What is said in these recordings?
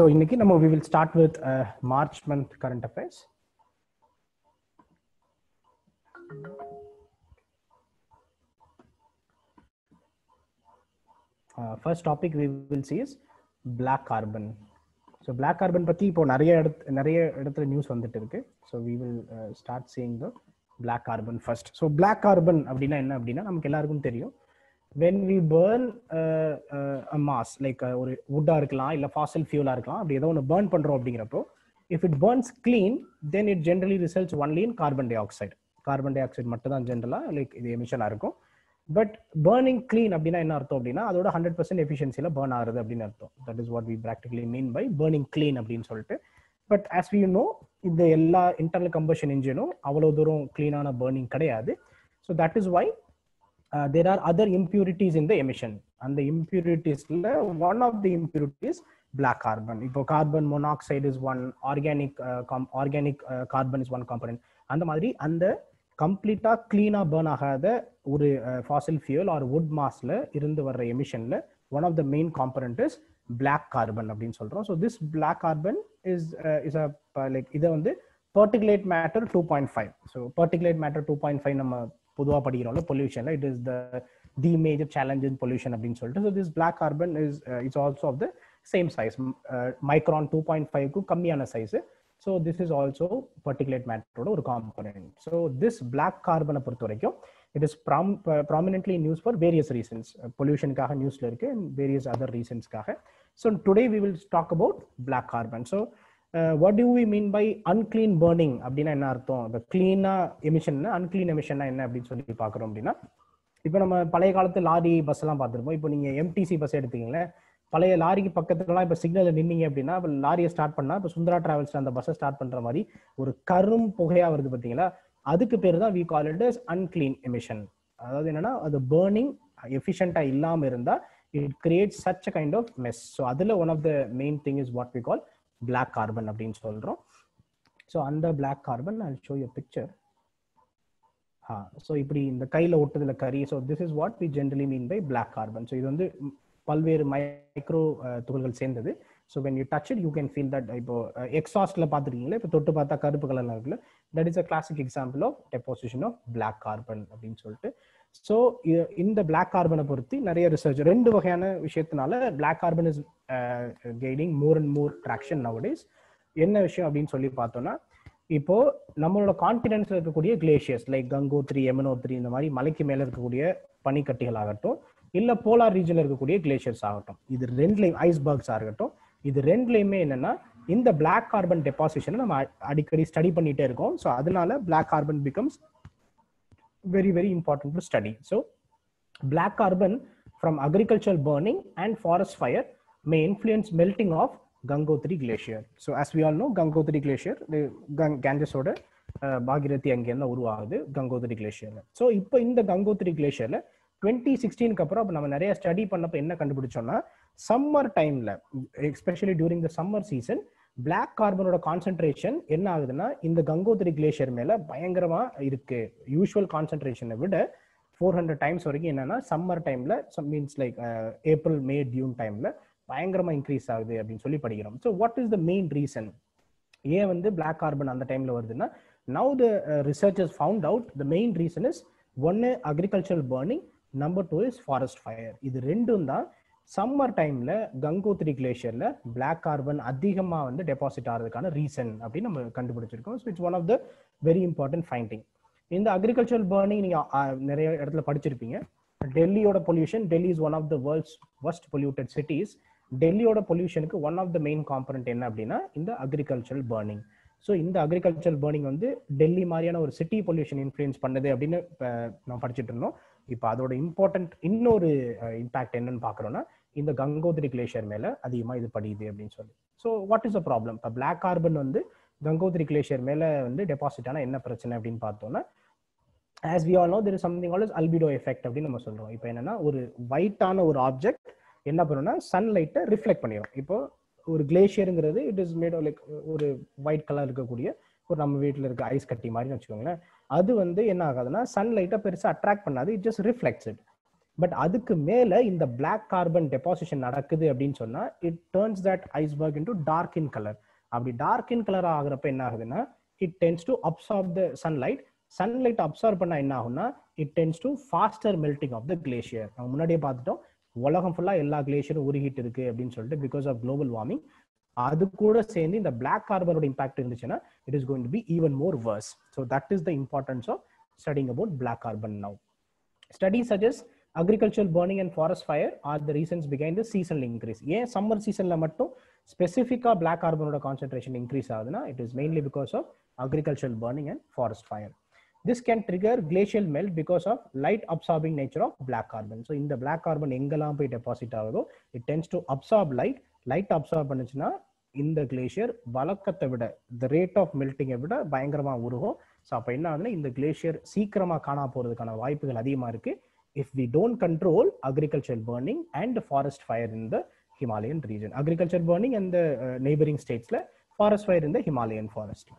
இன்னைக்கு நம்ம we will start with March month current affairs first topic we will see is black carbon so black carbon பற்றி இப்போ நிறைய இடத்து நிறைய இடத்துல நியூஸ் வந்துட்டு இருக்கு so we will start seeing the black carbon first so black carbon அப்படின்னா என்ன அப்படின்னா நமக்கு எல்லாருக்கும் தெரியும் when we burn mass like ஒரு வுட்டாக இருக்கலாம் இல்லை ஃபாசல் ஃபியூலாக இருக்கலாம் அப்படி ஏதோ ஒன்று பேர்ன் பண்ணுறோம் அப்படிங்கிறப்போ if it burns clean then it generally results only in carbon dioxide carbon dioxide மட்டும் தான் ஜென்ரலாக லைக் இது எமிஷனாக இருக்கும் பட் பேர்னிங் க்ளீன் அப்படின்னா என்ன அர்த்தம் அப்படின்னா அதோட ஹண்ட்ரட் பர்சன்ட் எஃபிஷியன்சியில் பேர்ன் ஆகுது அப்படின்னு அர்த்தம் that is what we practically mean by burning clean அப்படின்னு சொல்லிட்டு பட் ஆஸ் வி நோ இந்த எல்லா இன்டர்னல் கம்பஷன் இன்ஜினும் அவ்வளோ தூரம் க்ளீனான பேர்னிங் கிடையாது so that is why there are other impurities in the emission அந்த இம்பியூரிட்டிஸ்ல one of the impurities black carbon இப்போ carbon monoxide is one organic organic carbon is one component அந்த மாதிரி அந்த கம்ப்ளீட்டா கிளீனா பேர்ன் ஆகாத ஒரு ஃபாசில் ஃபியூல் ஆர் வுட் மாஸ்ல இருந்து வர்ற எமிஷன்ல one of the main component is black carbon அப்படின்னு சொல்றோம் so this black carbon is is a like இதை வந்து particulate matter two point five so particulate matter two point five நம்ம பொதுவாக படிக்கிறோம்ல பொல்யூஷன்ல it is the the major challenge in pollution அப்படின்னு சொல்லிட்டு so this black carbon is it's also of the same size micron two point ஃபைவ்க்கும் கம்மியான size so this is also particulate மேட்டரோட ஒரு காம்பனன்ட் ஸோ திஸ் பிளாக் கார்பனை பொறுத்த வரைக்கும் it is prom prominently news for various reasons பொல்யூஷனுக்காக நியூஸ்ல இருக்கு அண்ட் வேரியஸ் அதர் ரீசன்ஸ்க்காக so today we will talk about black carbon so what do we mean by unclean burning அப்படின்னா என்ன அர்த்தம் இப்போ கிளீனா எமிஷன் அன்கிளீன் எமிஷன்னா என்ன அப்படின்னு சொல்லி பார்க்குறோம் அப்படின்னா இப்போ நம்ம பழைய காலத்து லாரி பஸ் எல்லாம் பார்த்துருப்போம் இப்போ நீங்கள் எம்டிசி பஸ் எடுத்தீங்களேன் பழைய லாரிக்கு பக்கத்துலலாம் இப்போ சிக்னல் நின்னீங்க அப்படின்னா இப்போ லாரியை ஸ்டார்ட் பண்ணா இப்போ சுந்தரா டிராவல்ஸ் அந்த பஸ்ஸை ஸ்டார்ட் பண்ற மாதிரி ஒரு கரும் புகையா வருது பார்த்தீங்களா அதுக்கு பேர் தான் we call it is unclean emission அதாவது என்னன்னா அது பேர்னிங் எஃபிஷியண்டா இல்லாம இருந்தா it create such a kind of mess so அதுல one of the main thing is what we call black carbon அப்படின்னு சொல்றோம் ஸோ அந்த black carbon I show you picture ah so இப்படி இந்த கையில ஒட்டுதுல கறி so this is what we generally mean by black carbon so இது வந்து பல்வேறு மைக்ரோ துகள்கள் சேர்ந்தது so when you touch it you can feel that இப்போ எக்ஸாஸ்ட்ல பார்த்துருக்கீங்களா இப்போ தொட்டு பார்த்தா கருப்பு கலர்ல இருக்குல்ல that is a classic example of deposition of black carbon அப்படின்னு சொல்லிட்டு ஸோ இந்த பிளாக் கார்பனை பொறுத்து நிறைய ரிசர்ச் ரெண்டு வகையான விஷயத்தினால black carbon is gaining more and more traction nowadays என்ன விஷயம் அப்படின்னு சொல்லி பார்த்தோம்னா இப்போ நம்மளோட கான்டினென்ட்ஸ்ல இருக்கக்கூடிய கிளேஷியர்ஸ் லைக் கங்கோத்ரி எமனோத்ரி இந்த மாதிரி மலைக்கு மேல இருக்கக்கூடிய பனிக்கட்டிகள் ஆகட்டும் இல்ல போலார் ரீஜன்ல இருக்கக்கூடிய கிளேஷியர்ஸ் ஆகட்டும் இது ரெண்டுலையும் ஐஸ்பர்க்ஸ் ஆகட்டும் இது ரெண்டுலையுமே என்னன்னா இந்த பிளாக் கார்பன் டெபாசிஷனை நம்ம அடிக்கடி ஸ்டடி பண்ணிட்டே இருக்கோம் ஸோ அதனால black carbon becomes very very important to study so black carbon from agriculture burning and forest fire may influence melting of Gangotri glacier so as we all know Gangotri glacier கேஞ்சஸோட பாகிரதி அங்கேருந்து உருவாகுது Gangotri கிளேஷியர்ல so இப்போ இந்த Gangotri கிளேஷியர்ல twenty சிக்ஸ்டீனுக்கு அப்புறம் அப்போ நம்ம நிறைய ஸ்டடி பண்ணப்போ என்ன கண்டுபிடிச்சோம்னா சம்மர் டைம்ல especially during the summer season black கார்பனோட கான்சென்ட்ரேஷன் என்ன ஆகுதுன்னா இந்த கங்கோத்ரி கிளேஷியர் மேல பயங்கரமா இருக்கு யூஸ்வல் கான்சென்ட்ரேஷனை விட ஃபோர் ஹண்ட்ரட் டைம்ஸ் வரைக்கும் என்னன்னா சம்மர் டைம்ல means like April May June டைம்ல பயங்கரமா இன்க்ரீஸ் ஆகுது அப்படின்னு சொல்லி படிக்கிறோம் so what is the main reason ஏன் வந்து பிளாக் கார்பன் அந்த டைம்ல வருதுன்னா now the researchers found out the main reason is ஒன்னு agriculture burning number two is forest fire இது ரெண்டும் தான் சம்மர் டைம்ல கங்கோத்ரி கிளேஷியர்ல பிளாக் கார்பன் அதிகமாக வந்து டெபாசிட் ஆகிறதுக்கான ரீசன் அப்படின்னு நம்ம கண்டுபிடிச்சிருக்கோம் so it's one of the very important finding இந்த அக்ரிகல்ச்சர் பேர்னிங் நீங்க நிறைய இடத்துல படிச்சிருப்பீங்க டெல்லியோட pollution Delhi is one of the world's worst polluted cities டெல்லியோட பொல்யூஷனுக்கு one of the main component என்ன அப்படின்னா இந்த அக்ரிகல்ச்சரல் பேர்னிங் ஸோ இந்த அக்ரிகல்ச்சர் பேர்னிங் வந்து டெல்லி மாதிரியான ஒரு சிட்டி பொல்யூஷன் இன்ஃப்ளூயன்ஸ் பண்ணுது அப்படின்னு நம்ம படிச்சுட்டு இருந்தோம் இப்போ அதோட இம்பார்ட்டன்ட் இன்னொரு இம்பாக்ட் என்னன்னு பார்க்குறோம்னா இந்த கங்கோத்ரி கிளேஷியர் மேல அதிகமாக இது படியுது அப்படின்னு சொல்லி so what is a problem இப்போ பிளாக் கார்பன் வந்து கங்கோத்ரி கிளேஷியர் மேல வந்து டெபாசிட் ஆனா என்ன பிரச்சனை அப்படின்னு பார்த்தோம்னா as we all know there is something all is albedo effect அப்படின்னு நம்ம சொல்றோம் இப்போ என்னன்னா ஒரு ஒயிட்டான ஒரு ஆப்ஜெக்ட் என்ன பண்ணும்னா சன்லைட்டை ரிஃப்ளெக்ட் பண்ணிடும் இப்போ ஒரு கிளேஷியருங்கிறது இட் இஸ் மேட் லைக் ஒரு ஒயிட் கலர் இருக்கக்கூடிய ஒரு நம்ம வீட்டில் இருக்க ஐஸ் கட்டி மாதிரி வச்சுக்கோங்களேன் அது வந்து என்ன ஆகாதுன்னா சன்லைட்டை பெருசாக அட்ராக்ட் பண்ணாது it just reflects it but அதுக்கு மேல இந்த பிளாக் கார்பன் டெபாசிஷன் நடக்குது அப்படின்னு சொன்னா it turns that iceberg into dark in colour அப்படி டார்க் இன் கலர் ஆகுறப்ப என்ன ஆகுதுன்னா it tends to absorb the sunlight sunlight absorb பண்ணா என்ன ஆகும்னா it tends to faster melting of the glacier நம்ம முன்னாடியே பார்த்துட்டோம் உலகம் ஃபுல்லா எல்லா கிளேஷியரும் உருகிட்டு இருக்கு அப்படின்னு சொல்லிட்டு பிகாஸ் ஆஃப் குளோபல் வார்மிங் அது கூட சேர்ந்து இந்த பிளாக் கார்பனோட இம்பாக்ட் இருந்துச்சுன்னா it is going to be even more worse so that is the importance of studying about black carbon now study suggest agriculture burning and forest fire are the reasons பிகைன் the seasonal increase ஏன் summer சீசன்ல மட்டும் ஸ்பெசிஃபிக்காக black கார்பனோட concentration increase ஆகுதுன்னா it is mainly because of agriculture burning and forest fire this can trigger glacial melt because of light absorbing nature of black carbon so இந்த black carbon எங்கெல்லாம் போய் deposit ஆகுதோ it tends to absorb light light absorb பண்ணுச்சுன்னா இந்த glacier வழக்கத்தை விட the rate of மெல்ட்டிங்கை விட பயங்கரமா உருகும் ஸோ அப்போ என்ன ஆகுதுன்னா இந்த கிளேஷியர் சீக்கிரமா காணா போறதுக்கான வாய்ப்புகள் அதிகமா இருக்கு if we don't control agriculture burning and forest fire in the Himalayan region agriculture burning and neighbouring ஸ்டேட்ஸ்ல forest fire in the Himalayan forest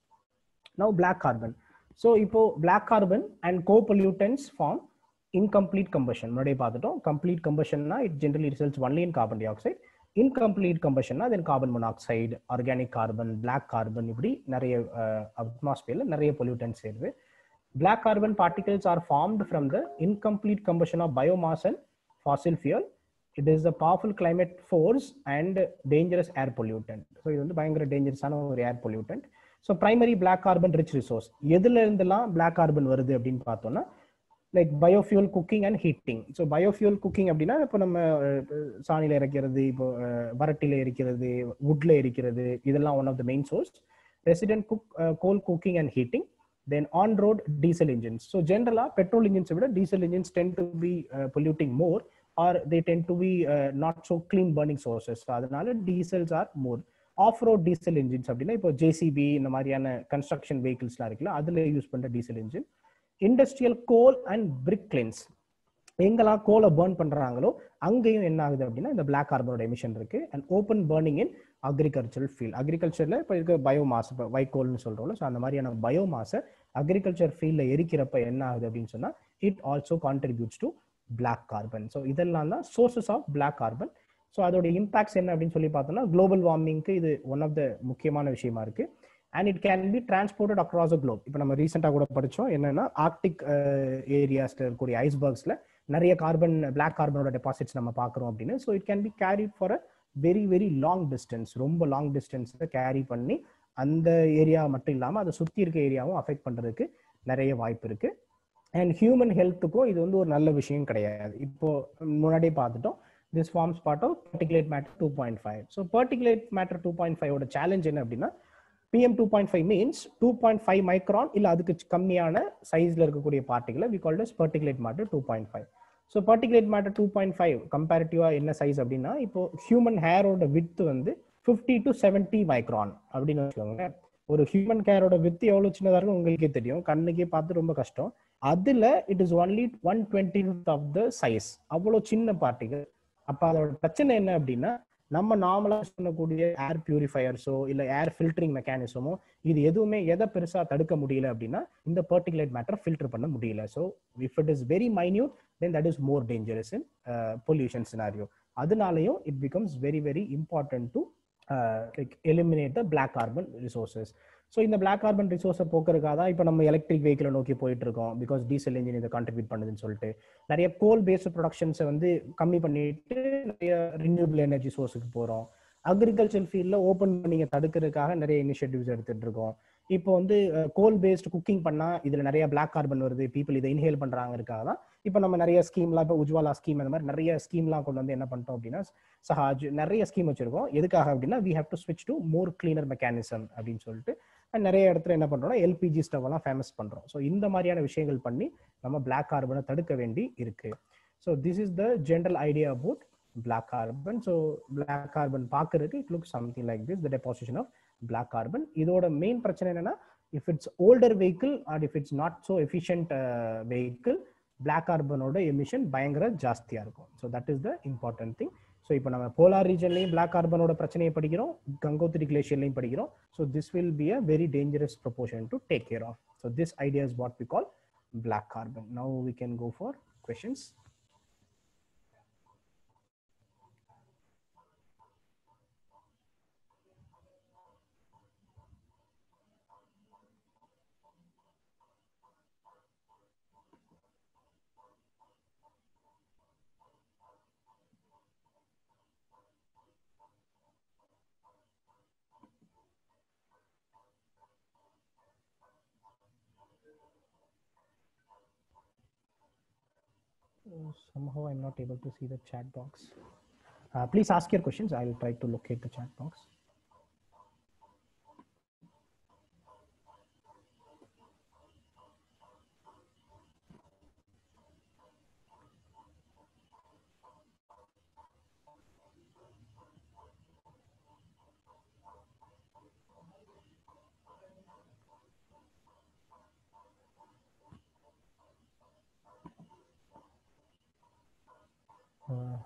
now black carbon so இப்போ black carbon and co pollutants form incomplete combustion முன்னாடியே பார்த்துட்டோம் complete கம்பஷன்னா it generally results only in carbon dioxide incomplete கம்பஷன்னா then carbon monoxide organic carbon black carbon இப்படி நிறைய அட்மாஸ்பியர்ல நிறைய pollutants சேருது black carbon particles are formed from the incomplete combustion of biomass and fossil fuel it is the powerful climate force and dangerous air pollutant so இது வந்து பயங்கர டேஞ்சரஸான ஒரு air pollutant so primary black carbon rich resource எதுல இருந்தெல்லாம் பிளாக் carbon வருது அப்படின்னு பார்த்தோம்னா like biofuel cooking and heating so biofuel cooking அப்படின்னா இப்போ நம்ம சாணியில் இறக்கிறது இப்போ வரட்டில எரிக்கிறது வுட்ல எரிக்கிறது இதெல்லாம் one of the main source resident cook coal cooking and heating then on road diesel engines so ஜென்ரலாக பெட்ரோல் இன்ஜின்ஸை விட diesel engines tend to be polluting more or they tend to be not so clean burning sources அதனால diesels are more off road diesel engines அப்படின்னா இப்போ JCB இந்த மாதிரியான construction வெஹிக்கிள்ஸ்லாம் இருக்குல்ல அதில் யூஸ் பண்ணுற diesel engine industrial coal and brick kilns எங்கெல்லாம் கோலை பேர்ன் பண்றாங்களோ அங்கேயும் என்ன ஆகுது அப்படின்னா இந்த பிளாக் கார்பனோட எமிஷன் இருக்கு and open burning in agricultural field அக்ரிகல்ச்சர்ல இப்போ இருக்க பயோமாஸ் இப்போ வைக்கோல்னு சொல்றோம்ல ஸோ அந்த மாதிரியான பயோமாஸை அக்ரிகல்ச்சர் ஃபீல்டில் எரிக்கிறப்ப என்ன ஆகுது அப்படின்னு சொன்னா it also contributes to black carbon so இதெல்லாம் தான் sources of black carbon so அதோட இம்பாக்ட்ஸ் என்ன அப்படின்னு சொல்லி பார்த்தோம்னா குளோபல் வார்மிங்க்கு இது ஒன் ஆஃப் த முக்கியமான விஷயமா இருக்கு and it can be transported across a globe இப்போ நம்ம ரீசெண்டாக கூட படித்தோம் என்னன்னா ஆர்டிக் ஏரியாஸ்ல இருக்கக்கூடிய ஐஸ்பர்க்ஸ்ல நிறைய கார்பன் பிளாக் கார்பனோட டெபாசிட்ஸ் நம்ம பார்க்குறோம் அப்படின்னு so it can be carried for a very very long distance ரொம்ப லாங் டிஸ்டன்ஸை கேரி பண்ணி அந்த ஏரியா மட்டும் இல்லாமல் அதை சுற்றி இருக்க ஏரியாவும் அஃபெக்ட் பண்ணுறதுக்கு நிறைய வாய்ப்பு இருக்கு அண்ட் ஹியூமன் ஹெல்த்துக்கும் இது வந்து ஒரு நல்ல விஷயம் கிடையாது இப்போ முன்னாடியே பார்த்துட்டோம் this forms part of particulate matter two point five so particulate matter two point ஃபைவோட சேலஞ்ச் என்ன அப்படின்னா PM two point five means two point five micron இல்லை அதுக்கு கம்மியான சைஸ்ல இருக்கக்கூடிய பார்ட்டிகளை we called particulate matter two point five so particulate matter two point five கம்பேரிட்டிவா என்ன சைஸ் அப்படின்னா இப்போ ஹியூமன் ஹேரோட வித் வந்து ஃபிஃப்டி டு செவன்டி மைக்ரான் அப்படின்னு வச்சுக்கோங்க ஒரு ஹியூமன் கேரோட வித் எவ்வளோ சின்னதாக இருக்கும் உங்களுக்கே தெரியும் கண்ணுக்கே பார்த்து ரொம்ப கஷ்டம் அதுல it is only one twenty of the size அவ்வளோ சின்ன பார்ட்டிகள் அப்போ அதோட பிரச்சனை என்ன அப்படின்னா நம்ம நார்மலா சொல்லக்கூடிய ஏர் பியூரிஃபயர்ஸோ இல்ல ஏர் ஃபில்டரிங் மெக்கானிசமோ இது எதுவுமே எதை பெருசா தடுக்க முடியல அப்படின்னா இந்த பர்டிகுலேட் மேட்டர் ஃபில்டர் பண்ண முடியல so if it is very minute then that is more dangerous in pollution scenario அதனாலையும் it becomes very very important to like eliminate the black carbon resources so இந்த பிளாக் கார்பன் ரிசோர்ஸை போக்குறதுக்காக தான் இப்போ நம்ம electric வெஹிக்கிளை நோக்கி போயிட்டு இருக்கோம் பிகாஸ் டீசல் இன்ஜின் இதை கான்ட்ரிபியூட் பண்ணுதுன்னு சொல்லிட்டு நிறைய கோல் பேஸ்ட் ப்ரொடக்ஷன்ஸை வந்து கம்மி பண்ணிட்டு நிறைய ரினியூபிள் எனர்ஜி சோர்ஸுக்கு போகிறோம் அக்ரிகல்ச்சர் ஃபீல்டில் ஓப்பன் பண்ணிங்க தடுக்கிறதுக்காக நிறைய இனிஷியேட்டிவ்ஸ் எடுத்துட்டு இருக்கோம் இப்போ வந்து கோல் பேஸ்ட் குக்கிங் பண்ணா இதுல நிறைய பிளாக் கார்பன் வருது பீப்புள் இதை இன்ஹேல் பண்றாங்கிறதுக்காக தான் இப்போ நம்ம நிறைய ஸ்கீம்லாம் இப்போ உஜ்வாலா ஸ்கீம் அந்த மாதிரி நிறைய ஸ்கீம்லாம் கொண்டு வந்து என்ன பண்ணிட்டோம் அப்படின்னா சஹாஜ் நிறைய ஸ்கீம் வச்சிருக்கோம் எதுக்காக அப்படின்னா வி ஹேவ் டு ஸ்விட்ச் டு மோர் கிளீனர் மெக்கானிசம் அப்படின்னு சொல்லிட்டு நிறைய இடத்துல என்ன பண்றோம்னா எல்பிஜி ஸ்டவ் எல்லாம் ஃபேமஸ் பண்றோம் ஸோ இந்த மாதிரியான விஷயங்கள் பண்ணி நம்ம பிளாக் கார்பனை தடுக்க வேண்டி இருக்கு so this is the general idea about black carbon so black carbon பார்க்கறதுக்கு it look something like this the deposition of black carbon இதோட மெயின் பிரச்சனை என்னன்னா if it's older vehicle or if it's not so efficient vehicle black கார்பனோட emission பயங்கர ஜாஸ்தியா இருக்கும் so that is the important thing so இப்போ நம்ம polar ரீஜன்லையும் black கார்பனோட பிரச்சனையை படிக்கிறோம் கங்கோத்திரி கிளேஷியர்லையும் படிக்கிறோம் so this will be a very dangerous proportion to take care of so this idea is what we call black carbon now we can go for questions Uh, somehow I'm not able to see the chat box. Uh, please ask your questions. I'll try to locate the chat box. Uh,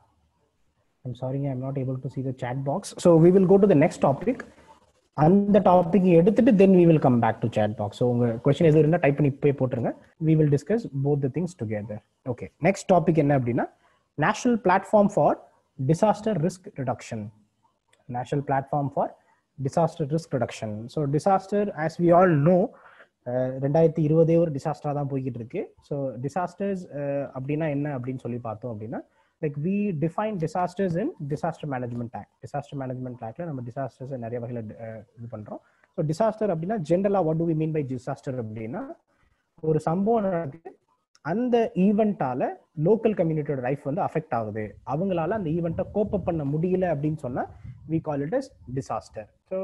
I'm sorry, I'm not able to see the chat box. So we will go to the next topic. அந்த topic எடுத்துட்டு then we will come back to chat box so உங்க question எதுவும் இருந்தால் type பண்ணி போய் போட்டுருங்க we will discuss both the things together okay next topic என்ன அப்படின்னா national platform for disaster risk reduction national platform for disaster risk reduction so disaster as we all know ரெண்டாயிரத்தி இருபதே ஒரு டிசாஸ்டராக தான் போய்கிட்டு இருக்கு ஸோ டிசாஸ்டர்ஸ் அப்படின்னா என்ன அப்படின்னு சொல்லி பார்த்தோம் அப்படின்னா like we define disasters in disaster management act disaster management ஆக்ட்ல நம்ம டிசாஸ்டர்ஸ் நிறைய வகையில் இது பண்றோம் ஸோ டிசாஸ்டர் அப்படின்னா ஜென்ரலா what do we mean by disaster அப்படின்னா ஒரு சம்பவம் நடக்குது அந்த ஈவெண்ட்டால லோக்கல் கம்யூனிட்டியோட லைஃப் வந்து அஃபெக்ட் ஆகுது அவங்களால அந்த ஈவெண்ட்டை கோப்பப் பண்ண முடியல அப்படின்னு சொன்னா we call it as disaster so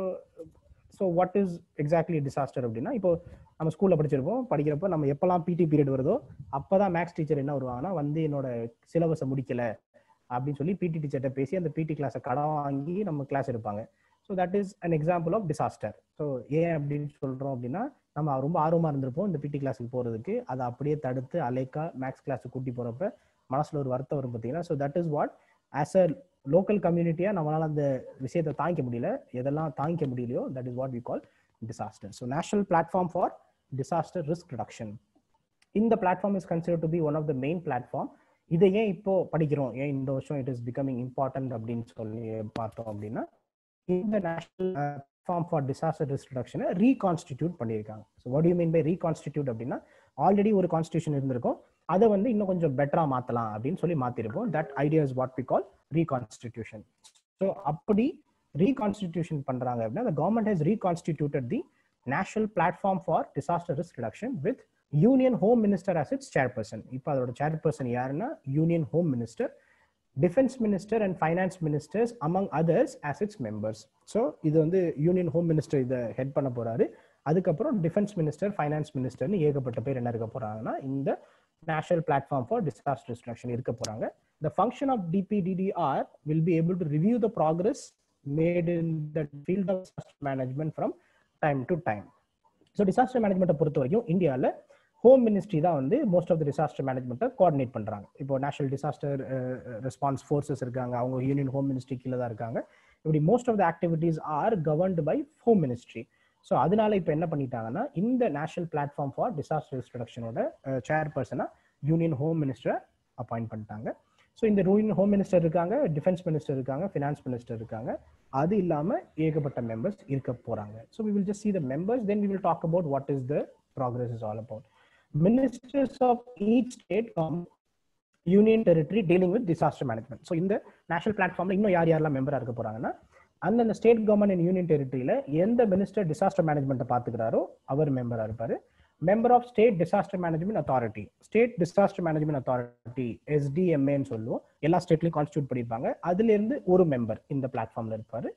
so what is exactly disaster அப்படின்னா இப்போ நம்ம ஸ்கூல்ல படிச்சிருப்போம் படிக்கிறப்போ நம்ம எப்பெல்லாம் பிடி பீரியட் வருதோ அப்பதான் மேக்ஸ் டீச்சர் என்ன வருவாங்கன்னா வந்து என்னோட சிலபஸை முடிக்கல அப்படின்னு சொல்லி பிடி டீச்சர்கிட்ட பேசி அந்த பிடி கிளாஸை கடன் வாங்கி நம்ம கிளாஸ் எடுப்பாங்க so that is an example of disaster so ஏன் அப்படின்னு சொல்றோம் அப்படின்னா நம்ம ரொம்ப ஆர்வமா இருந்திருப்போம் இந்த பிடி கிளாஸுக்கு போறதுக்கு அதை அப்படியே தடுத்து அலைக்கா மேக்ஸ் கிளாஸுக்கு கூட்டி போறப்ப மனசுல ஒரு வருத்தம் வரும் பார்த்தீங்கன்னா so that is what as a local கம்யூனிட்டியா நம்மளால அந்த விஷயத்தை தாங்கிக்க முடியல எதெல்லாம் தாங்கிக்க முடியலையோ that is what we call disaster so national platform for disaster risk reduction இந்த platform is consider to be one of the main platform இதை ஏன் இப்போ படிக்கிறோம் ஏன் இந்த வருஷம் இட் இஸ் பிகமிங் இம்பார்ட்டன்ட் அப்படின்னு சொல்லி பார்த்தோம் அப்படின்னா இந்த national platform for disaster risk ரிடக்ஷனை ரீகான்ஸ்டிடியூட் பண்ணியிருக்காங்க so what you mean by reconstitute அப்படின்னா ஆல்ரெடி ஒரு கான்ஸ்டியூஷன் இருந்திருக்கும் அதை வந்து இன்னும் கொஞ்சம் பெட்டரா மாத்தலாம் அப்படின்னு சொல்லி மாத்திருப்போம் that idea is what we call reconstitution so அப்படி ரீகான்ஸ்டிடியூஷன் பண்றாங்க அப்படின்னா the government has reconstituted the national platform for disaster risk reduction with union home minister as its chairperson இப்போ அதோட chairperson யாருன்னா union home minister defence minister and finance ministers among others as its members so இது வந்து union home minister இதை head பண்ண போறாரு அதுக்கப்புறம் defence minister finance மினிஸ்டர்னு ஏகப்பட்ட பேர் என்ன இருக்க போறாங்கன்னா இந்த national platform for disaster destruction இருக்க போறாங்க the function of DPDDR will be able to review the progress made in the field of disaster management from time to time so disaster மேனேஜ்மெண்ட்டை பொறுத்த வரைக்கும் இந்தியாவில் ஹோம் மினிஸ்ட்ரி தான் வந்து most of the disaster மேனேஜ்மெண்ட்டை coordinate பண்றாங்க இப்போ national disaster response forces இருக்காங்க அவங்க யூனியன் ஹோம் மினிஸ்ட்ரி கீழே தான் இருக்காங்க இப்படி most of the activities are governed by home ministry so அதனால இப்போ என்ன பண்ணிட்டாங்கன்னா இந்த நேஷனல் பிளாட்ஃபார்ம் ஃபார் டிசாஸ்டர் ரிஸ்ட்ரக்ஷனோட சேர்பர்சனாக யூனியன் ஹோம் மினிஸ்டரை அப்பாயிண்ட் பண்ணிட்டாங்க ஸோ இந்த யூனியன் ஹோம் மினிஸ்டர் இருக்காங்க டிஃபென்ஸ் மினிஸ்டர் இருக்காங்க ஃபினான்ஸ் மினிஸ்டர் இருக்காங்க அது இல்லாமல் ஏகப்பட்ட மெம்பர்ஸ் இருக்க போறாங்க so we will just see the members then we will talk about what is the progress is all about ministers of each state union territory dealing with disaster management so இந்த national பிளாட்ஃபார்ம்ல இன்னும் யார் யாரெல்லாம் மெம்பரா இருக்க போறாங்கன்னா அந்தந்த state government and union டெரிட்டரியில எந்த மினிஸ்டர் டிசாஸ்டர் மேனேஜ்மெண்ட்டை பார்த்துக்கிறாரோ அவர் மெம்பரா இருப்பாரு member of state disaster management authority state disaster management authority எஸ்டிஎம்ஏன்னு சொல்லுவோம் எல்லா ஸ்டேட்லையும் கான்ஸ்டியூட் பண்ணியிருப்பாங்க அதுல இருந்து ஒரு மெம்பர் இந்த பிளாட்ஃபார்ம்ல இருப்பாரு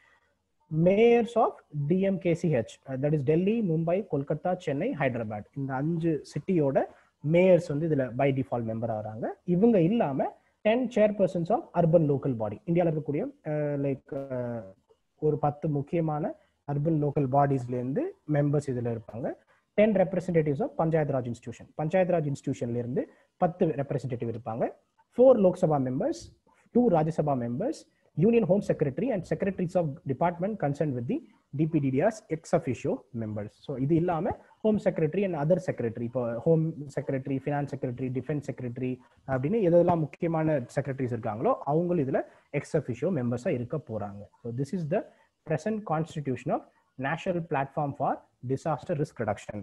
mayors of DMKCH that is Delhi Mumbai Kolkata Chennai Hyderabad இந்த அஞ்சு சிட்டியோட மேயர்ஸ் வந்து இதுல பை டிஃபால்ட் மெம்பர் ஆகிறாங்க இவங்க இல்லாம ten chairpersons of urban local body இந்தியாவில் இருக்கக்கூடிய லைக் ஒரு பத்து முக்கியமான அர்பன் லோக்கல் பாடிஸ்ல இருந்து மெம்பர்ஸ் இதுல இருப்பாங்க ten representatives of Panchayat Raj institution Panchayat Raj இன்ஸ்டியூஷன்ல இருந்து பத்து ரெப்ரஸன்டேட்டிவ் இருப்பாங்க four Lok Sabha members two Rajya Sabha members union home secretary and secretaries of department concern with the டிபிடிடிஆர்ஸ் எக்ஸ் அஃபிஷியோ மெம்பர்ஸ் ஸோ இது இல்லாமல் home secretary and other secretary இப்போ home secretary finance secretary defence secretary அப்படின்னு எதெல்லாம் முக்கியமான செக்ரட்டரிஸ் இருக்காங்களோ அவங்களும் இதில் எக்ஸ் அஃபிஷியோ மெம்பர்ஸாக இருக்க போகிறாங்க so this is the present constitution of national platform for disaster risk reduction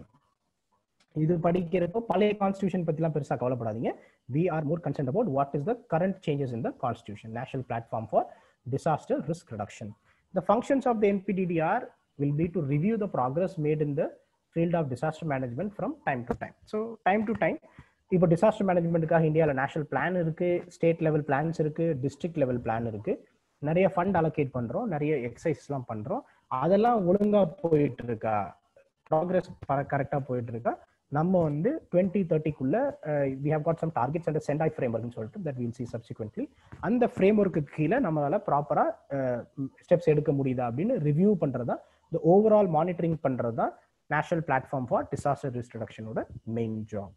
இது படிக்கிறப்போ பழைய கான்ஸ்டியூஷன் பத்திலாம் பெருசா கவலைப்படாதீங்க we are more concern about what is the current changes in the constitution national platform for disaster risk reduction the functions of the NPDDR will be to review the progress made in the field of disaster management from time to time. So time to time, இப்போ disaster மேனேஜ்மெண்ட்டுக்காக இந்தியாவில் national plan இருக்கு state level plans இருக்கு district level plan இருக்கு நிறைய fund allocate பண்றோம் நிறைய எக்ஸசைஸ்லாம் பண்றோம் அதெல்லாம் ஒழுங்கா போயிட்டு இருக்கா ப்ராக்ரஸ் கரெக்டாக போயிட்டு இருக்கா நம்ம வந்து டுவெண்ட்டி தேர்ட்டிக்குள்ள we have got some targets and Sendai ஃப்ரேம் ஒர்க்னு சொல்லிட்டு தட் வில் சி சப்சிக்வெண்ட்லி அந்த ஃப்ரேம் ஒர்க்கு கீழே நம்மளால ப்ராப்பரா ஸ்டெப்ஸ் எடுக்க முடியுதா அப்படின்னு ரிவ்யூ பண்றதா இந்த ஓவரால் மானிட்டரிங் பண்றது தான் national platform for disaster risk ரிடக்ஷனோட main job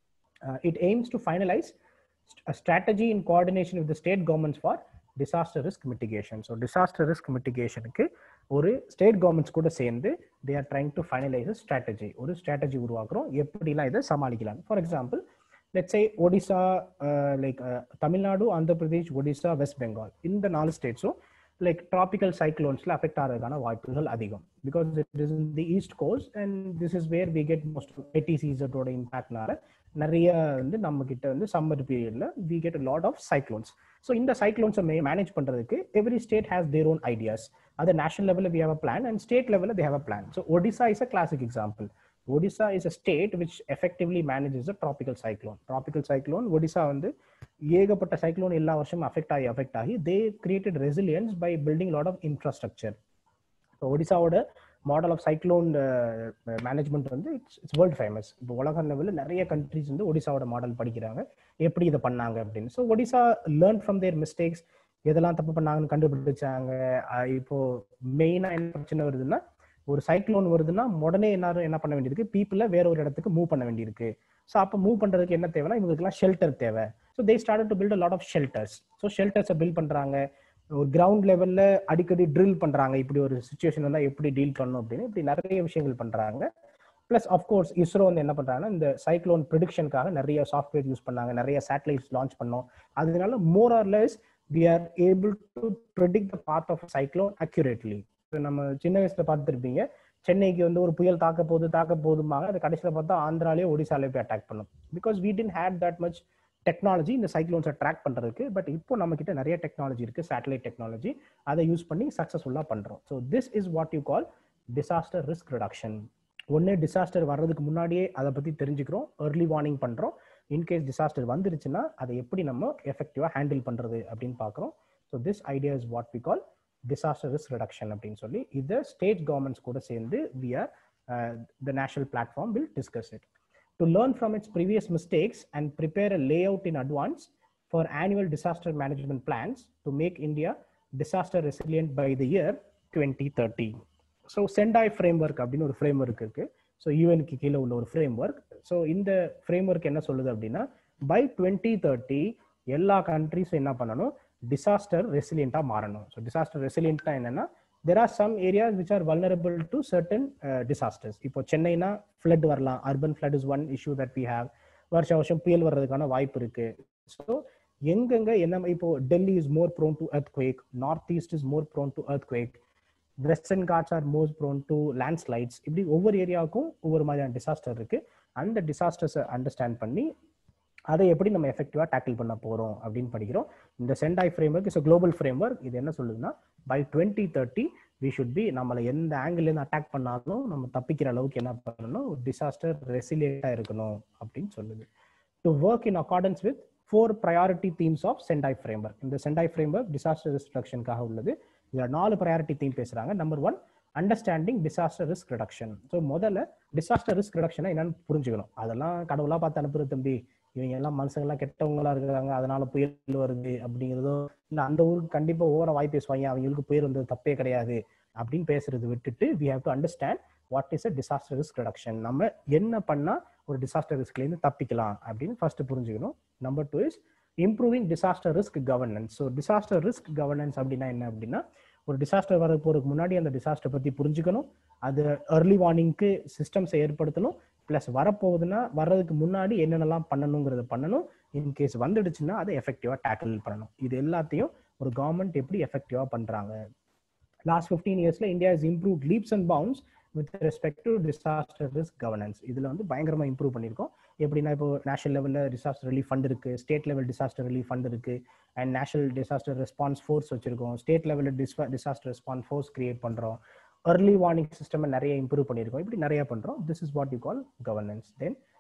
it aims to finalise strategy in coordination with the state governments for disaster risk mitigation. So disaster risk மிட்டிகேஷனுக்கு ஒரு ஸ்டேட் கவர்மெண்ட்ஸ் கூட சேர்ந்து they are trying to finalise strategy ஒரு strategy உருவாக்குறோம் எப்படிலாம் இதை சமாளிக்கலாம் for example let's say Odisha like Tamil Nadu Andhra Pradesh Odisha West Bengal இந்த நாலு ஸ்டேட்ஸும் லைக் ட்ராபிக்கல் சைக்ளோன்ஸ்ல அஃபெக்ட் ஆகிறதுக்கான வாய்ப்புகள் அதிகம் because it is in the east coast and this is where we get most ஐடி சீசனோட இம்பாக்ட்னால நிறைய வந்து நம்ம கிட்ட வந்து சம்மர் பீரியட்ல we get lot of cyclones so இந்த சைக்ளோன்ஸை மேனேஜ் பண்றதுக்கு every state has their own ideas அது நேஷனல் லெவலில் we have a plan and state லெவலில் they have a plan so Odisha is a classic example Odisha is a state which effectively manages a tropical cyclone tropical cyclone Odisha வந்து ஏகப்பட்ட cyclone எல்லா வருஷமும் affect ஆகி affect ஆகி they created resilience by building lot of infrastructure இப்போ ஒடிசாவோட model of cyclone management வந்து it's it's world famous இப்போ உலக லெவலில் நிறைய கண்ட்ரிஸ் வந்து ஒடிசாவோட மாடல் படிக்கிறாங்க எப்படி இதை பண்ணாங்க அப்படின்னு so Odisha learn from their mistakes எதெல்லாம் தப்பு பண்ணாங்கன்னு கண்டுபிடிச்சாங்க இப்போ மெயினாக என்ன பிரச்சனை வருதுன்னா ஒரு சைக்ளோன் வருதுன்னா உடனே எல்லாரும் என்ன பண்ண வேண்டியிருக்கு பீப்புளை வேற ஒரு இடத்துக்கு மூவ் பண்ண வேண்டியிருக்கு ஸோ அப்போ மூவ் பண்ணுறதுக்கு என்ன தேவைன்னா இவங்களுக்குலாம் ஷெல்டர் தேவை so they start to build lot of shelters so ஷெல்டர்ஸை பில்ட் பண்ணுறாங்க ஒரு கிரவுண்ட் லெவல்ல அடிக்கடி ட்ரில் பண்றாங்க இப்படி ஒரு சுச்சுவேஷன் வந்தா எப்படி டீல் பண்ணணும் அப்படின்னு இப்படி நிறைய விஷயங்கள் பண்றாங்க பிளஸ் அஃப்கோர்ஸ் இஸ்ரோ வந்து என்ன பண்றாங்கன்னா இந்த சைக்ளோன் ப்ரிடிக்ஷனுக்காக நிறைய சாஃப்ட்வேர் யூஸ் பண்ணாங்க நிறைய சேட்டலைட்ஸ் லான்ச் பண்ணோம் அதனால more or less we are able to predict the part of cyclone accurately நம்ம சின்ன வயசுல பார்த்துருப்பீங்க சென்னைக்கு வந்து ஒரு புயல் தாக்க போகுது தாக்க போதுமாங்க அது கடைசியில் பார்த்தா ஆந்திராலே ஒடிசாலே போய் அட்டாக் பண்ணும் because we didn't had that much technology இந்த சைக்ளோன்ஸை ட்ராக் பண்ணுறதுக்கு பட் இப்போ நம்ம கிட்ட நிறைய டெக்னாலஜி இருக்கு சேட்டலைட் டெக்னாலஜி அதை யூஸ் பண்ணி சக்ஸஸ்ஃபுல்லாக பண்ணுறோம் so this is what you call disaster risk reduction ஒன்று டிசாஸ்டர் வர்றதுக்கு முன்னாடியே அதை பற்றி தெரிஞ்சுக்கிறோம் ஏர்லி வார்னிங் பண்ணுறோம் இன்கேஸ் டிசாஸ்டர் வந்துருச்சுன்னா அதை எப்படி நம்ம எஃபெக்டிவாக ஹேண்டில் பண்ணுறது அப்படின்னு பார்க்குறோம் so this idea is what we call disaster risk reduction அப்படின்னு சொல்லி இதை ஸ்டேட் கவர்மெண்ட்ஸ் கூட சேர்ந்து we are the national platform will discuss it to learn from its previous mistakes and prepare a layout in advance for annual disaster management plans to make India disaster resilient by the year 2030. So Sendai framework அப்படின்னு ஒரு framework இருக்கு so யூஎனுக்கு கீழே உள்ள ஒரு framework so இந்த framework என்ன சொல்லுது அப்படின்னா பை டுவெண்ட்டி தேர்ட்டி எல்லா கண்ட்ரிஸும் என்ன பண்ணணும் டிசாஸ்டர் ரெசிலியண்டாக மாறணும் ஸோ டிசாஸ்டர் ரெசிலியன்ட்னா என்னன்னா there are some areas which are vulnerable to certain disasters இப்போ சென்னைனா ஃப்ளட் வரலாம் urban flood is one issue that we have வருஷம் வருஷம் புயல் வர்றதுக்கான வாய்ப்பு இருக்கு ஸோ எங்கெங்க என்ன இப்போ Delhi is more prone to earthquake north east is more prone to earthquake Western Ghats are more prone to landslides இப்படி ஒவ்வொரு ஏரியாவுக்கும் ஒவ்வொரு மாதிரியான டிசாஸ்டர் இருக்கு அந்த டிசாஸ்டர்ஸை அண்டர்ஸ்டாண்ட் பண்ணி அதை எப்படி நம்ம எஃபெக்டிவாக டேக்கிள் பண்ண போகிறோம் அப்படின்னு படிக்கிறோம் இந்த Sendai framework is global framework இது என்ன சொல்லுதுன்னா by twenty thirty we should be நம்மளை எந்த ஆங்கிள்லேருந்து அட்டாக் பண்ணாலும் நம்ம தப்பிக்கிற அளவுக்கு என்ன பண்ணணும் டிசாஸ்டர் ரெசிலியண்டாக இருக்கணும் அப்படின்னு சொல்லுது to work in accordance with four priority themes of Sendai framework இந்த சென்டாய் ஃப்ரேம் ஒர்க் டிசாஸ்டர் ரிஸ்ட்ரக்ஷனுக்காக உள்ளது இதில் நாலு ப்ரையாரிட்டி தீம் பேசுகிறாங்க number one understanding disaster risk reduction so முதல்ல டிசாஸ்டர் ரிஸ்க் ரிடக்ஷனை என்னன்னு புரிஞ்சுக்கணும் அதெல்லாம் கடவுளாக பார்த்து அனுப்புறது தம்பி இவங்க எல்லாம் மனுஷங்கள்லாம் கெட்டவங்களா இருக்கிறாங்க அதனால புயல் வருது அப்படிங்கிறதோ இல்லை அந்த ஊருக்கு கண்டிப்பாக ஓவர வாய் பேசுவாங்க அவங்களுக்கு புயல் வந்தது தப்பே கிடையாது அப்படின்னு பேசுறது விட்டுட்டு we have to understand what is a disaster risk reduction நம்ம என்ன பண்ணா ஒரு டிசாஸ்டர் ரிஸ்க்லேருந்து தப்பிக்கலாம் அப்படின்னு ஃபர்ஸ்ட் புரிஞ்சுக்கணும் number two is improving disaster risk governance so disaster risk governance அப்படின்னா என்ன அப்படின்னா ஒரு டிசாஸ்டர் வர போறதுக்கு முன்னாடி அந்த டிசாஸ்டர் பத்தி புரிஞ்சுக்கணும் அது ஏர்லி வார்னிங்க்கு சிஸ்டம்ஸை ஏற்படுத்தணும் ப்ளஸ் வரப்போகுதுன்னா வர்றதுக்கு முன்னாடி என்னென்னலாம் பண்ணணுங்கிறத பண்ணணும் இன்கேஸ் வந்துடுச்சுன்னா அதை எஃபெக்டிவாக டேக்கிள் பண்ணணும் இது எல்லாத்தையும் ஒரு கவர்மெண்ட் எப்படி எஃபெக்டிவாக பண்ணுறாங்க லாஸ்ட் ஃபிஃப்டீன் இயர்ஸ்ல India is improve leaps and bounds with respect to disaster risk governance இதில் வந்து பயங்கரமாக இம்ப்ரூவ் பண்ணியிருக்கோம் எப்படின்னா இப்போ நேஷனல் லெவலில் டிசாஸ்டர் ரிலீஃப் ஃபண்ட் இருக்கு state level disaster relief fund இருக்கு and national disaster response force வச்சிருக்கோம் ஸ்டேட் லெவலில் டிஸ்பா டிசாஸ்டர் ரெஸ்பான்ஸ் ஃபோர்ஸ் கிரியேட் பண்ணுறோம் early warning system நிறைய இம்ப்ரூவ் பண்ணியிருக்கோம் இப்படி நிறைய பண்ணுறோம் this is what you call governance then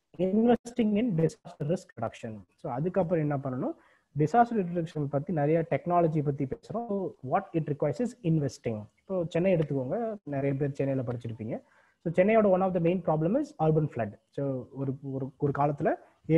investing in disaster risk reduction so அதுக்கப்புறம் என்ன பண்ணணும் டிசாஸ்டர் ரிடக்ஷன் பத்தி நிறைய டெக்னாலஜி பத்தி பேசுறோம் what it requires is investing இப்போ சென்னை எடுத்துக்கோங்க நிறைய பேர் சென்னையில படிச்சிருப்பீங்க ஸோ சென்னையோட one of the main problem is urban flood so ஒரு ஒரு ஒரு காலத்துல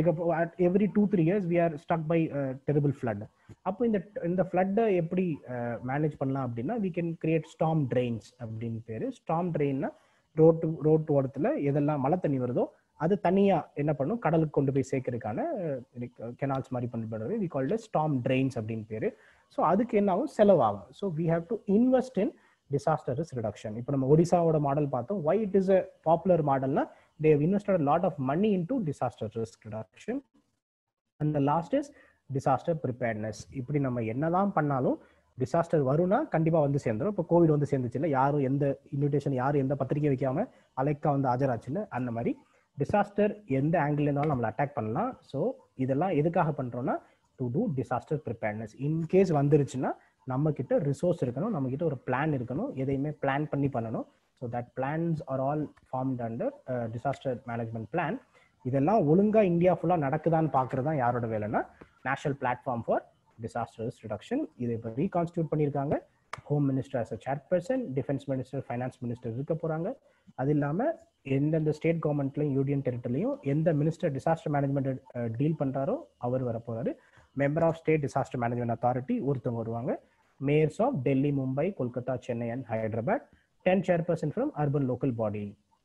every two three years we are stuck by terrible flood அப்போ இந்த இந்த ஃப்ளட்டை எப்படி மேனேஜ் பண்ணலாம் அப்படின்னா we can create storm drains அப்படின்னு பேரு ஸ்டாம் ட்ரெயின்னா ரோட்டு ரோட்டு ஓரத்தில் எதெல்லாம் மழை தண்ணி வருதோ அது தனியா என்ன பண்ணும் கடலுக்கு கொண்டு போய் சேர்க்கறதுக்கான கெனால்ஸ் மாதிரி பண்ணுறது வி கால்ட் ஸ்டாம் ட்ரெயின்ஸ் அப்படின்னு பேரு ஸோ அதுக்கு என்ன ஆகும் செலவாகும் so we have to invest in disaster risk reduction இப்போ நம்ம ஒடிசாவோட மாடல் பார்த்தோம் why it is a popular மாடல்னா they have invested lot of money in to disaster risk reduction and last is disaster preparedness இப்படி நம்ம என்னதான் பண்ணாலும் disaster வரும்னா கண்டிப்பா வந்து சேர்ந்துடும் இப்போ கோவிட் வந்து சேர்ந்துச்சு இல்லை யாரும் எந்த இன்விடேஷன் யாரும் எந்த பத்திரிக்கை வைக்காம அலைக்கா வந்து ஆஜராச்சு இல்லை அந்த மாதிரி டிசாஸ்டர் எந்த ஆங்கிள் இருந்தாலும் நம்மளை அட்டாக் பண்ணலாம் ஸோ இதெல்லாம் எதுக்காக பண்றோம்னா to do disaster preparedness in case வந்துருச்சுன்னா நம்ம கிட்ட ரிசோர்ஸ் இருக்கணும் நம்ம கிட்ட ஒரு பிளான் இருக்கணும் எதையுமே பிளான் பண்ணி பண்ணணும் so that plans are all formed under disaster management plan இதெல்லாம் ஒழுங்கா இந்தியா ஃபுல்லா நடக்குதான்னு பாக்குறது தான் யாரோட வேலைன்னா national platform for disasters reduction இதை இப்போ ரீகான்ஸ்டியூட் பண்ணியிருக்காங்க home minister as a chairperson defence minister finance minister இருக்க போறாங்க அது இல்லாமல் எந்தெந்த ஸ்டேட் கவர்மெண்ட்லையும் யூனியன் டெரிட்டரிலையும் எந்த மினிஸ்டர் டிசாஸ்டர் மேனேஜ்மெண்ட் டீல் பண்றாரோ அவர் வர போறாரு member of state disaster management authority ஒருத்தவங்க வருவாங்க mayors of Delhi Mumbai Kolkata Chennai and Hyderabad ten chairperson from urban local body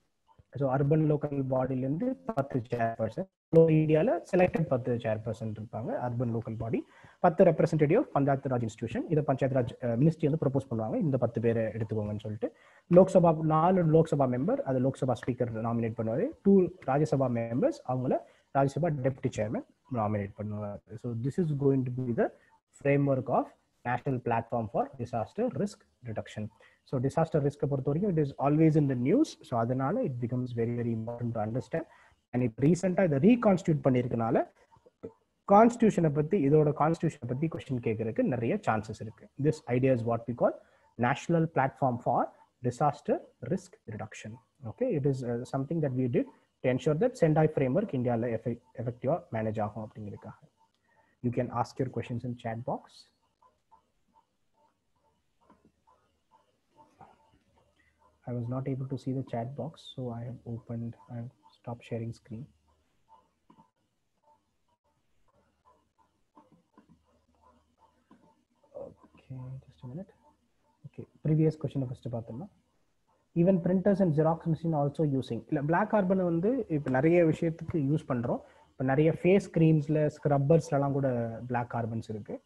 so urban local பாடியிலேருந்து பத்து சேர்பர்சன் இந்தியாவில் செலக்டட் பத்து சேர்பர்சன் இருப்பாங்க அர்பன் லோக்கல் பாடி பத்து ரெப்ரஸன்டேட்டிவ் பஞ்சாயத்து ராஜ் இன்ஸ்டியூஷன் இதை பஞ்சாயத்து ராஜ் மினிஸ்ட்ரி வந்து ப்ரப்போஸ் பண்ணுவாங்க இந்த பத்து பேரை எடுத்துக்கோங்கன்னு சொல்லிட்டு லோக்சபா நாலு லோக்சபா மெம்பர் அது லோக்சபா ஸ்பீக்கர் நாமினேட் பண்ணுவார் டூ ராஜ்யசபா மெம்பர்ஸ் அவங்கள ராஜ்யசபா டெப்டி சேர்மன் நாமினேட் பண்ணுவார் so this is going to be the framework of national platform for disaster risk reduction so disaster ரிஸ்க்கை பொறுத்த வரைக்கும் it is always in the news so அதனால it becomes very very important to understand and இப்போ ரீசெண்டாக இதை reconstitute பண்ணியிருக்கனால கான்ஸ்டியூஷனை பற்றி இதோட கான்ஸ்டியூஷனை பற்றி கொஸ்டின் கேட்கறதுக்கு நிறைய சான்சஸ் இருக்கு this idea is what we call national platform for disaster risk reduction okay it is something that we did to ensure that Sendai framework இந்தியாவில் எஃபெக்டிவாக மேனேஜ் ஆகும் அப்படிங்கிறதுக்காக you can ask your questions in chat box I was not able to see the chat box, so I have opened, I have stopped sharing screen. Okay, just a minute. Okay, previous question first பார்த்தோம்னா even printers and xerox machine also using இல்லை black carbon வந்து இப்போ நிறைய விஷயத்துக்கு use பண்ணுறோம் இப்போ நிறைய face க்ரீம்ஸில் ஸ்க்ரப்பர்ஸ்லலாம் கூட பிளாக் கார்பன்ஸ் இருக்குது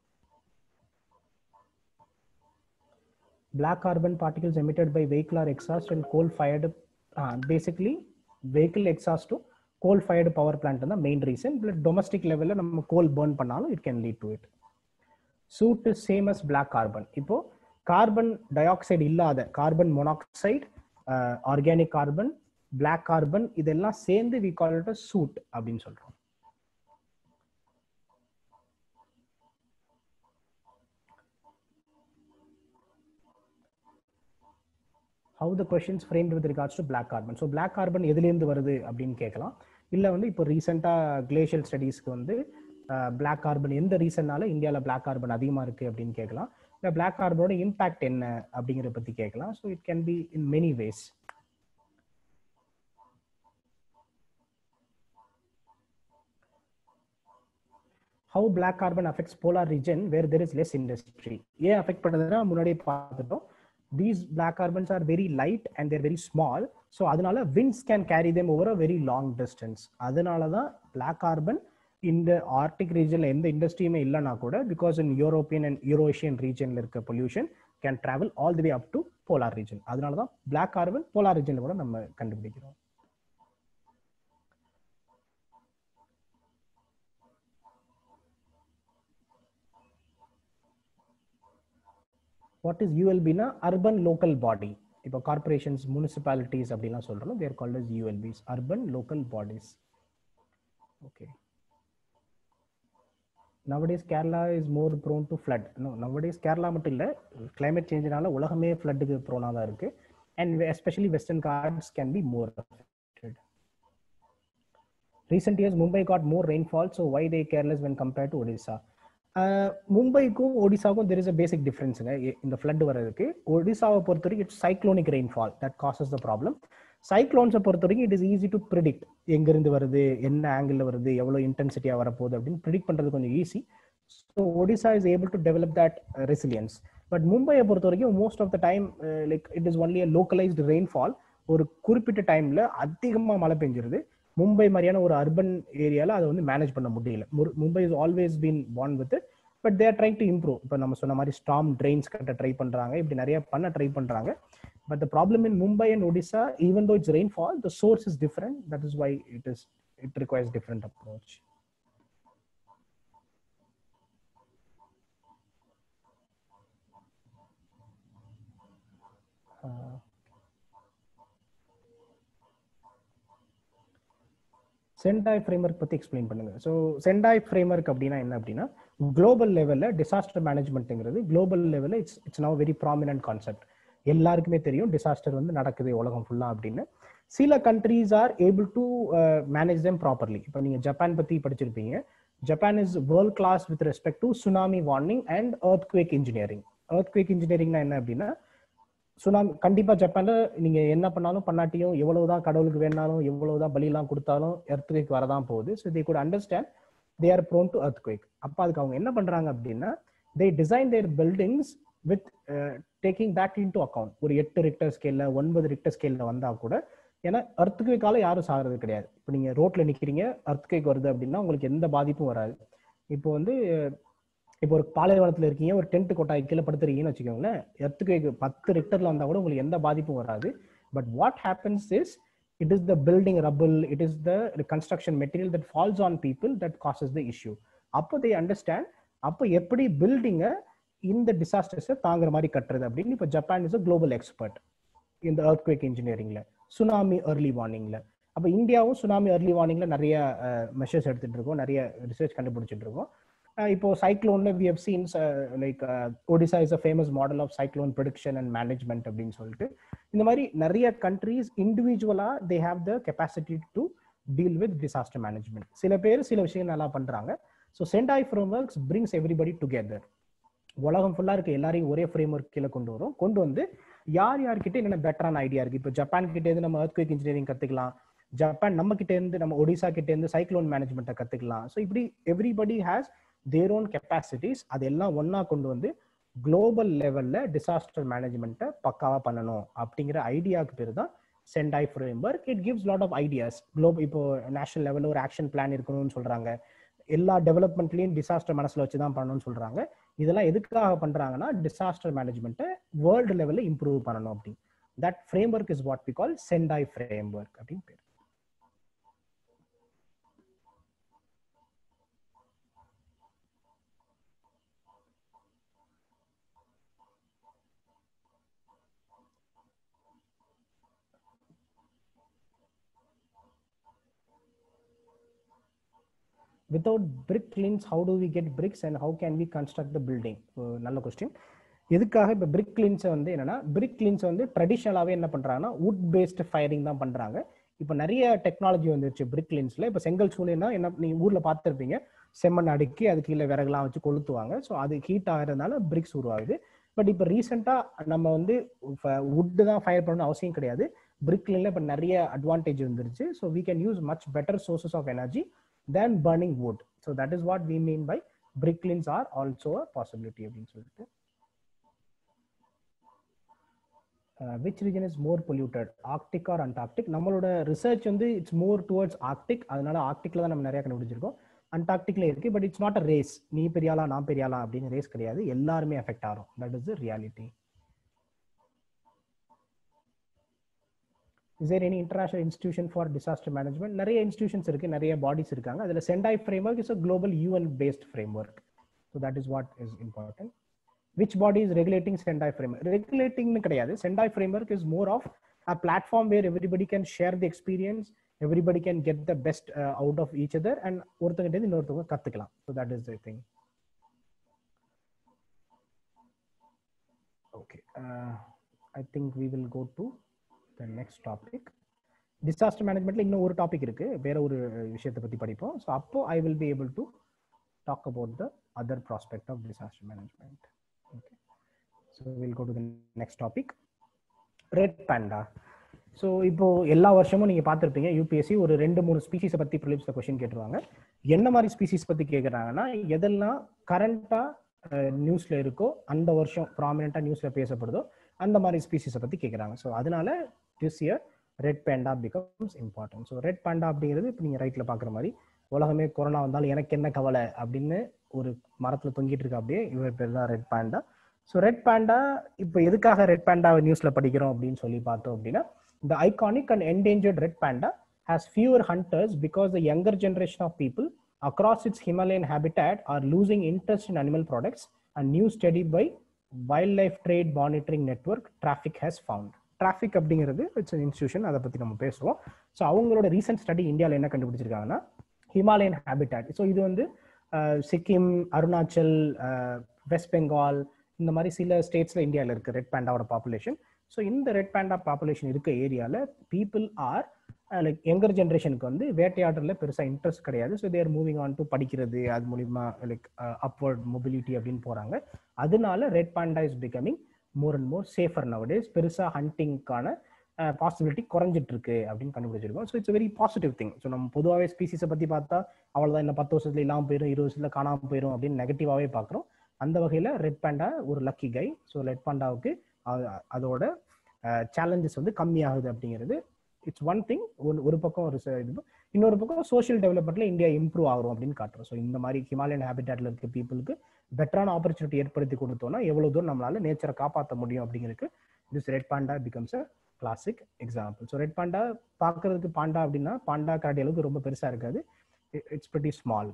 black carbon particles emitted by vehicle or exhaust and coal fired uh, basically vehicle exhaust to coal fired power plant தான் main reason but domestic level நம்ம coal burn பண்ணாலும் it can lead to it soot is same as black carbon இப்போ carbon dioxide இல்லாத carbon monoxide organic carbon black carbon இதெல்லாம் சேர்ந்து we call it soot அப்படின்னு சொல்றோம் how the questions framed with regards to black carbon so black carbon எதுலேருந்து வருது அப்படின்னு கேட்கலாம் இல்லை வந்து இப்போ ரீசெண்டாக கிளேஷியல் ஸ்டடீஸ்க்கு வந்து பிளாக் கார்பன் எந்த ரீசன்னால இந்தியாவில் பிளாக் கார்பன் அதிகமாக இருக்குது அப்படின்னு கேட்கலாம் இல்லை பிளாக் கார்பனோட இம்பாக்ட் என்ன அப்படிங்கிறத பற்றி கேட்கலாம் so it can be in many ways how black carbon affects polar region where there is less industry ஏன் அஃபெக்ட் பண்ணுறதுன்னா முன்னாடியே பார்த்துட்டோம் these black carbons are very light and they're very small so அதனால winds can carry them over a very long distance அதனால தான் black carbon இந்த Arctic ரீஜனில் எந்த இண்டஸ்ட்ரியுமே இல்லைனா கூட because in European and Eurasian ரீஜனில் இருக்க pollution can travel all the way up to polar region அதனால தான் பிளாக் கார்பன் போலார் ரீஜனில் கூட நம்ம கண்டுபிடிக்கிறோம் வாட் இஸ் யூஎல்பினா அர்பன் லோக்கல் பாடி இப்போ கார்பரேஷன்ஸ் முனிசிபாலிட்டிஸ் அப்படிலாம் சொல்கிறோம் they're called is ULBs urban local bodies okay nowadays Kerala is more prone to flood no nowadays Kerala மட்டும் இல்லை கிளைமேட் சேஞ்சினால உலகமே ஃப்ளட்டுக்கு ப்ரோனாக தான் இருக்குது and especially western Ghats can be more affected recent years mumbai got more rainfall so why they careless when compared to odisha ah மும்பைக்கும் ஒடிசாவுக்கும் தெர் இஸ் அ பேசிக் டிஃப்ரென்ஸுங்க இந்த ஃப்ளட் வர்றதுக்கு ஒடிசாவை பொறுத்த வரைக்கும் it's cyclonic rainfall that causes the problem சைக்ளோன்ஸை பொறுத்த வரைக்கும் it is easy to predict எங்கேருந்து வருது என்ன ஆங்கிளில் வருது எவ்வளோ இன்டென்சிட்டியாக வரப்போகுது அப்படின்னு ப்ரிடிக்ட் பண்ணுறது கொஞ்சம் easy so Odisha is able to develop that resilience but மும்பையை பொறுத்த வரைக்கும் most of the time like it is only a localised rainfall ஒரு குறிப்பிட்ட டைம்ல அதிகமாக மழை பெஞ்சிருது மும்பை மாதிரியான ஒரு அர்பன் ஏரியால அதை வந்து மேனேஜ் பண்ண முடியல முரு- Mumbai is always been pan with but they're trying to improve இப்போ நம்ம சொன்ன மாதிரி ஸ்டாம் ட்ரெயின்ஸ் கட்ட ட்ரை பண்றாங்க இப்படி நிறைய பண்ண ட்ரை பண்றாங்க but the problem in Mumbai and Odisha even though it's rainfall the source is different that is why it is it requires different approach Sendai framework பத்தி எக்ஸ்பிளைன் பண்ணுங்க ஸோ சென்டாய் ஃப்ரேம்ஒர்க் அப்படின்னா என்ன அப்படின்னா குளோபல் லெவல்ல டிசாஸ்டர் மேனேஜ்மெண்ட்ங்கிறது global லெவல்ல it's it's now very prominent concept எல்லாருக்குமே தெரியும் டிசாஸ்டர் வந்து நடக்குது உலகம் ஃபுல்லா அப்படின்னு சில countries are able to manage them properly இப்போ நீங்க ஜப்பான் பத்தி படிச்சிருப்பீங்க Japan is world class with respect to tsunami warning and earthquake engineering earthquake இன்ஜினியரிங்னா என்ன அப்படின்னா சுனாமி கண்டிப்பா ஜப்பான்ல நீங்க என்ன பண்ணாலும் பண்ணாட்டியும் எவ்வளவுதான் கடவுளுக்கு வேணாலும் எவ்வளவுதான் பலியெல்லாம் கொடுத்தாலும் எர்த்குவேக் வரதான் போகுது so they good understand they are prone to earthquake அப்ப அதுக்கு அவங்க என்ன பண்றாங்க அப்படின்னா they design their buildings with taking back in to account ஒரு எட்டு ரிக்டர் ஸ்கேல்ல ஒன்பது ரிக்டர் ஸ்கேல்ல வந்தா கூட ஏன்னா earthquake-ஆல யாரும் சாகிறது கிடையாது இப்போ நீங்க ரோட்ல நிக்கிறீங்க earthquake வருது அப்படின்னா உங்களுக்கு எந்த பாதிப்பும் வராது இப்போ வந்து இப்போ ஒரு பாலைவனத்துல இருக்கீங்க ஒரு டென்ட் கொட்டாய் கீழே படுத்துறீங்கன்னு வச்சுக்கோங்களேன் எர்த்துக்கு பத்து ரெக்டர்ல வந்தா கூட உங்களுக்கு எந்த பாதிப்பும் வராது but what happens is it is the building rubble it is the construction material that falls on people that causes the issue அப்போ தே அண்டர்ஸ்டாண்ட் அப்போ எப்படி பில்டிங்கை இந்த டிசாஸ்டர்ஸை தாங்குற மாதிரி கட்டுறது அப்படின்னு இப்போ Japan is a global expert இந்த earthquake இன்ஜினியரிங்ல சுனாமி early வார்னிங்ல அப்போ இந்தியாவும் சுனாமி early வார்னிங்ல நிறைய மெஷர்ஸ் எடுத்துட்டு இருக்கோம் நிறைய ரிசர்ச் கண்டுபிடிச்சிட்டு இருக்கோம் அஹ் இப்போ சைக்ளோன்ல we have seens like Odisha is a famous model of cyclone prediction and management அப்படின்னு சொல்லிட்டு இந்த மாதிரி நிறைய கண்ட்ரீஸ் இண்டிவிஜுவலா they have the capacity to deal with disaster management சில பேர் சில விஷயங்கள் நல்லா பண்றாங்க so Sendai frameworks brings everybody together உலகம் ஃபுல்லா இருக்க எல்லாரையும் ஒரே ஃப்ரேம் ஒர்க் கீழே கொண்டு வரும் கொண்டு வந்து யார் யார்கிட்ட என்னென்ன பெட்டரான ஐடியா இருக்கு இப்போ ஜப்பான் கிட்ட இருந்து நம்ம earthquake இன்ஜினியரிங் கத்துக்கலாம் ஜப்பான் நம்ம கிட்ட இருந்து நம்ம ஒடிசா கிட்ட இருந்து சைக்ளோன் மேனேஜ்மெண்ட்டை கத்துக்கலாம் ஸோ இப்படி everybody has their own capacities அதெல்லாம் ஒண்ணா கொண்டு வந்து குளோபல் லெவல்ல டிசாஸ்டர் மேனேஜ்மெண்ட்டை பக்காவா பண்ணணும் அப்படிங்கிற ஐடியாவுக்கு பேர் தான் Sendai framework it gives lot of ideas globe இப்போ நேஷனல் லெவலில் ஒரு ஆக்ஷன் பிளான் இருக்கணும்னு சொல்றாங்க எல்லா டெவலப்மெண்ட்லயும் டிசாஸ்டர் மனசுல வச்சு தான் பண்ணணும்னு சொல்றாங்க இதெல்லாம் எதுக்காக பண்றாங்கன்னா டிசாஸ்டர் மேனேஜ்மெண்ட்டை வேர்ல்டு லெவல்ல இம்ப்ரூவ் பண்ணணும் அப்படி that framework is what we call Sendai framework அப்படின்னு பேர் without brick cleans how do we get bricks and how can we construct the building Uh, நல்ல கொஸ்டின் எதுக்காக இப்போ பிரிக் கிளீன்ஸை வந்து என்னன்னா பிரிக் கிளீன்ஸ் வந்து ட்ரெடிஷ்னலாகவே என்ன பண்றாங்கன்னா வுட் பேஸ்டு ஃபயரிங் தான் பண்றாங்க இப்போ நிறைய டெக்னாலஜி வந்துருச்சு பிரிக் கிளீன்ஸ்ல இப்போ செங்கல் சூளைனா என்ன நீங்க ஊர்ல பார்த்துருப்பீங்க செம்மண் அடுக்கி அதுக்கு கீழே விறகுலாம் வச்சு கொளுத்துவாங்க ஸோ அது ஹீட் ஆகிறதுனால பிரிக்ஸ் உருவாகுது பட் இப்போ ரீசெண்டாக நம்ம வந்து வுட்டு தான் ஃபயர் பண்ணணும் அவசியம் கிடையாது பிரிக் கிளீன்ல இப்போ நிறைய அட்வான்டேஜ் வந்துருச்சு so we can use much better sources of energy than burning wood. So that is what we mean by brick kilns are also a possibility அப்படின்னு சொல்லிட்டு which region is more polluted Arctic or Antarctic நம்மளோட research வந்து it's more towards Arctic அதனால ஆர்க்டிக்ல தான் நம்ம நிறைய கண்டுபிடிச்சிருக்கோம் அண்டார்க்டிக்ல இருக்கு but it's not a race நீ பெரியாளா நான் பெரியாளா அப்படின்னு ரேஸ் கிடையாது எல்லாருமே எஃபெக்ட் ஆகும் that is the reality is there any international institution for disaster management நிறைய இன்ஸ்டியூஷன்ஸ் இருக்கு நிறைய பாடிஸ் இருக்காங்க அதில் Sendai framework is a global UN based framework so that is what is important which body is regulating Sendai frame ரெகுலேட்டிங்னு கிடையாது Sendai framework is more of a platform where everybody can share the experience everybody can get the best out of each other and ஒருத்தங்கிட்ட இன்னொருத்தவங்க கத்துக்கலாம் so that is the thing okay I think we will go to the next topic disaster மேனேஜ்மெண்ட்ல இன்னும் ஒரு topic இருக்கு வேற ஒரு விஷயத்தை பத்தி படிப்போம் ஸோ அப்போ I will be able to talk about the other prospect of disaster management okay so will go to the next topic red panda so இப்போ எல்லா வருஷமும் நீங்க பார்த்துருப்பீங்க யூபிஎஸ்சி ஒரு ரெண்டு மூணு ஸ்பீசிஸை பத்தி ப்ரிலிப்ஸ்ல கொஸ்டின் கேட்டுருவாங்க என்ன மாதிரி ஸ்பீசிஸ் பத்தி கேட்குறாங்கன்னா எதெல்லாம் கரண்டா நியூஸ்ல இருக்கோ அந்த வருஷம் ப்ராமினெண்டா நியூஸ்ல பேசப்படுதோ அந்த மாதிரி ஸ்பீசிஸை பத்தி கேட்குறாங்க ஸோ அதனால this year red panda becomes important so red panda அப்படிங்கிறது இப்போ நீங்கள் ரைட்டில் பார்க்குற மாதிரி உலகமே கொரோனா வந்தாலும் எனக்கு என்ன கவலை அப்படின்னு ஒரு மரத்தில் தொங்கிட்டு இருக்க அப்படியே இவர் பேர் தான் red panda so red panda இப்போ எதுக்காக ரெட் பேண்டா நியூஸில் படிக்கிறோம் அப்படின்னு சொல்லி பார்த்தோம் அப்படின்னா இந்த iconic and endangered red panda has fewer hunters because the younger generation of people across its Himalayan habitat are losing interest in animal products. A new study by Wildlife Trade Monitoring Network, Traffic, has found. Traffic அப்படிங்கிறது it's institution அதை பற்றி நம்ம பேசுவோம் so அவங்களோட recent study இந்தியாவில் என்ன கண்டுபிடிச்சிருக்காங்கன்னா Himalayan habitat so இது வந்து சிக்கிம் அருணாச்சல் வெஸ்ட் பெங்கால் இந்த மாதிரி சில ஸ்டேட்ஸில் இந்தியாவில் இருக்குது ரெட் பேண்டாவோட பாப்புலேஷன் ஸோ இந்த ரெட் பேண்டா பாப்புலேஷன் இருக்க ஏரியாவில் பீப்புள் ஆர் லைக் யங்கர் ஜென்ரேஷனுக்கு வந்து வேட்டையாடுறதுல பெருசாக இன்ட்ரெஸ்ட் கிடையாது so they're moving on to படிக்கிறது அது மூலிமா லைக் அப்வர்ட் மொபிலிட்டி அப்படின்னு போகிறாங்க அதனால red panda is becoming more and more safer nowadays பெருசாக ஹண்டிங்க்கான பாசிபிலிட்டி குறைஞ்சிட்டு இருக்கு அப்படின்னு கண்டுபிடிச்சிருக்கோம் so it's very positive thing so நம்ம பொதுவாகவே ஸ்பீசிஸை பற்றி பார்த்தா அவ்வளோதான் இன்னும் பத்து வருஷத்துல இல்லாமல் போயிடும் இருபது வருஷத்துல காணாமல் போயிடும் அப்படின்னு நெகட்டிவாகவே பார்க்குறோம் அந்த வகையில் ரெட் பேண்டா ஒரு லக்கி கை ஸோ ரெட் பேண்டாவுக்கு அதோட சேலஞ்சஸ் வந்து கம்மியாகுது அப்படிங்கிறது இட்ஸ் ஒன் திங் ஒன் ஒரு பக்கம் ஒரு இது இன்னொரு பக்கம் சோஷியல் டெவலப்மெண்ட்ல இந்தியா இம்ப்ரூவ் ஆகும் அப்படின்னு காட்டுறோம் ஸோ இந்த மாதிரி ஹிமாலயன் ஹேபிட்டாட்ல இருக்க பீப்புளுக்கு பெட்டரான ஆப்பர்ச்சுனிட்டி ஏற்படுத்தி கொடுத்தோம்னா எவ்வளவு தூரம் நம்மளால நேச்சரை காப்பாற்ற முடியும் அப்படிங்கிறதுக்கு this red panda becomes a classic example so red panda பார்க்கறதுக்கு பாண்டா அப்படின்னா பாண்டா கரடி அளவுக்கு ரொம்ப பெருசா இருக்காது இட்ஸ் பிரிட்டி ஸ்மால்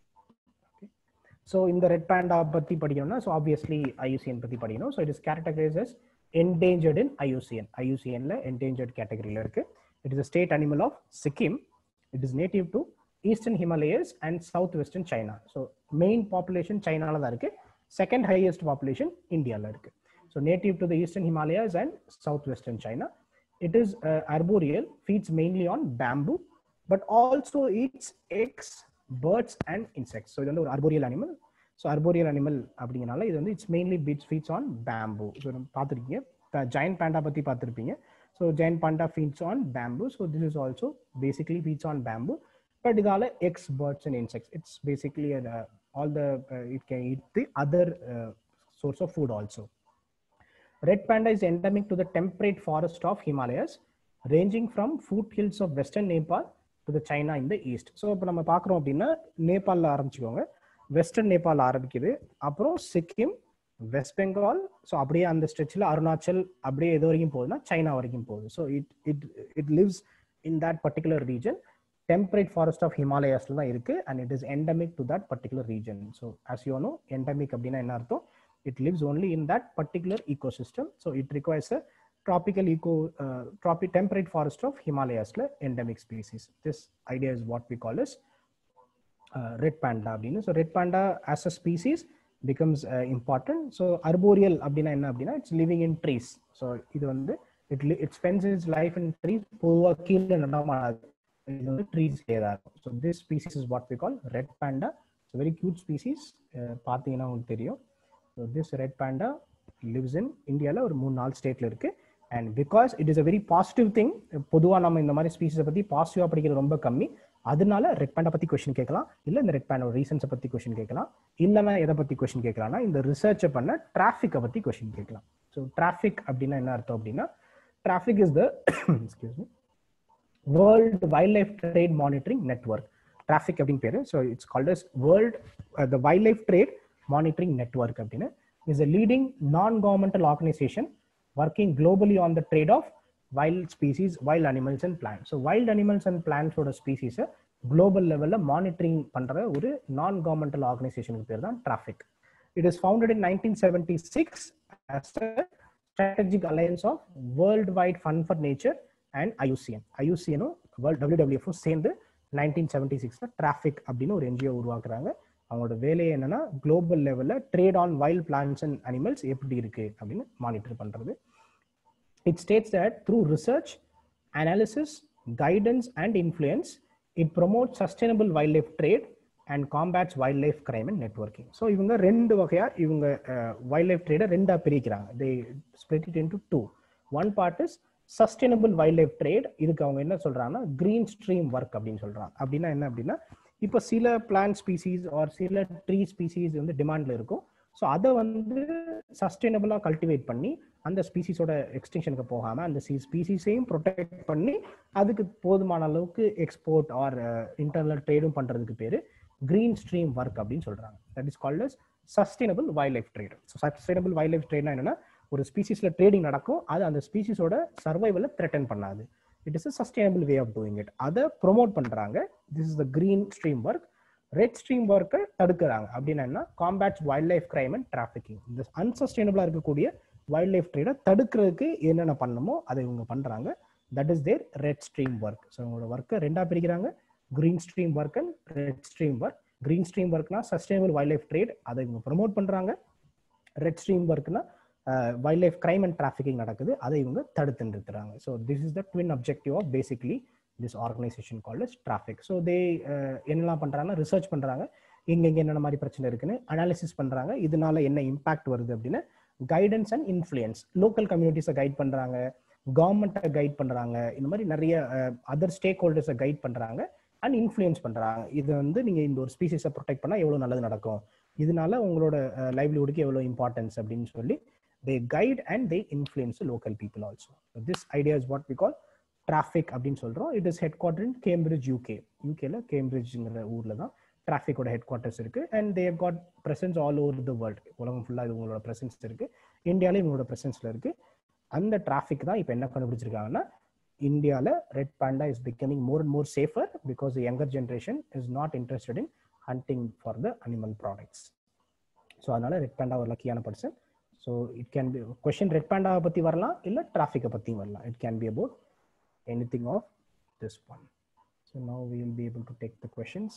ஸோ இந்த ரெட் பேண்டா பத்தி படிக்கணும்னா ஸோ ஆப்வியஸ்லி ஐயூசிஎன் பத்தி படிக்கணும் so it is characterises endangered in IUCN. IUCN ல endangered கேட்டகரியில இருக்கு it is state animal of Sikkim it is native to eastern Himalayas and south western China so main population சைனால தான் இருக்கு செகண்ட் ஹையஸ்ட் பாப்புலேஷன் இந்தியாவில் இருக்கு so native to the eastern Himalayas and south western China it is arboreal feeds mainly on bamboo but also it's eggs birds and insects so இது வந்து ஒரு arboreal animal so arboreal animal அப்படிங்கனால இது வந்து it's mainly feeds feeds on bamboo so நம்ம பார்த்துருக்கீங்க giant panda பற்றி பார்த்துருப்பீங்க so giant panda feeds on bamboo so this is also basically feeds on bamboo but இதால eggs birds and insects it's basically all the it can eat the other source of food also red panda is endemic to the temperate forest of Himalayas ranging from foothills of western Nepal to the China in the east so இப்போ நம்ம பார்க்குறோம் அப்படின்னா நேபாளில் ஆரம்பிச்சுக்கோங்க western Nepal ஆரம்பிக்குது அப்புறம் Sikkim west Bengal so அப்படியே அந்த ஸ்ட்ரெச்சில் அருணாச்சல் அப்படியே எது வரைக்கும் போகுதுன்னா சைனா வரைக்கும் போகுது so it it it lives in that particular region temperate forest of ஹிமாலயாஸ்ல தான் இருக்கு and it is endemic to that particular region so as you know endemic அப்படின்னா என்ன அர்த்தம் it lives only in that particular ecosystem so it requires a tropical eco uh, tropic temperate forest of himalayasல endemic species this idea is what we call as red panda அப்படின்னு so red பேண்டா as a species becomes important so arboreal அப்படின்னா என்ன அப்படின்னா it's living in trees so இது வந்து it it spends his life in trees பொதுவாக கீழே நடமாடாது இது வந்து ட்ரீஸ்லேயே தான் இருக்கும் so this species is what we call red panda so very cute species பார்த்தீங்கன்னா உங்களுக்கு தெரியும் so this red panda lives in இந்தியாவில் ஒரு மூணு நாலு ஸ்டேட்டில் இருக்குது and because it is a very positive thing பொதுவாக நம்ம இந்த மாதிரி ஸ்பீசிஸை பற்றி பாசிட்டிவாக படிக்கிறது ரொம்ப கம்மி அதனால ரெட் பேண்டை பற்றி கொஸ்டின் கேட்கலாம் இல்லை இந்த ரெட் பேண்டோட ரீசன்ஸை பற்றி கொஸ்டின் கேட்கலாம் இல்லைன்னா எதை பற்றி கொஸ்டின் கேட்கலாம்னா இந்த ரிசர்ச்சை பண்ண டிராஃபிக்கை பற்றி கொஸ்டின் கேட்கலாம் ஸோ டிராஃபிக் அப்படின்னா என்ன அர்த்தம் அப்படின்னா traffic is the excuse me world wildlife trade monitoring network traffic அப்படின்னு பேரு so it's called as world the wildlife trade monitoring network அப்படின்னு is a leading non governmental organisation working globally on the trade of wild species wild animals and plants so wild animals and பிளான்ஸோட ஸ்பீசிஸை global லெவலில் monitoring பண்ணுற ஒரு non governmental ஆர்கனைசேஷனுக்கு பேர் தான் traffic it is founded in nineteen seventy six as a strategic alliance of worldwide fund for nature and IUCN. IUCN world WWF சேர்ந்து nineteen seventy சிக்ஸ்ல டிராஃபிக் அப்படின்னு ஒரு என்ஜிஓ உருவாக்குறாங்க அவங்களோட வேலையை என்னன்னா குளோபல் லெவலில் trade on wild plants and animals எப்படி இருக்கு அப்படின்னு மானிட்டர் பண்றது it states that through research analysis guidance and influence it promote sustainable wildlife trade and combats wildlife crime and networking so இவங்க ரெண்டு வகையா இவங்க wildlife ட்ரேடை ரெண்டா பிரிக்கிறாங்க they split it into two one part is sustainable wildlife trade இதுக்கு அவங்க என்ன சொல்றாங்கன்னா கிரீன் ஸ்ட்ரீம் ஒர்க் அப்படின்னு சொல்றாங்க அப்படின்னா என்ன அப்படின்னா இப்போ சில பிளான்ட் ஸ்பீசிஸ் ஆர் சில ட்ரீ ஸ்பீசிஸ் வந்து டிமாண்ட்ல இருக்கும் ஸோ அதை வந்து சஸ்டைனபிளாக கல்டிவேட் பண்ணி அந்த ஸ்பீசிஸோட எக்ஸ்டென்ஷனுக்கு போகாமல் அந்த ஸ்பீசிஸையும் ப்ரொடெக்ட் பண்ணி அதுக்கு போதுமான அளவுக்கு எக்ஸ்போர்ட் ஆர் இன்டர்னல் ட்ரேடும் பண்ணுறதுக்கு பேர் கிரீன் ஸ்ட்ரீம் ஒர்க் அப்படின்னு சொல்கிறாங்க that is called as sustainable wildlife trade so sustainable wildlife ட்ரேட்னா என்னன்னா ஒரு ஸ்பீசிஸில் ட்ரேடிங் நடக்கும் அது அந்த ஸ்பீசிஸோட சர்வைவலை த்ரெட்டன் பண்ணாது it is a sustainable way of doing it அதை ப்ரொமோட் பண்ணுறாங்க this is the green stream work red stream ஒர்க்கை தடுக்கிறாங்க அப்படின்னா என்ன combats wildlife crime and trafficking இந்த அன்சஸ்டைனபிளாக இருக்கக்கூடிய வைல்ட் லைஃப் ட்ரேடை தடுக்கிறதுக்கு என்னென்ன பண்ணணுமோ அதை இவங்க பண்ணுறாங்க that is their red stream work so இவங்களோட ஒர்க்கை ரெண்டாக பிரிக்கிறாங்க green stream work and red stream work green stream ஒர்க்னா சஸ்டைனபிள் வைல்ட் லைஃப் ட்ரேட் அதை இவங்க ப்ரொமோட் பண்ணுறாங்க ரெட் ஸ்ட்ரீம் ஒர்க்னா wildlife crime and trafficking நடக்குது அதை இவங்க தடுத்து நிறுத்துறாங்க so this is the twin objective of basically this organisation called is traffic so they என்னெல்லாம் பண்ணுறாங்கன்னா ரிசர்ச் பண்ணுறாங்க எங்கெங்கே என்னென்ன மாதிரி பிரச்சனை இருக்குன்னு அனாலிசிஸ் பண்ணுறாங்க இதனால என்ன இம்பாக்ட் வருது அப்படின்னு கைடன்ஸ் அண்ட் இன்ஃப்ளூயன்ஸ் லோக்கல் கம்யூனிட்டிஸை கைட் பண்ணுறாங்க கவர்மெண்ட்டை கைட் பண்ணுறாங்க இந்த மாதிரி நிறைய அதர் ஸ்டேக் ஹோல்டர்ஸை கைட் பண்ணுறாங்க அண்ட் இன்ஃப்ளூயன்ஸ் பண்ணுறாங்க இது வந்து நீங்கள் இந்த ஒரு ஸ்பீசிஸை ப்ரொடெக்ட் பண்ணால் எவ்வளோ நல்லது நடக்கும் இதனால உங்களோட லைவ்லிஹுட்க்கு எவ்வளோ இம்பார்ட்டன்ஸ் அப்படின்னு சொல்லி they guide and they influence local people also this idea is what we call traffic அப்படின்னு சொல்கிறோம் it is headquarter in Cambridge UK யூகேல கேம்பிரிட்ஜ்ங்கிற ஊரில் தான் டிராஃபிக்கோட ஹெட் குவார்ட்டர்ஸ் இருக்கு and they've got presence all over the world உலகம் ஃபுல்லாக இவங்களோட பிரசன்ஸ் இருக்கு இந்தியாவிலும் இவங்களோட பிரசன்ஸ்ல இருக்கு அந்த டிராஃபிக் தான் இப்போ என்ன கண்டுபிடிச்சிருக்காங்கன்னா இந்தியாவில் red panda is becoming more and more safer because younger generation is not interested in hunting for the animal products so அதனால ரெட் பேண்டா ஒரு லக்கியான person so it can be question red பேண்டாவை பற்றி வரலாம் இல்லை டிராஃபிக்கை பற்றியும் வரலாம் it can be about anything of this one. So now we will be able to take the questions.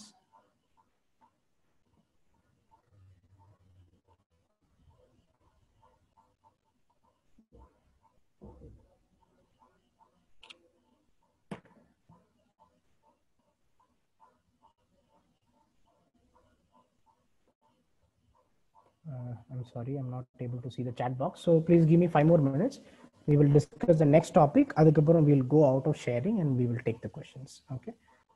Uh, I'm sorry, I'm not able to see the chat box. So please give me five more minutes. We will discuss the next topic. அதுக்கப்புறம் we'll go out of sharing and we will take the questions. Okay.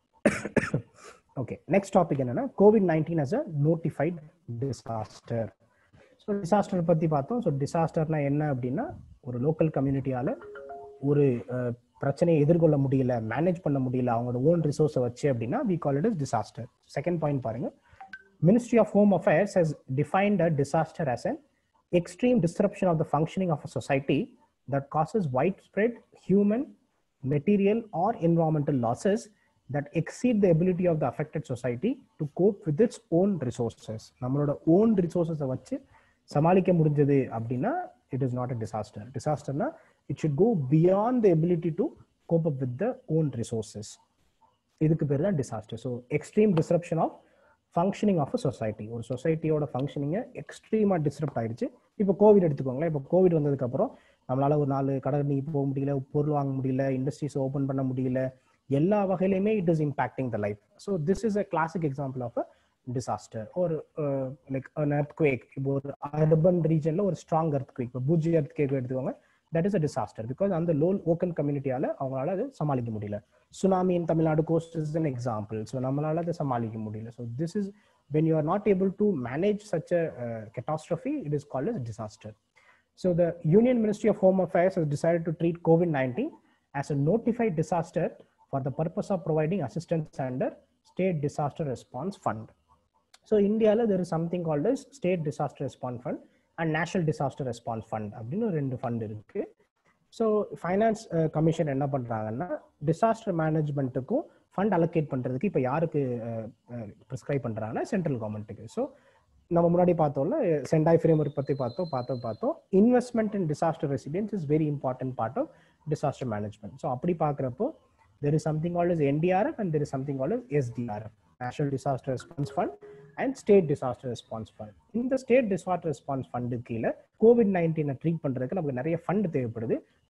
okay. Next topic என்னன்னா COVID nineteen as a notified disaster. So disaster பற்றி பார்த்தோம் so டிசாஸ்டர்னா என்ன அப்படின்னா ஒரு local கம்யூனிட்டியால் ஒரு பிரச்சனையை எதிர்கொள்ள முடியல மேனேஜ் பண்ண முடியல அவங்களோட ஓன் ரிசோர்ஸை வச்சு அப்படின்னா we call it is disaster second point பாருங்க ministry of home affairs has defined a disaster as an extreme disruption of the functioning of a society that causes widespread human, material, or environmental losses that exceed the ability of the affected society to cope with its own resources. நம்மளோட own ரிசோர்ஸஸை வச்சு சமாளிக்க முடிஞ்சது அப்படின்னா it is not a disaster டிசாஸ்டர்னா it should go beyond the ability to cope up with the own resources இதுக்கு பேர் தான் disaster so extreme disruption of functioning of a society ஒரு சொசைட்டியோட ஃபங்க்ஷனிங்கை எக்ஸ்ட்ரீமாக டிஸ்டர்ப் ஆயிடுச்சு இப்போ கோவிட் எடுத்துக்கோங்களேன் இப்போ கோவிட் வந்ததுக்கப்புறம் நம்மளால ஒரு நாலு கடைக்கு போக முடியல பொருள் வாங்க முடியல இண்டஸ்ட்ரீஸ் ஓப்பன் பண்ண முடியல எல்லா வகையிலுமே it is impacting the life so this is a classic example of a disaster ஒரு லைக் அர்த் குவேக் இப்போ ஒரு அர்பன் ரீஜன்ல ஒரு ஸ்ட்ராங் அர்த் குவேக் இப்போ பூஜி அர்த் கேக் எடுத்துக்கோங்க that is a disaster because அந்த லோ ஓக்கன் கம்யூனிட்டியால அவங்களால அதை சமாளிக்க முடியல tsunami in Tamil Nadu coast is an example so நம்மளால அதை சமாளிக்க முடியல so this is when you are not able to manage such a uh, catastrophe, it is called as disaster. So the Union Ministry of Home Affairs has decided to treat COVID-19 as a notified disaster for the purpose of providing assistance under State Disaster Response Fund. So India, there is something called as State Disaster Response Fund and National Disaster Response Fund. அப்படின்னு ரெண்டு fund இருக்கு so finance commission என்ன பண்ணுறாங்கன்னா disaster மேனேஜ்மெண்ட்டுக்கும் fund allocate பண்ணுறதுக்கு இப்போ யாருக்கு prescribe பண்ணுறாங்கன்னா central கவர்மெண்ட்டுக்கு ஸோ நம்ம முன்னாடி பார்த்தோம்ல சென்டாய் ஃப்ரேம் ஒர்க் பற்றி பார்த்தோம் பார்த்தோம் பார்த்தோம் investment in disaster resilience is very important part of disaster management so அப்படி பார்க்குறப்போ there is something called is NDRF and there is something called is SDRF national disaster response fund and state disaster response fund இந்த ஸ்டேட் disaster ரெஸ்பான்ஸ் ஃபண்டு கீழே COVID நைன்டீனை treat பண்ணுறதுக்கு நமக்கு நிறைய ஃபண்ட் தேவைப்படுது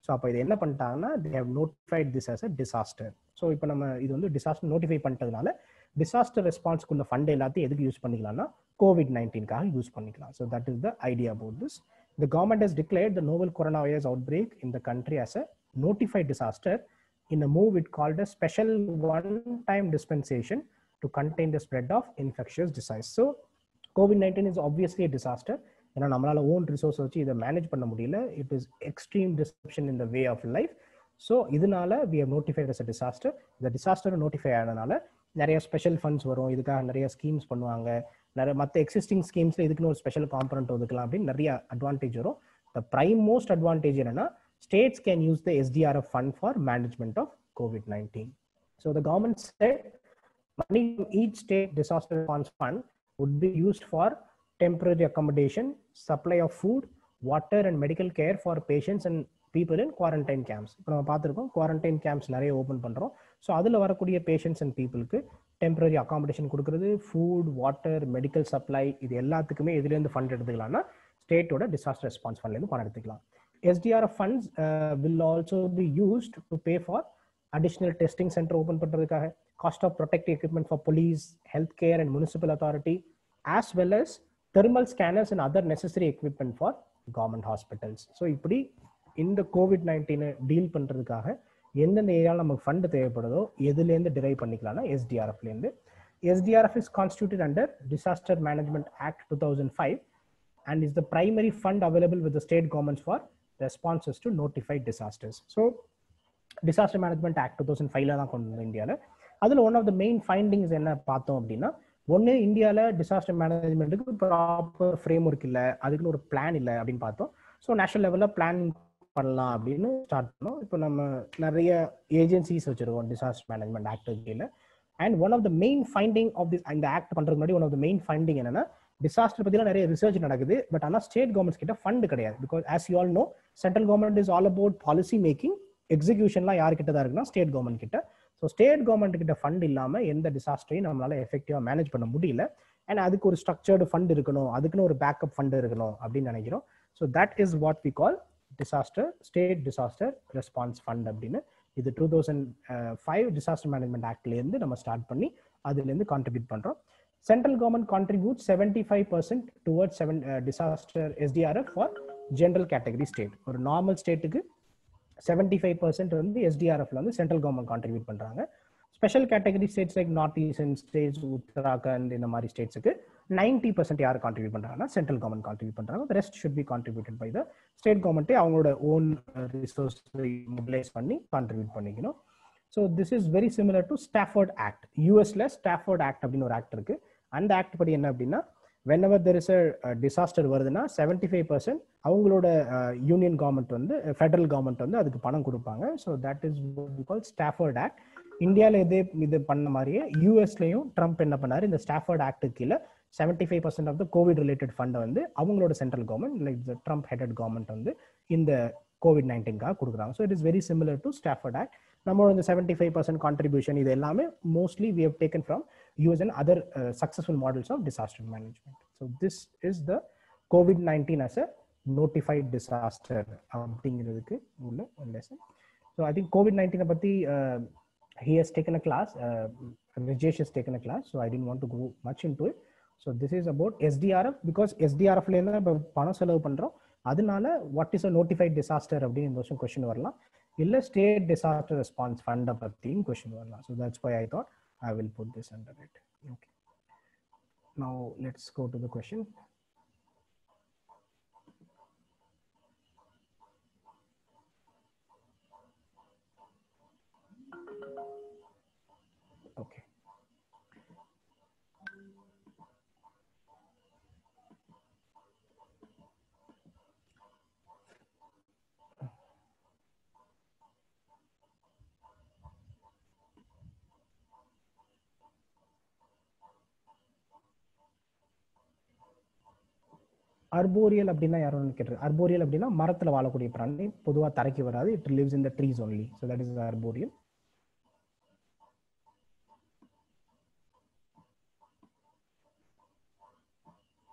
ஸோ அப்போ இது என்ன பண்ணிட்டாங்கன்னா they have notified this as a disaster so இப்போ நம்ம இது வந்து டிசாஸ்டர் நோட்டிஃபை பண்ணிட்டதுனால டிசாஸ்டர் ரெஸ்பான்ஸ்க்குள்ள ஃபண்ட் எல்லாத்தையும் எதுக்கு யூஸ் பண்ணிக்கலாம்னா கோவிட் நைன்டீன்காக யூஸ் பண்ணிக்கலாம் so that is the idea about this the government has declared the novel coronavirus outbreak in the country as a notified disaster in a move it called a special one-time dispensation to contain the spread of infectious disease. So COVID-19 is obviously a disaster. ஏன்னா நம்மளால own resource வச்சு இதை manage பண்ண முடியல it is extreme description in the way of life so இதனால we have notified as a disaster இந்த disaster notify ஆனதுனால நிறைய ஸ்பெஷல் ஃபண்ட்ஸ் வரும் இதுக்காக நிறைய ஸ்கீம்ஸ் பண்ணுவாங்க நிறைய மற்ற எக்ஸிஸ்டிங் ஸ்கீம்ஸ்ல இதுக்குன்னு ஒரு ஸ்பெஷல் காம்பனண்ட் ஒதுக்கலாம் அப்படின்னு நிறைய அட்வான்டேஜ் வரும் த ப்ரைம் மோஸ்ட் அட்வான்டேஜ் என்னன்னா states can use the SDRF fund for management of COVID-19. So the government said money from each state disaster response fund would be used for temporary accommodation, supply of food, water and medical care for patients and people in quarantine camps. இப்போ நம்ம பார்த்துருக்கோம் quarantine camps நிறைய open பண்ணுறோம் so அதில் வரக்கூடிய patients and பீப்புளுக்கு temporary accommodation கொடுக்குறது food water medical supply இது எல்லாத்துக்குமே இதுலேருந்து ஃபண்ட் எடுத்துக்கலாம்னா ஸ்டேட்டோட டிசாஸ்டர் ரெஸ்பான்ஸ் ஃபண்ட்லேருந்து பணம் எடுத்துக்கலாம் SDRF funds uh, will also be used to pay for additional testing center open பண்றதுக்காக cost of protective equipment for police, healthcare and municipal authority, as well as thermal scanners and other necessary equipment for government hospitals. So இப்படி இந்த Covid நைன்டீனை deal பண்றதுக்காக எந்தெந்த ஏரியாவில் நமக்கு fund தேவைப்படுதோ எதுலேருந்து derive பண்ணிக்கலாம்னா எஸ்டிஆர்எஃப்லேருந்து SDRF is constituted under disaster management act two thousand five and is the primary fund available with the state governments for responses to notified disasters. So, Disaster Management Act two thousand ஃபைவ்ல தான் கொண்டு வந்தோம் இந்தியாவில் அதில் one of the main findings என்ன பார்த்தோம் அப்படின்னா ஒன்று இந்தியாவில் டிசாஸ்டர் மேனேஜ்மெண்ட்டுக்கு ப்ராப்பர் ஃப்ரேம் ஒர்க் இல்லை அதுக்குன்னு ஒரு பிளான் இல்லை அப்படின்னு பார்த்தோம் ஸோ நேஷனல் லெவலில் பிளான் பண்ணலாம் அப்படின்னு ஸ்டார்ட் பண்ணோம் இப்போ நம்ம நிறைய ஏஜென்சிஸ் வச்சிருக்கோம் டிசாஸ்டர் மேனேஜ்மெண்ட் ஆக்ட் கீழே and one of the main finding of this இந்த ஆக்ட் பண்ணுறதுக்கு முன்னாடி one of the main finding என்னன்னா டிசாஸ்டர் பற்றிலாம் நிறைய ரிசர்ச் நடக்குது பட் ஆனால் ஸ்டேட் கவர்மெண்ட்ஸ் கிட்ட ஃபண்ட் கிடையாது because as you all know central government is all about policy making எக்ஸிக்யூஷன்லாம் யார்கிட்ட தான் இருக்குன்னா ஸ்டேட் கவர்மெண்ட் கிட்ட ஸோ ஸ்டேட் கவர்மெண்ட் கிட்ட ஃபண்ட் இல்லாமல் எந்த டிசாஸ்டரையும் நம்மளால எஃபெக்டிவாக மேனேஜ் பண்ண முடியல அண்ட் அதுக்கு ஒரு ஸ்ட்ரக்சர்டு ஃபண்ட் இருக்கணும் அதுக்குன்னு ஒரு பேக்கப் ஃபண்ட் இருக்கணும் அப்படின்னு நினைக்கிறோம் so that is what we call disaster state disaster response fund அப்படின்னு இது two thousand five disaster management ஆக்ட்லேருந்து நம்ம ஸ்டார்ட் பண்ணி அதுலேருந்து கான்ட்ரிபியூட் பண்ணுறோம் central government contribute seventy five percent toward seven disaster SDRF for general category state ஒரு normal ஸ்டேட்டுக்கு seventy five percent வந்து எஸ்டிஆர்எஃப்ல வந்து சென்ட்ரல் கவர்மெண்ட் கான்ட்ரிபியூட் பண்ணுறாங்க special category states like north eastern states Uttarakhand இந்த மாதிரி ஸ்டேட்ஸுக்கு நைன்டி பர்சன்ட் யார் கான்ட்ரிபியூட் பண்ணுறாங்கன்னா சென்ட்ரல் கவர்மெண்ட் கான்ட்ரிபியூட் பண்ணுறாங்க rest should be contributed by the state கவர்மெண்ட்டே அவங்களோட ஓன் ரிசோர்ஸ் மொபிலைஸ் பண்ணி கான்ட்ரிபியூட் பண்ணிக்கணும் so this is very similar to Stafford act யூஎஸ்ல ஸ்டாஃபர்ட் ஆக்ட் அப்படின்னு ஒரு ஆக்ட் இருக்கு அந்த ஆக்ட் படி என்ன அப்படின்னா whenever there is a disaster வருதுன்னா செவன்டி ஃபைவ் பர்சன்ட் அவங்களோட யூனியன் கவர்மெண்ட் வந்து ஃபெடரல் கவர்மெண்ட் வந்து அதுக்கு பணம் கொடுப்பாங்க so that is call Stafford act இந்தியாவில் இதே இது பண்ண மாதிரியே யூஎஸ்லையும் ட்ரம்ப் என்ன பண்ணாரு இந்த ஸ்டாஃபர்ட் ஆக்டு கீழே seventy five percent of the COVID related ஃபண்டை வந்து அவங்களோட central government like the Trump headed government வந்து இந்த கோவிட் நைன்டீன்காக கொடுக்குறாங்க so it is very similar to Stafford act நம்மளோட இந்த செவன்டி ஃபைவ் பர்சன்ட் கான்ட்ரிபியூஷன் இது எல்லாமே mostly we have taken from US and other successful models of disaster management so this is the COVID nineteen as a notified disaster அப்படிங்கிறதுக்கு உள்ள lesson so I think COVID நைன்டீனை பற்றி he has taken a class uh, Rajesh has taken a class so I didn't want to go much into it so this is about SDRF because SDRF ல இருந்து இப்போ பணம் செலவு பண்றோம் அதனால what is a notified disaster அப்படின்னு இந்த வருஷம் கொஸ்டின் வரலாம் இல்ல ஸ்டேட் டிசாஸ்டர் ரெஸ்பான்ஸ் ஃபண்டை பத்தியும் கொஸ்டின் வரலாம் so that's why I thought I will put this under it okay now let's go to the question okay arboreal அப்படின்னா யாரும் கேட்டு அர்போரியல் அப்படின்னா மரத்துல வாழக்கூடிய பிராணி பொதுவா தரைக்கு வராது it lives in the trees only so that is arboreal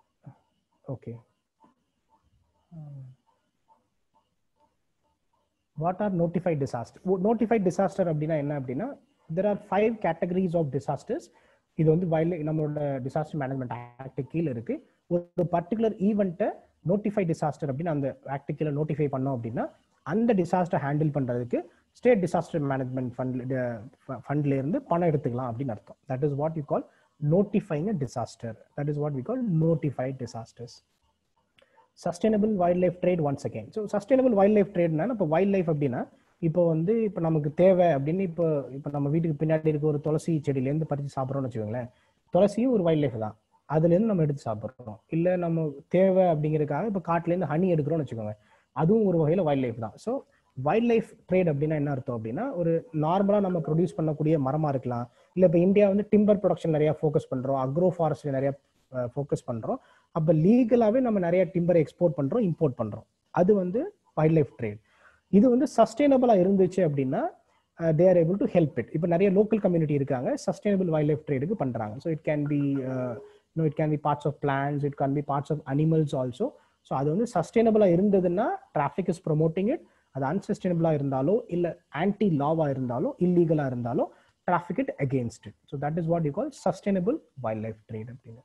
okay um, what are notified disaster notified disaster அப்படின்னா என்ன அப்படின்னா there are five categories of disasters இது வந்து வயல நம்மளோட டிசாஸ்டர் மேனேஜ்மெண்ட் ஆக்ட் கீழே இருக்கு ஒரு பர்டிகுலர் ஈவெண்ட்டை நோட்டிஃபை டிசாஸ்டர் அப்படின்னு அந்த ஆக்ட் கீழே நோட்டிஃபை பண்ணோம் அப்படின்னா அந்த டிசாஸ்டர் ஹேண்டில் பண்றதுக்கு ஸ்டேட் டிசாஸ்டர் மேனேஜ்மெண்ட் ஃபண்ட் ஃபண்ட்ல இருந்து பணம் எடுத்துக்கலாம் அப்படின்னு அர்த்தம் that is what you call notifying a disaster that is what we call notified disasters sustainable wildlife trade once again so sustainable wildlife ட்ரேட்னா இப்போ wild life அப்படின்னா இப்போ வந்து இப்போ நமக்கு தேவை அப்படின்னு இப்போ இப்போ நம்ம வீட்டுக்கு பின்னாடி இருக்க ஒரு துளசி செடியிலேருந்து பறித்து சாப்பிட்றோம்னு வச்சுக்கோங்களேன் துளசியும் ஒரு வைல்ட் லைஃப் தான் அதுலேருந்து நம்ம எடுத்து சாப்பிட்றோம் இல்லை நம்ம தேவை அப்படிங்கிறதுக்காக இப்போ காட்டுலேருந்து ஹனி எடுக்கிறோம்னு வச்சுக்கோங்க அதுவும் ஒரு வகையில் வைல்ட் லைஃப் தான் ஸோ வைல்ட் லைஃப் ட்ரேட் அப்படின்னா என்ன அர்த்தம் அப்படின்னா ஒரு நார்மலாக நம்ம ப்ரொடியூஸ் பண்ணக்கூடிய மரமாக இருக்கலாம் இல்லை இப்போ இந்தியா வந்து டிம்பர் ப்ரொடக்ஷன் நிறைய ஃபோக்கஸ் பண்ணுறோம் அக்ரோ ஃபாரஸ்ட்ல நிறைய ஃபோக்கஸ் பண்ணுறோம் அப்போ லீகலாகவே நம்ம நிறைய டிம்பர் எக்ஸ்போர்ட் பண்ணுறோம் இம்போர்ட் பண்ணுறோம் அது வந்து வைல்ட் லைஃப் ட்ரேட் இது வந்து சஸ்டைனபிளாக இருந்துச்சு அப்படின்னா they are able to help it இப்போ நிறைய லோக்கல் கம்யூனிட்டி இருக்காங்க சஸ்டைனபிள் வைல்ட் லைஃப் ட்ரேடுக்கு பண்ணுறாங்க so it can be no it can be parts of plants it can be parts of animals also so அது வந்து சஸ்டைனபிளாக இருந்ததுன்னா டிராஃபிக் இஸ் ப்ரொமோட்டிங் இட் அது அன்சஸ்டைனபிளாக இருந்தாலோ இல்லை ஆன்டி லாவாக இருந்தாலோ இல்லீகலாக இருந்தாலோ traffic it against it so that is what you call sustainable wildlife trade அப்படின்னு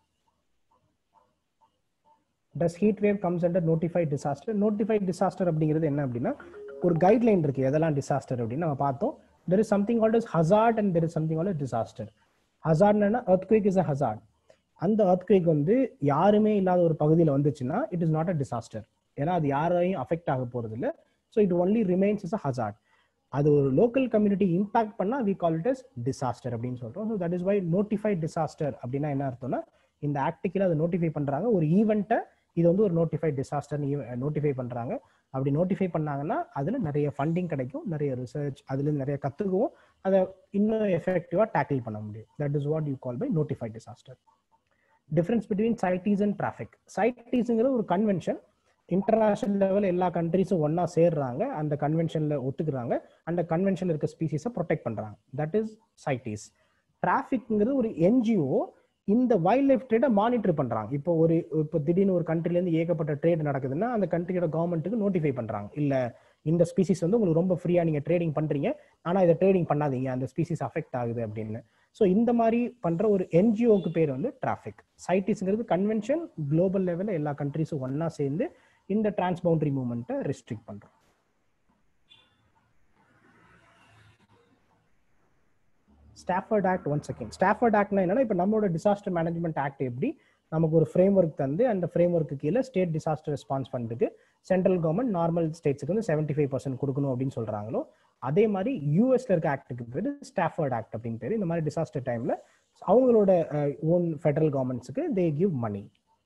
does heat wave comes under notified disaster notified disaster அப்படிங்கிறது என்ன அப்படின்னா ஒரு கைட்லைன் இருக்கு எதெல்லாம் டிசாஸ்டர் அப்படின்னு நம்ம பார்த்தோம் there is something called is hazard and there is something called disaster ஹசார்ட்னா அர்த்குவேக் இஸ் அ ஹசார்ட் அந்த அர்த்குவேக் வந்து யாருமே இல்லாத ஒரு பகுதியில் வந்துச்சுன்னா it is not a disaster ஏன்னா அது யாரையும் அஃபெக்ட் ஆக போறது இல்லை so it only remains is a hazard அது ஒரு லோக்கல் கம்யூனிட்டி இம்பாக்ட் பண்ணா we call it as disaster அப்படின்னு சொல்றோம் so that is why notified disaster அப்படின்னா என்ன அர்த்தம்னா இந்த ஆக்டிக்கில் அதை நோட்டிஃபை பண்றாங்க ஒரு ஈவெண்ட்டை இது வந்து ஒரு நோட்டிஃபைட் டிசாஸ்டர் நோட்டிஃபை பண்றாங்க அப்படி நோட்டிஃபை பண்ணாங்கன்னா அதுல நிறைய ஃபண்டிங் கிடைக்கும் நிறைய ரிசர்ச் அதுல நிறைய கத்துக்குவோம் அதை இன்னும் எஃபெக்டிவா டேக்கிள் பண்ண முடியும் that is what you call by notified disaster difference between CITES and traffic சைட்டீஸுங்கிற ஒரு கன்வென்ஷன் இன்டர்நேஷனல் லெவல் எல்லா கண்ட்ரிஸும் ஒன்னா சேர்றாங்க அந்த கன்வென்ஷன்ல ஒத்துக்குறாங்க அந்த கன்வென்ஷன்ல இருக்க ஸ்பீசிஸை ப்ரொடெக்ட் பண்றாங்க தட் இஸ் சைட்டீஸ் டிராஃபிக்ங்கிறது ஒரு என்ஜிஓ இந்த வைல்ட் லைஃப் ட்ரேடை மானிட்டர் பண்றாங்க இப்போ ஒரு இப்போ திடீர்னு ஒரு கண்ட்ரில இருந்து ஏகப்பட்ட ட்ரேட் நடக்குதுன்னா அந்த கண்ட்ரியோட கவர்மெண்ட்டுக்கு நோட்டிஃபை பண்றாங்க இல்ல இந்த ஸ்பீசிஸ் வந்து உங்களுக்கு ரொம்ப ஃப்ரீயா நீங்க ட்ரேடிங் பண்றீங்க ஆனா இதை ட்ரேடிங் பண்ணாதீங்க அந்த ஸ்பீசிஸ் அஃபெக்ட் ஆகுது அப்படின்னு ஸோ இந்த மாதிரி பண்ற ஒரு என்ஜிஓக்கு பேர் வந்து டிராஃபிக் சைட்டிஸ்ங்கிறது கன்வென்ஷன் குளோபல் லெவலில் எல்லா கண்ட்ரிஸும் ஒன்னா சேர்ந்து இந்த டிரான்ஸ்பவுண்டரி மூவ்மெண்ட்டை ரெஸ்ட்ரிக்ட் பண்றோம் Stafford act one second Stafford ஆக்ட்னா என்னன்னா இப்போ நம்மளோட டிசாஸ்டர் மேனேஜ்மெண்ட் ஆக்ட் எப்படி நமக்கு ஒரு ஃப்ரேம் ஒர்க் தந்து அந்த ஃப்ரேம் ஒர்க்கு கீழே ஸ்டேட் டிசாஸ்டர் ரெஸ்பான்ஸ் ஃபண்டுக்கு சென்ட்ரல் கவர்மெண்ட் நார்மல் ஸ்டேட்ஸுக்கு வந்து செவன்டி ஃபைவ் பர்சன்ட் கொடுக்கணும் அப்படின்னு சொல்றாங்களோ அதே மாதிரி யூஎஸ்ல இருக்க ஆக்டுக்கு பேர் ஸ்டாஃபர்ட் ஆக்ட் அப்படின்னு பேர் இந்த மாதிரி டிசாஸ்டர் டைம்ல அவங்களோட ஓன் ஃபெடரல் கவர்மெண்ட்ஸுக்கு they give money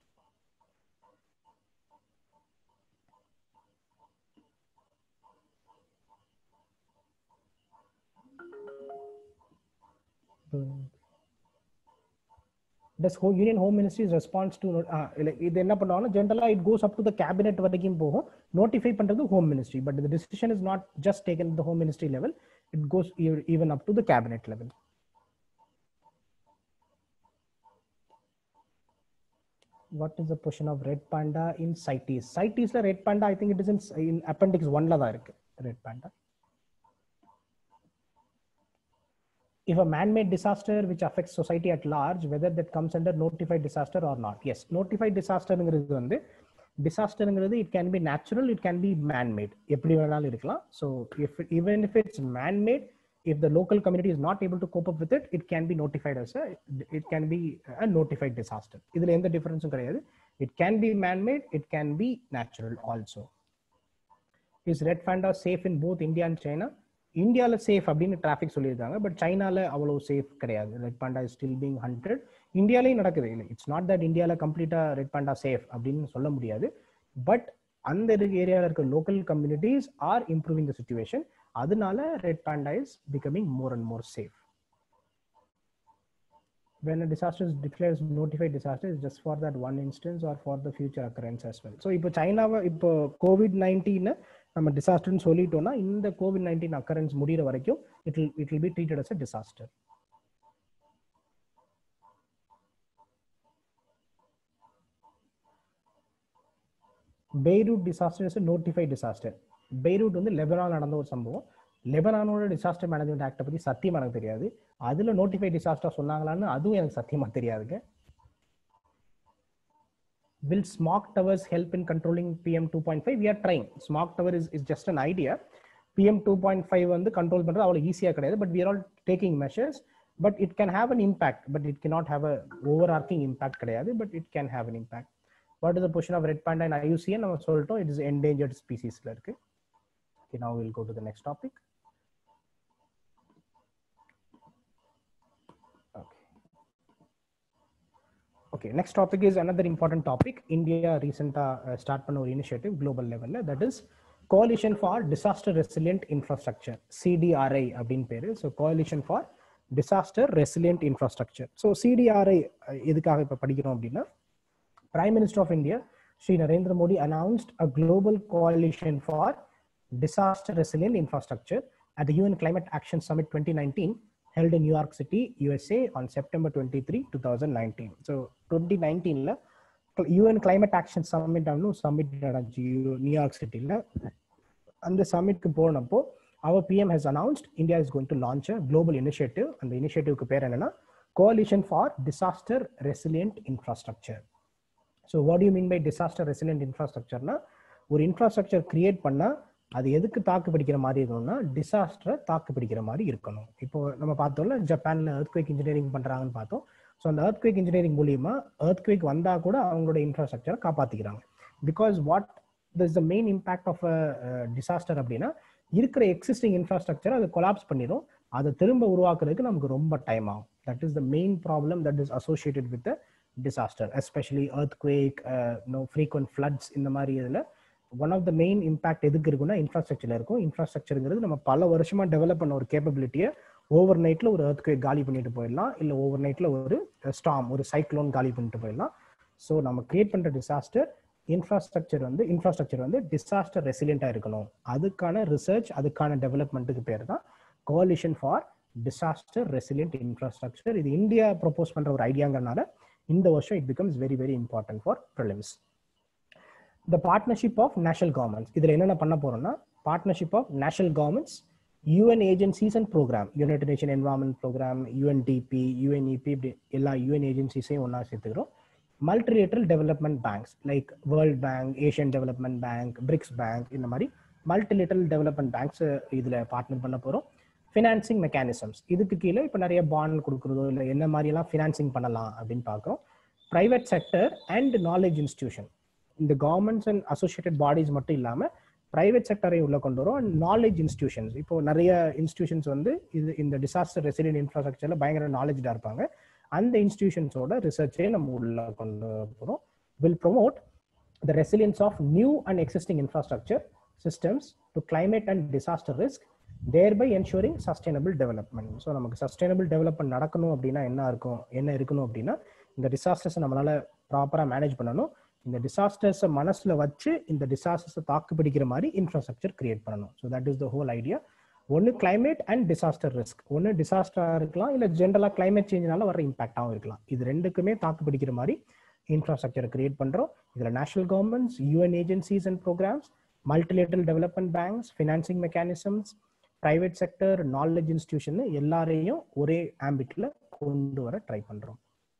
does whole union home ministry's response to இது என்ன பண்ணுவாங்கன்னா ஜென்ரலா it goes up to the cabinet வரைக்கும் போகும் நோட்டிஃபை பண்றது home ministry but the decision is not just taken the home ministry level it goes even up to the cabinet level what is the position of red panda in CITES CITES ல red panda i think it is in, in appendix 1 ல தான் இருக்கு red panda if a man-made disaster which affects society at large whether that comes under notified disaster or not yes notified disasterங்கிறது வந்து டிசாஸ்டருங்கிறது it can be natural it can be manmade எப்படி வேணாலும் இருக்கலாம் so if even if it's manmade if the local community is not able to cope up with it it can be notified as a it can be a notified disaster இதுல எந்த டிஃபரன்ஸும் கிடையாது it can be man-made it can be natural also is red panda safe in both india and china இந்தியாவில் safe அப்படின்னு traffic சொல்லியிருக்காங்க but சைனால அவ்வளோ safe கிடையாது red panda is still being hunted இந்தியாலையும் நடக்குது இல்லை இட்ஸ் நாட் தட் இந்தியாவில் கம்ப்ளீட்டாக ரெட் பாண்டா சேஃப் அப்படின்னு சொல்ல முடியாது பட் அந்த ஏரியாவில் இருக்க local communities are improving the situation அதனால red panda is becoming more and more safe when a disaster is declared as notified disaster is just for that one instance or for the future occurrence as well. So இப்போ சைனாவை இப்போ Covid nineteen நம்ம டிசாஸ்டர்னு சொல்லிட்டோம்னா இந்த Covid nineteen occurrence முடிகிற வரைக்கும் it will it will be treated as a disaster Beirut disaster is notified disaster Beirut வந்து Lebanon நடந்த ஒரு சம்பவம் லெபனானோட டிசாஸ்டர் மேனேஜ்மெண்ட் ஆக்டை பத்தி சத்தியமா எனக்கு தெரியாது அதுல நோட்டிஃபை டிசாஸ்டர் சொன்னாங்களான்னு அதுவும் எனக்கு சத்தியமா தெரியாதுங்க will smog towers help in controlling pm 2.5 we are trying smog tower is, is just an idea pm 2.5 வந்து கண்ட்ரோல் பண்றது அவ்வளவு ஈஸியா கிடையாது but we are all taking measures but it can have an impact but it cannot have a overarching impact கிடையாது but it can have an impact what is the position of red panda in IUCN நம்ம சொல்லிட்டோம் it is endangered speciesல இருக்கு okay now we'll go to the next topic okay next topic is another important topic India ரீசெண்டாக start பண்ண ஒரு initiative global லெவலில் that is coalition for disaster resilient infrastructure CDRI அப்படின்னு பேர் so coalition for disaster resilient infrastructure so CDRI எதுக்காக இப்போ படிக்கிறோம் அப்படின்னா prime minister of India Shri Narendra Modi announced a global coalition for disaster resilient infrastructure at the UN Climate Action Summit 2019 held in New York City, USA on September 23, 2019. So 2019 UN Climate Action Summit summit நடந்துச்சு New York சிட்டியில் அந்த சம்மிட்க்கு போனப்போ அவர் PM has announced India is going to launch a global initiative அந்த இனிஷியேட்டிவ்க்கு பேர் என்னன்னா coalition for disaster resilient infrastructure so what you mean by disaster resilient இன்ஃப்ராஸ்ட்ரக்சர்னா ஒரு இன்ஃப்ராஸ்ட்ரக்சர் கிரியேட் பண்ணால் அது எதுக்கு தாக்கு பிடிக்கிற மாதிரி இருக்கணும்னா டிசாஸ்டரை தாக்கு பிடிக்கிற மாதிரி இருக்கணும் இப்போ நம்ம பார்த்தோம்ல ஜப்பான்ல எர்த்குவேக் இன்ஜினியரிங் பண்றாங்கன்னு பார்த்தோம் ஸோ அந்த எர்த்குவேக் இன்ஜினியரிங் மூலியமா எர்த்குவேக் வந்தா கூட அவங்களோட இன்ஃப்ராஸ்ட்ரக்சரை காப்பாத்திக்கிறாங்க because what this the main impact of a disaster அப்படின்னா இருக்கிற எக்ஸிஸ்டிங் இன்ஃப்ராஸ்ட்ரக்சர் அது கொலாப்ஸ் பண்ணிடும் அதை திரும்ப உருவாக்குறதுக்கு நமக்கு ரொம்ப டைம் ஆகும் that is the main problem that is associated with disaster especially earthquake no frequent floods இந்த மாதிரி இதில் one of the main impact எதுக்கு இருக்குன்னா இன்ஃப்ராஸ்ட்ரக்சர்ல இருக்கும் இன்ஃப்ராஸ்ட்ரக்சருங்கிறது நம்ம பல வருஷமா டெவலப் பண்ண ஒரு கேப்பபிலிட்டியை ஓவர் நைட்ல ஒரு எர்த்குவேக் காலி பண்ணிட்டு போயிடலாம் இல்லை ஓவர் நைட்ல ஒரு ஸ்டாம் ஒரு சைக்ளோன் காலி பண்ணிட்டு போயிடலாம் ஸோ நம்ம கிரியேட் பண்ற டிசாஸ்டர் இன்ஃப்ராஸ்ட்ரக்சர் வந்து இன்ஃப்ராஸ்ட்ரக்சர் வந்து டிசாஸ்டர் ரெசிலியண்டா இருக்கணும் அதுக்கான ரிசர்ச் அதுக்கான டெவலப்மெண்ட்டுக்கு பேர் தான் coalition for disaster resilient infrastructure இது இந்தியா ப்ரொபோஸ் பண்ற ஒரு ஐடியாங்கிறனால இந்த வருஷம் it becomes very very important for prelims the partnership of national governments இதில் என்னென்ன பண்ண போறோம்னா partnership of national governments UN agencies and programme United Nation environment programme UNDP UNEP இப்படி எல்லா யூஎன் ஏஜென்சிஸையும் ஒன்றா சேர்த்துக்கிறோம் multilateral development banks like World Bank Asian development bank BRICS bank இந்த மாதிரி மல்டிலேட்டரல் டெவலப்மெண்ட் பேங்க்ஸ் இதில் பார்ட்னர் பண்ண போகிறோம் ஃபினான்சிங் மெக்கானிசம்ஸ் இதுக்கு கீழே இப்போ நிறைய பாண்ட் கொடுக்குறதோ இல்லை என்ன மாதிரியெல்லாம் ஃபினான்சிங் பண்ணலாம் அப்படின்னு பார்க்குறோம் private sector and knowledge institution இந்த கவர்மெண்ட்ஸ் அண்ட் அசோசியேட்டட் பாடிஸ் மட்டும் இல்லாமல் ப்ரைவேட் செக்டரை உள்ள கொண்டு வரும் அண்ட் நாலேஜ் இன்ஸ்டியூஷன்ஸ் இப்போ நிறைய இன்ஸ்டியூஷன்ஸ் வந்து இது இந்த டிசாஸ்டர் ரெசிலியன் இன்ஃப்ராஸ்ட்ரக்சர்ல பயங்கர நாலேஜாக இருப்பாங்க அந்த இன்ஸ்டியூஷன்ஸோட ரிசர்ச்சே நம்ம உள்ள கொண்டு போகிறோம் will promote the resilience of new and existing infrastructure systems to climate and disaster risk thereby ensuring sustainable development so நமக்கு சஸ்டைனபிள் டெவலப்மெண்ட் நடக்கணும் அப்படின்னா என்ன இருக்கும் என்ன இருக்கணும் அப்படின்னா இந்த டிசாஸ்டர்ஸை நம்மளால ப்ராப்பராக மேனேஜ் பண்ணணும் இந்த டிசாஸ்டர்ஸை மனசுல வச்சு இந்த டிசாஸ்டர்ஸை தாக்கு பிடிக்கிற மாதிரி இன்ஃப்ராஸ்ட்ரக்சர் கிரியேட் பண்ணணும் so that is the whole idea ஒன்று கிளைமேட் அண்ட் டிசாஸ்டர் ரிஸ்க் ஒன்று டிசாஸ்டராக இருக்கலாம் இல்லை ஜென்ரலாக கிளைமேட் சேஞ்சினால வர இம்பாக்டாகவும் இருக்கலாம் இது ரெண்டுக்குமே தாக்கு பிடிக்கிற மாதிரி இன்ஃப்ராஸ்ட்ரக்சரை கிரியேட் பண்ணுறோம் இதில் national governments UN agencies and programmes multilateral development banks financing mechanisms private sector knowledge institution எல்லாரையும் ஒரே ஆம்பிட்ல கொண்டு வர ட்ரை பண்ணுறோம்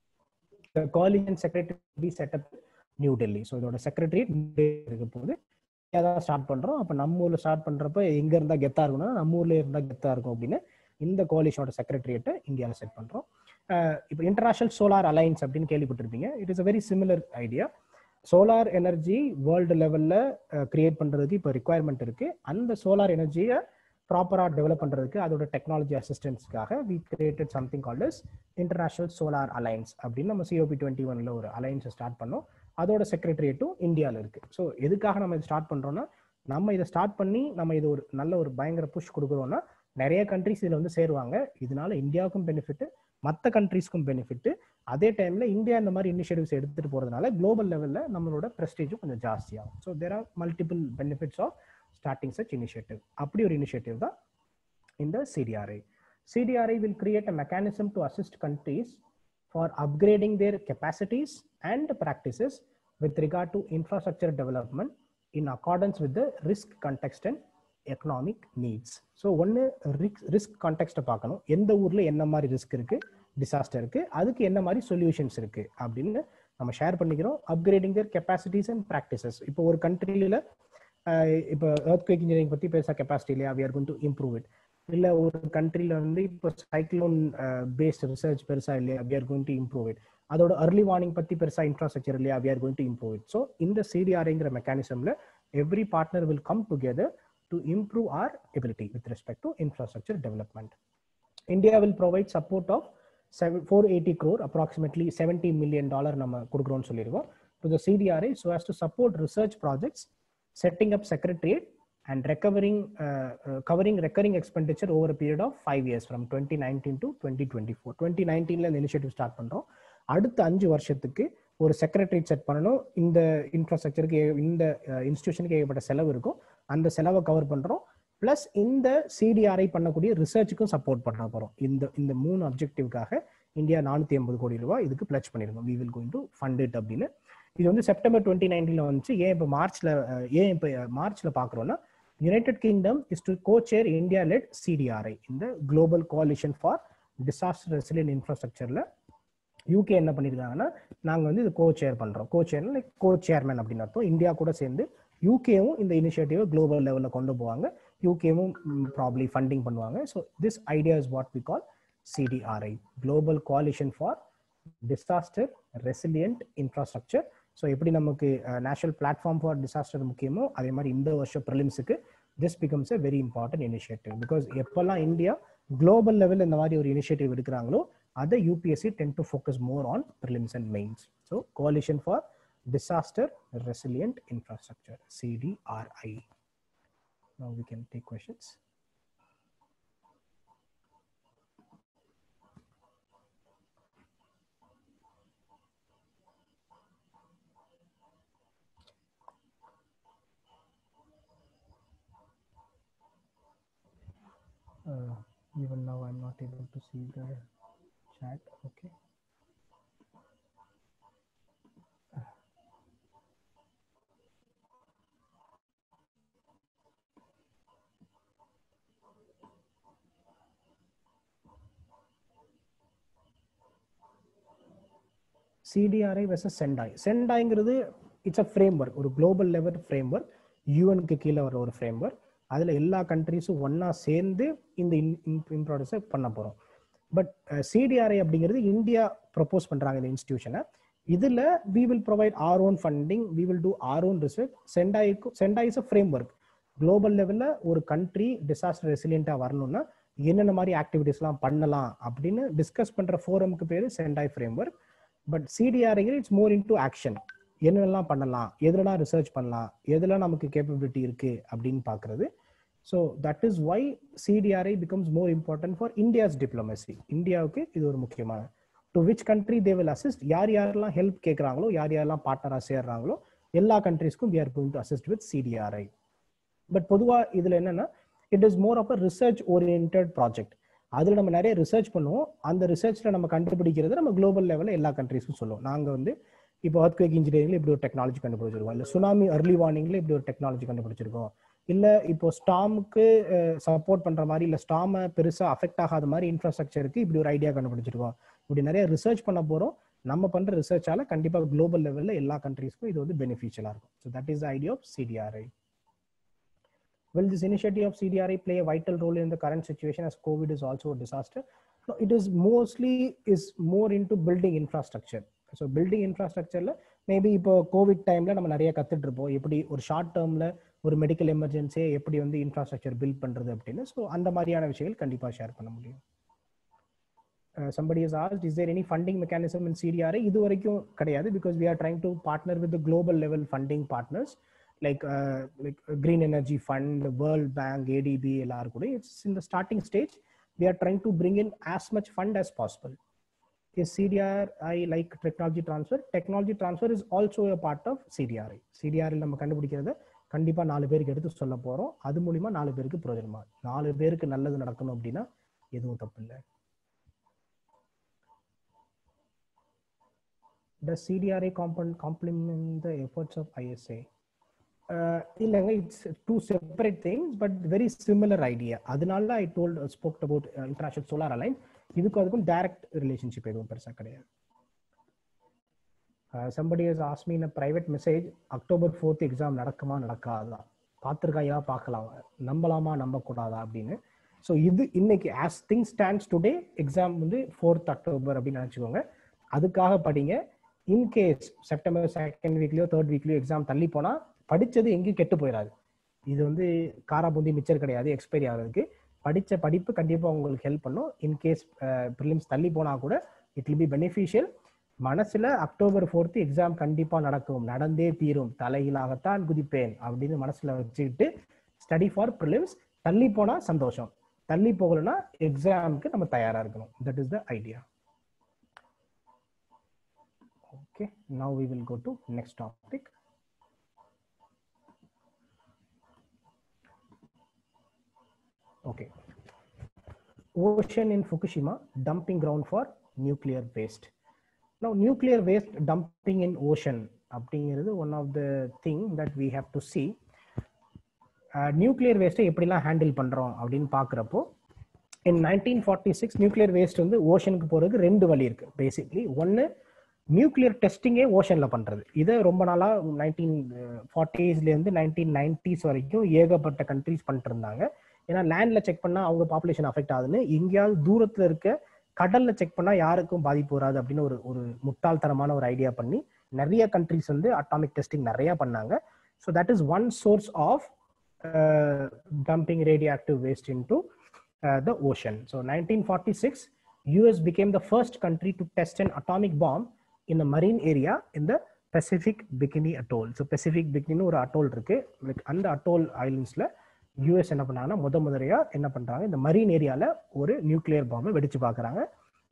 coalition secretary be set up new Delhi so இதோட செக்ரட்டரியேட் இருக்க போது தான் ஸ்டார்ட் பண்றோம் அப்போ நம்ம ஊர்ல ஸ்டார்ட் பண்றப்ப எங்க இருந்தா கெத்தா இருக்கணும்னா நம்ம ஊர்ல இருந்தா கெத்தா இருக்கும் அப்படின்னு இந்த கோலிஷனோட செக்ரட்டரியேட்டை இந்தியாவில் செட் பண்றோம் இப்போ இன்டர்நேஷனல் சோலார் அலைன்ஸ் அப்படின்னு கேள்விப்பட்டிருப்பீங்க it is a very similar idea solar energy world லெவல்ல கிரியேட் பண்றதுக்கு இப்போ ரிக்குவயர்மெண்ட் இருக்கு அந்த சோலார் எனர்ஜியை ப்ராப்பராக டெவலப் பண்ணுறதுக்கு அதோட டெக்னாலஜி அசிஸ்டன்ஸ்க்காக we created something called is international solar alliance அப்படின்னு நம்ம சிஓபி டுவெண்ட்டி ஒன்ல ஒரு அலைன்ஸை ஸ்டார்ட் பண்ணோம் அதோட செக்ரட்டரியேட்டும் இந்தியாவில் இருக்கு ஸோ எதுக்காக நம்ம இதை ஸ்டார்ட் பண்றோம்னா நம்ம இதை ஸ்டார்ட் பண்ணி நம்ம இது ஒரு நல்ல ஒரு பயங்கர புஷ் கொடுக்குறோம்னா நிறைய கண்ட்ரிஸ் இதில் வந்து சேருவாங்க இதனால இந்தியாவுக்கும் பெனிஃபிட் மற்ற கண்ட்ரீஸ்க்கும் பெனிஃபிட் அதே டைம்ல இந்தியா இந்த மாதிரி இனிஷியேட்டிவ்ஸ் எடுத்துட்டு போறதுனால குளோபல் லெவல்ல நம்மளோட ப்ரெஸ்டேஜும் கொஞ்சம் ஜாஸ்தியாகும் so there are multiple benefits of starting such initiative அப்படி ஒரு இனிஷியேட்டிவ் தான் இந்த CDRI CDRI will create a mechanism to assist countries for upgrading their capacities and practices with regard to infrastructure development in accordance with the risk context and economic needs so ஒன்று risk risk கான்டெக்ட்டை பார்க்கணும் எந்த ஊரில் என்ன மாதிரி risk இருக்கு disaster இருக்கு அதுக்கு என்ன மாதிரி சொல்யூஷன்ஸ் இருக்கு அப்படின்னு நம்ம ஷேர் பண்ணிக்கிறோம் upgrading their capacities and practices இப்போ ஒரு கண்ட்ரியில் இப்போ எர்த்குவேக் இன்ஜினியரிங் பற்றி பெருசாக கெப்பாசிட்டி இல்லையா we are going to improve it இல்லை ஒரு கண்ட்ரியில் வந்து இப்போ சைக்ளோன் பேஸ்ட் ரிசர்ச் பெருசாக இல்லையா we are going to improve it அதோட அர்லி வார்னிங் பற்றி பெருசாக இன்ஃப்ராஸ்ட்ரக்சர் இல்லையா we are going to improve it so இந்த சிடிஆர்ங்கிற மெக்கானிசமில் every partner will come together to improve our ability with respect to infrastructure development India will provide support of seven four eighty crore approximately seventy million dollar நம்ம கொடுக்குறோம்னு சொல்லியிருக்கோம் to the CDRI so has to support research projects setting up secretariat and recovering uh, uh, covering recurring expenditure over a period of five years from 2019 to 2024 2019ல இந்த initiative start பண்றோம் அடுத்த அஞ்சு வருஷத்துக்கு ஒரு செக்ரட்டரி செட் பண்ணணும் இந்த இன்ஃப்ராஸ்ட்ரக்சருக்கு இந்த இன்ஸ்டியூஷனுக்கு ஏகப்பட்ட செலவு இருக்கும் அந்த செலவை கவர் பண்றோம் பிளஸ் இந்த சிடிஆர்ஐ பண்ணக்கூடிய ரிசர்ச்சுக்கும் சப்போர்ட் பண்ண போறோம் இந்த இந்த மூணு அப்ஜெக்டிவ்காக இந்தியா நானூத்தி ஐம்பது கோடி ரூபாய் இதுக்கு பிளச் பண்ணிருக்கோம் we will going to fund it அப்படின்னு இது வந்து செப்டம்பர் டுவெண்ட்டி நைன்டீன்ல வந்துச்சு ஏன் இப்போ மார்ச்ல ஏன் இப்போ மார்ச்ல பாக்குறோம்னா United Kingdom is to co-chair India led CDRI இந்த global coalition for disaster resilient இன்ஃப்ராஸ்ட்ரக்சர்ல யூகே என்ன பண்ணியிருக்காங்கன்னா நாங்கள் வந்து இது கோ சேர் பண்ணுறோம் கோ சேர்னா லைக் கோ சேர்மேன் அப்படின்னு அர்த்தம் இந்தியா கூட சேர்ந்து யூகேவும் இந்த இனிஷியேட்டிவை குளோபல் லெவலில் கொண்டு போவாங்க யூகேவும் ப்ராப்ளி ஃபண்டிங் பண்ணுவாங்க so this idea is what we call CDRI global coalition for disaster resilient infrastructure so எப்படி நமக்கு நேஷனல் பிளாட்ஃபார்ம் ஃபார் டிசாஸ்டர் முக்கியமோ அதே மாதிரி இந்த வருஷம் ப்ரிலிம்ஸுக்கு this becomes a very important initiative because எப்பெல்லாம் இந்தியா குளோபல் லெவல் இந்த மாதிரி ஒரு இனிஷியேட்டிவ் எடுக்கிறாங்களோ அதை UPSC tend to focus more on prelims and mains so coalition for disaster resilient infrastructure CDRI Now we can take questions. Uh, even now I'm not able to see the chat. Okay. CDRI versus Sendai சென்டாய்ங்கிறது it's a framework ஒரு global level framework யூஎனுக்கு கீழே வர ஒரு frame work அதில் எல்லா கண்ட்ரிஸும் ஒன்றா சேர்ந்து இந்த இம்ப்ராடக்ட்ஸை பண்ண போகிறோம் பட் சிடிஆர்ஐ அப்படிங்கிறது இந்தியா ப்ரப்போஸ் பண்ணுறாங்க இந்த இன்ஸ்டியூஷனை இதில் we will provide our own funding we will do our own research சென்டாய்க்கு Sendai is a framework global லெவலில் ஒரு கண்ட்ரி டிசாஸ்டர் ரெசிலியண்ட்டாக வரணும்னா என்னென்ன மாதிரி ஆக்டிவிட்டிஸ்லாம் பண்ணலாம் அப்படின்னு டிஸ்கஸ் பண்ணுற ஃபோரமுக்கு பேர் Sendai framework but CDRI it's more into action என்னென்னலாம் பண்ணலாம் எதுலலாம் ரிசர்ச் பண்ணலாம் எதுலாம் நமக்கு கேப்பபிலிட்டி இருக்கு அப்படின்னு பார்க்கறது so that is why CDRI becomes more important for India's diplomacy இந்தியாவுக்கு இது ஒரு முக்கியமான to which country they will assist யார் யாரெல்லாம் ஹெல்ப் கேட்குறாங்களோ யார் யாரெல்லாம் பார்ட்னராக சேர்றாங்களோ எல்லா கண்ட்ரீஸ்க்கும் we are going to assist with CDRI but பொதுவாக இதில் என்னன்னா it is more of a research orient project அதில் நம்ம நிறைய ரிசர்ச் பண்ணுவோம் அந்த ரிசர்ச்சில் நம்ம கண்டுபிடிக்கிறது நம்ம குளோபல் லெவலில் எல்லா கண்ட்ரீஸ்க்கும் சொல்லுவோம் நாங்கள் வந்து இப்போ அர்த்குவேக் இன்ஜினியரிங்ல இப்படி ஒரு டெக்னாலஜி கண்டுபிடிச்சிருக்கோம் இல்லை சுனாமி அர்லி வார்னிங்ல இப்படி ஒரு டெக்னாலஜி கண்டுபிடிச்சிருக்கோம் இல்லை இப்போ ஸ்டாமுக்கு சப்போர்ட் பண்ணுற மாதிரி இல்லை ஸ்டாமை பெருசாக அஃபெக்ட் ஆகாத மாதிரி இன்ஃப்ராஸ்ட்ரக்சருக்கு இப்படி ஒரு ஐடியா கண்டுபிடிச்சிருக்கோம் இப்படி நிறைய ரிசர்ச் பண்ண போகிறோம் நம்ம பண்ணுற ரிசர்ச்சால கண்டிப்பாக குளோபல் லெவலில் எல்லா கண்ட்ரீஸ்க்கும் இது வந்து பெனிஃபிஷியலாக இருக்கும் so that is the idea of CDRI Will this initiative of CDRI play a vital role in the current situation as COVID is also a disaster? No, it is mostly is more into building infrastructure. So building இன்ஃப்ராஸ்ட்ரக்சரில் maybe இப்போ COVID டைமில் நம்ம நிறைய கற்றுட்டு இருப்போம் எப்படி ஒரு short டேர்மில் ஒரு மெடிக்கல் எமர்ஜென்சியை எப்படி வந்து இன்ஃப்ராஸ்ட்ரக்சர் பில்ட் பண்ணுறது அப்படின்னு ஸோ அந்த மாதிரியான விஷயங்கள் கண்டிப்பாக ஷேர் பண்ண முடியும் somebody is asked is there any funding mechanism in CDR இது வரைக்கும் கிடையாது because we are trying to partner with global level funding partners like like green energy fund World Bank ADB எல்லாரும் கூட it's in the starting stage we are trying to bring in as much fund as possible is CDRI like technology transfer technology transfer is also a part of CDRI CDRI நம்ம கண்டுபிடிக்கிறத கண்டிப்பாக நாலு பேருக்கு எடுத்து சொல்ல போகிறோம் அது மூலிமா நாலு பேருக்கு பிரயோஜனமா நாலு பேருக்கு நல்லது நடக்கணும் அப்படின்னா எதுவும் தப்பு இல்லை Does CDRA component complement the efforts of ISA? இல்லைங்க it's two separate things but very similar idea அதனால I told spoke about international solar alliance இதுக்கும் அதுக்கும் டைரக்ட் ரிலேஷன்ஷிப் எதுவும் பெருசாக கிடையாது somebody has asked me in private message October fourth exam நடக்குமா நடக்காதா பார்த்துருக்காயா பார்க்கலாம் நம்பலாமா நம்பக்கூடாதா அப்படின்னு ஸோ இது இன்னைக்கு as thing stands today exam வந்து ஃபோர்த் அக்டோபர் அப்படின்னு நினச்சிக்கோங்க அதுக்காக படிங்க இன்கேஸ் செப்டம்பர் செகண்ட் வீக்லயோ தேர்ட் வீக்லயோ எக்ஸாம் தள்ளி போனால் படித்தது எங்கேயும் கெட்டு போயிடாது இது வந்து காரா பூந்தி மிச்சர் கிடையாது எக்ஸ்பைரி ஆகிறதுக்கு படித்த படிப்பு கண்டிப்பாக உங்களுக்கு ஹெல்ப் பண்ணும் இன்கேஸ் ப்ரிலிம்ஸ் தள்ளி போனால் கூட இட் வில் பி பெனிஃபிஷியல் மனசுல அக்டோபர் ஃபோர்த்து எக்ஸாம் கண்டிப்பா நடக்கும் நடந்தே தீரும் தலையிலாகத்தான் குதிப்பேன் அப்படின்னு மனசுல வச்சுக்கிட்டு ஸ்டடி ஃபார் ப்ரிலிம்ஸ் தள்ளி போனா சந்தோஷம் தள்ளி போகலன்னா எக்ஸாமுக்கு நம்ம தயாரா இருக்கணும் that is the idea okay now we will go to next topic okay ocean in Fukushima dumping ground for nuclear waste. Now, nuclear waste dumping in ocean அப்படிங்கிறது one of the thing that we have to see nuclear வேஸ்ட்டை எப்படிலாம் handle பண்ணுறோம் அப்படின்னு பார்க்குறப்போ in nineteen forty six nuclear waste வந்து ஓஷனுக்கு போகிறதுக்கு ரெண்டு வழி இருக்கு பேசிக்லி ஒன்று நியூக்ளியர் டெஸ்டிங்கே ஓஷனில் பண்ணுறது இதை ரொம்ப நாளாக நைன்டீன் ஃபார்ட்டிஸ்லேருந்து நைன்டீன் நைன்டிஸ் வரைக்கும் ஏகப்பட்ட கண்ட்ரிஸ் பண்ணிட்டு இருந்தாங்க ஏன்னா லேண்ட்ல செக் பண்ணா அவங்க பாப்புலேஷன் அஃபெக்ட் ஆகுதுன்னு எங்கேயாவது தூரத்துல இருக்க கடல்ல செக் பண்ணா யாருக்கும் பாதிப்பு வராது அப்படின்னு ஒரு ஒரு முட்டாள்தனமான ஒரு ஐடியா பண்ணி நிறைய கண்ட்ரிஸ் வந்து அட்டாமிக் டெஸ்டிங் நிறைய பண்ணாங்க so that is one source of dumping radioactive waste into the ocean so nineteen forty six US became the first country to test an atomic bomb in the marine area in the Pacific Bikini Atoll so Pacific பிகினின்னு ஒரு atoll இருக்கு like அந்த atoll ஐலண்ட்ஸ்ல US என்ன பண்ணாங்கன்னா முத முதலையா என்ன பண்றாங்க இந்த மரீன் ஏரியால ஒரு நியூக்ளியர் பாம்பை வெடிச்சு பாக்குறாங்க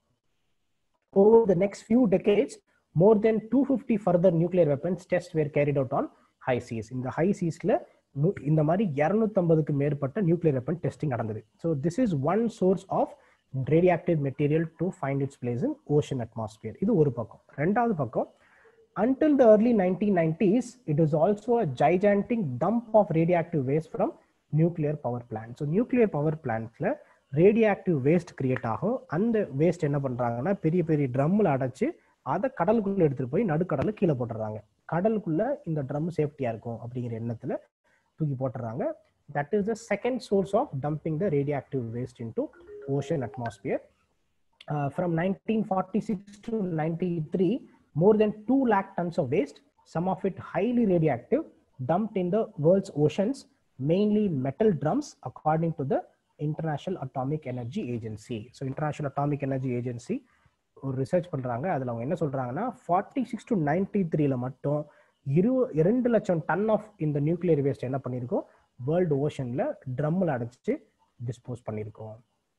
over the next few decades more then two fifty further nuclear weapons test were carried out on high seas இந்த ஹை சீஸ்ல இந்த மாதிரி இரநூத்தம்பதுக்கு மேற்பட்ட நியூக்ளியர் வெப்பன் டெஸ்டிங் நடந்தது so this is one source of radioactive material to find its place in ocean atmosphere இது ஒரு பக்கம் ரெண்டாவது பக்கம் until the early 1990s it was also a gigantic dump of radioactive waste from nuclear power plant so nuclear power பிளான்ட்ல radioactive waste create ஆகும் அந்த waste என்ன பண்றாங்கன்னா பெரிய பெரிய ட்ரம்மில் அடைச்சு அதை கடலுக்குள்ள எடுத்துட்டு போய் நடுக்கடலை கீழே போட்டுறாங்க கடலுக்குள்ள இந்த ட்ரம் சேஃப்டியா இருக்கும் அப்படிங்கிற எண்ணத்துல தூக்கி போட்டுறாங்க that is the second source of dumping the radioactive waste into ocean atmosphere from nineteen forty six to ninety three more than 2 lakh tons of waste, some of it highly radioactive, dumped in the world's oceans, mainly metal drums, according to the International Atomic Energy Agency. So, International Atomic Energy Agency ஒரு research பண்றாங்க அதுல அவங்க என்ன சொல்றாங்கன்னா forty six to ninety த்ரீல மட்டும் இரு இரண்டு லட்சம் டன் ஆஃப் இந்த நியூக்ளியர் வேஸ்ட் என்ன பண்ணியிருக்கோம் வேர்ல்டு ஓஷன்ல ட்ரம்மில் அடைச்சிட்டு டிஸ்போஸ் பண்ணியிருக்கோம்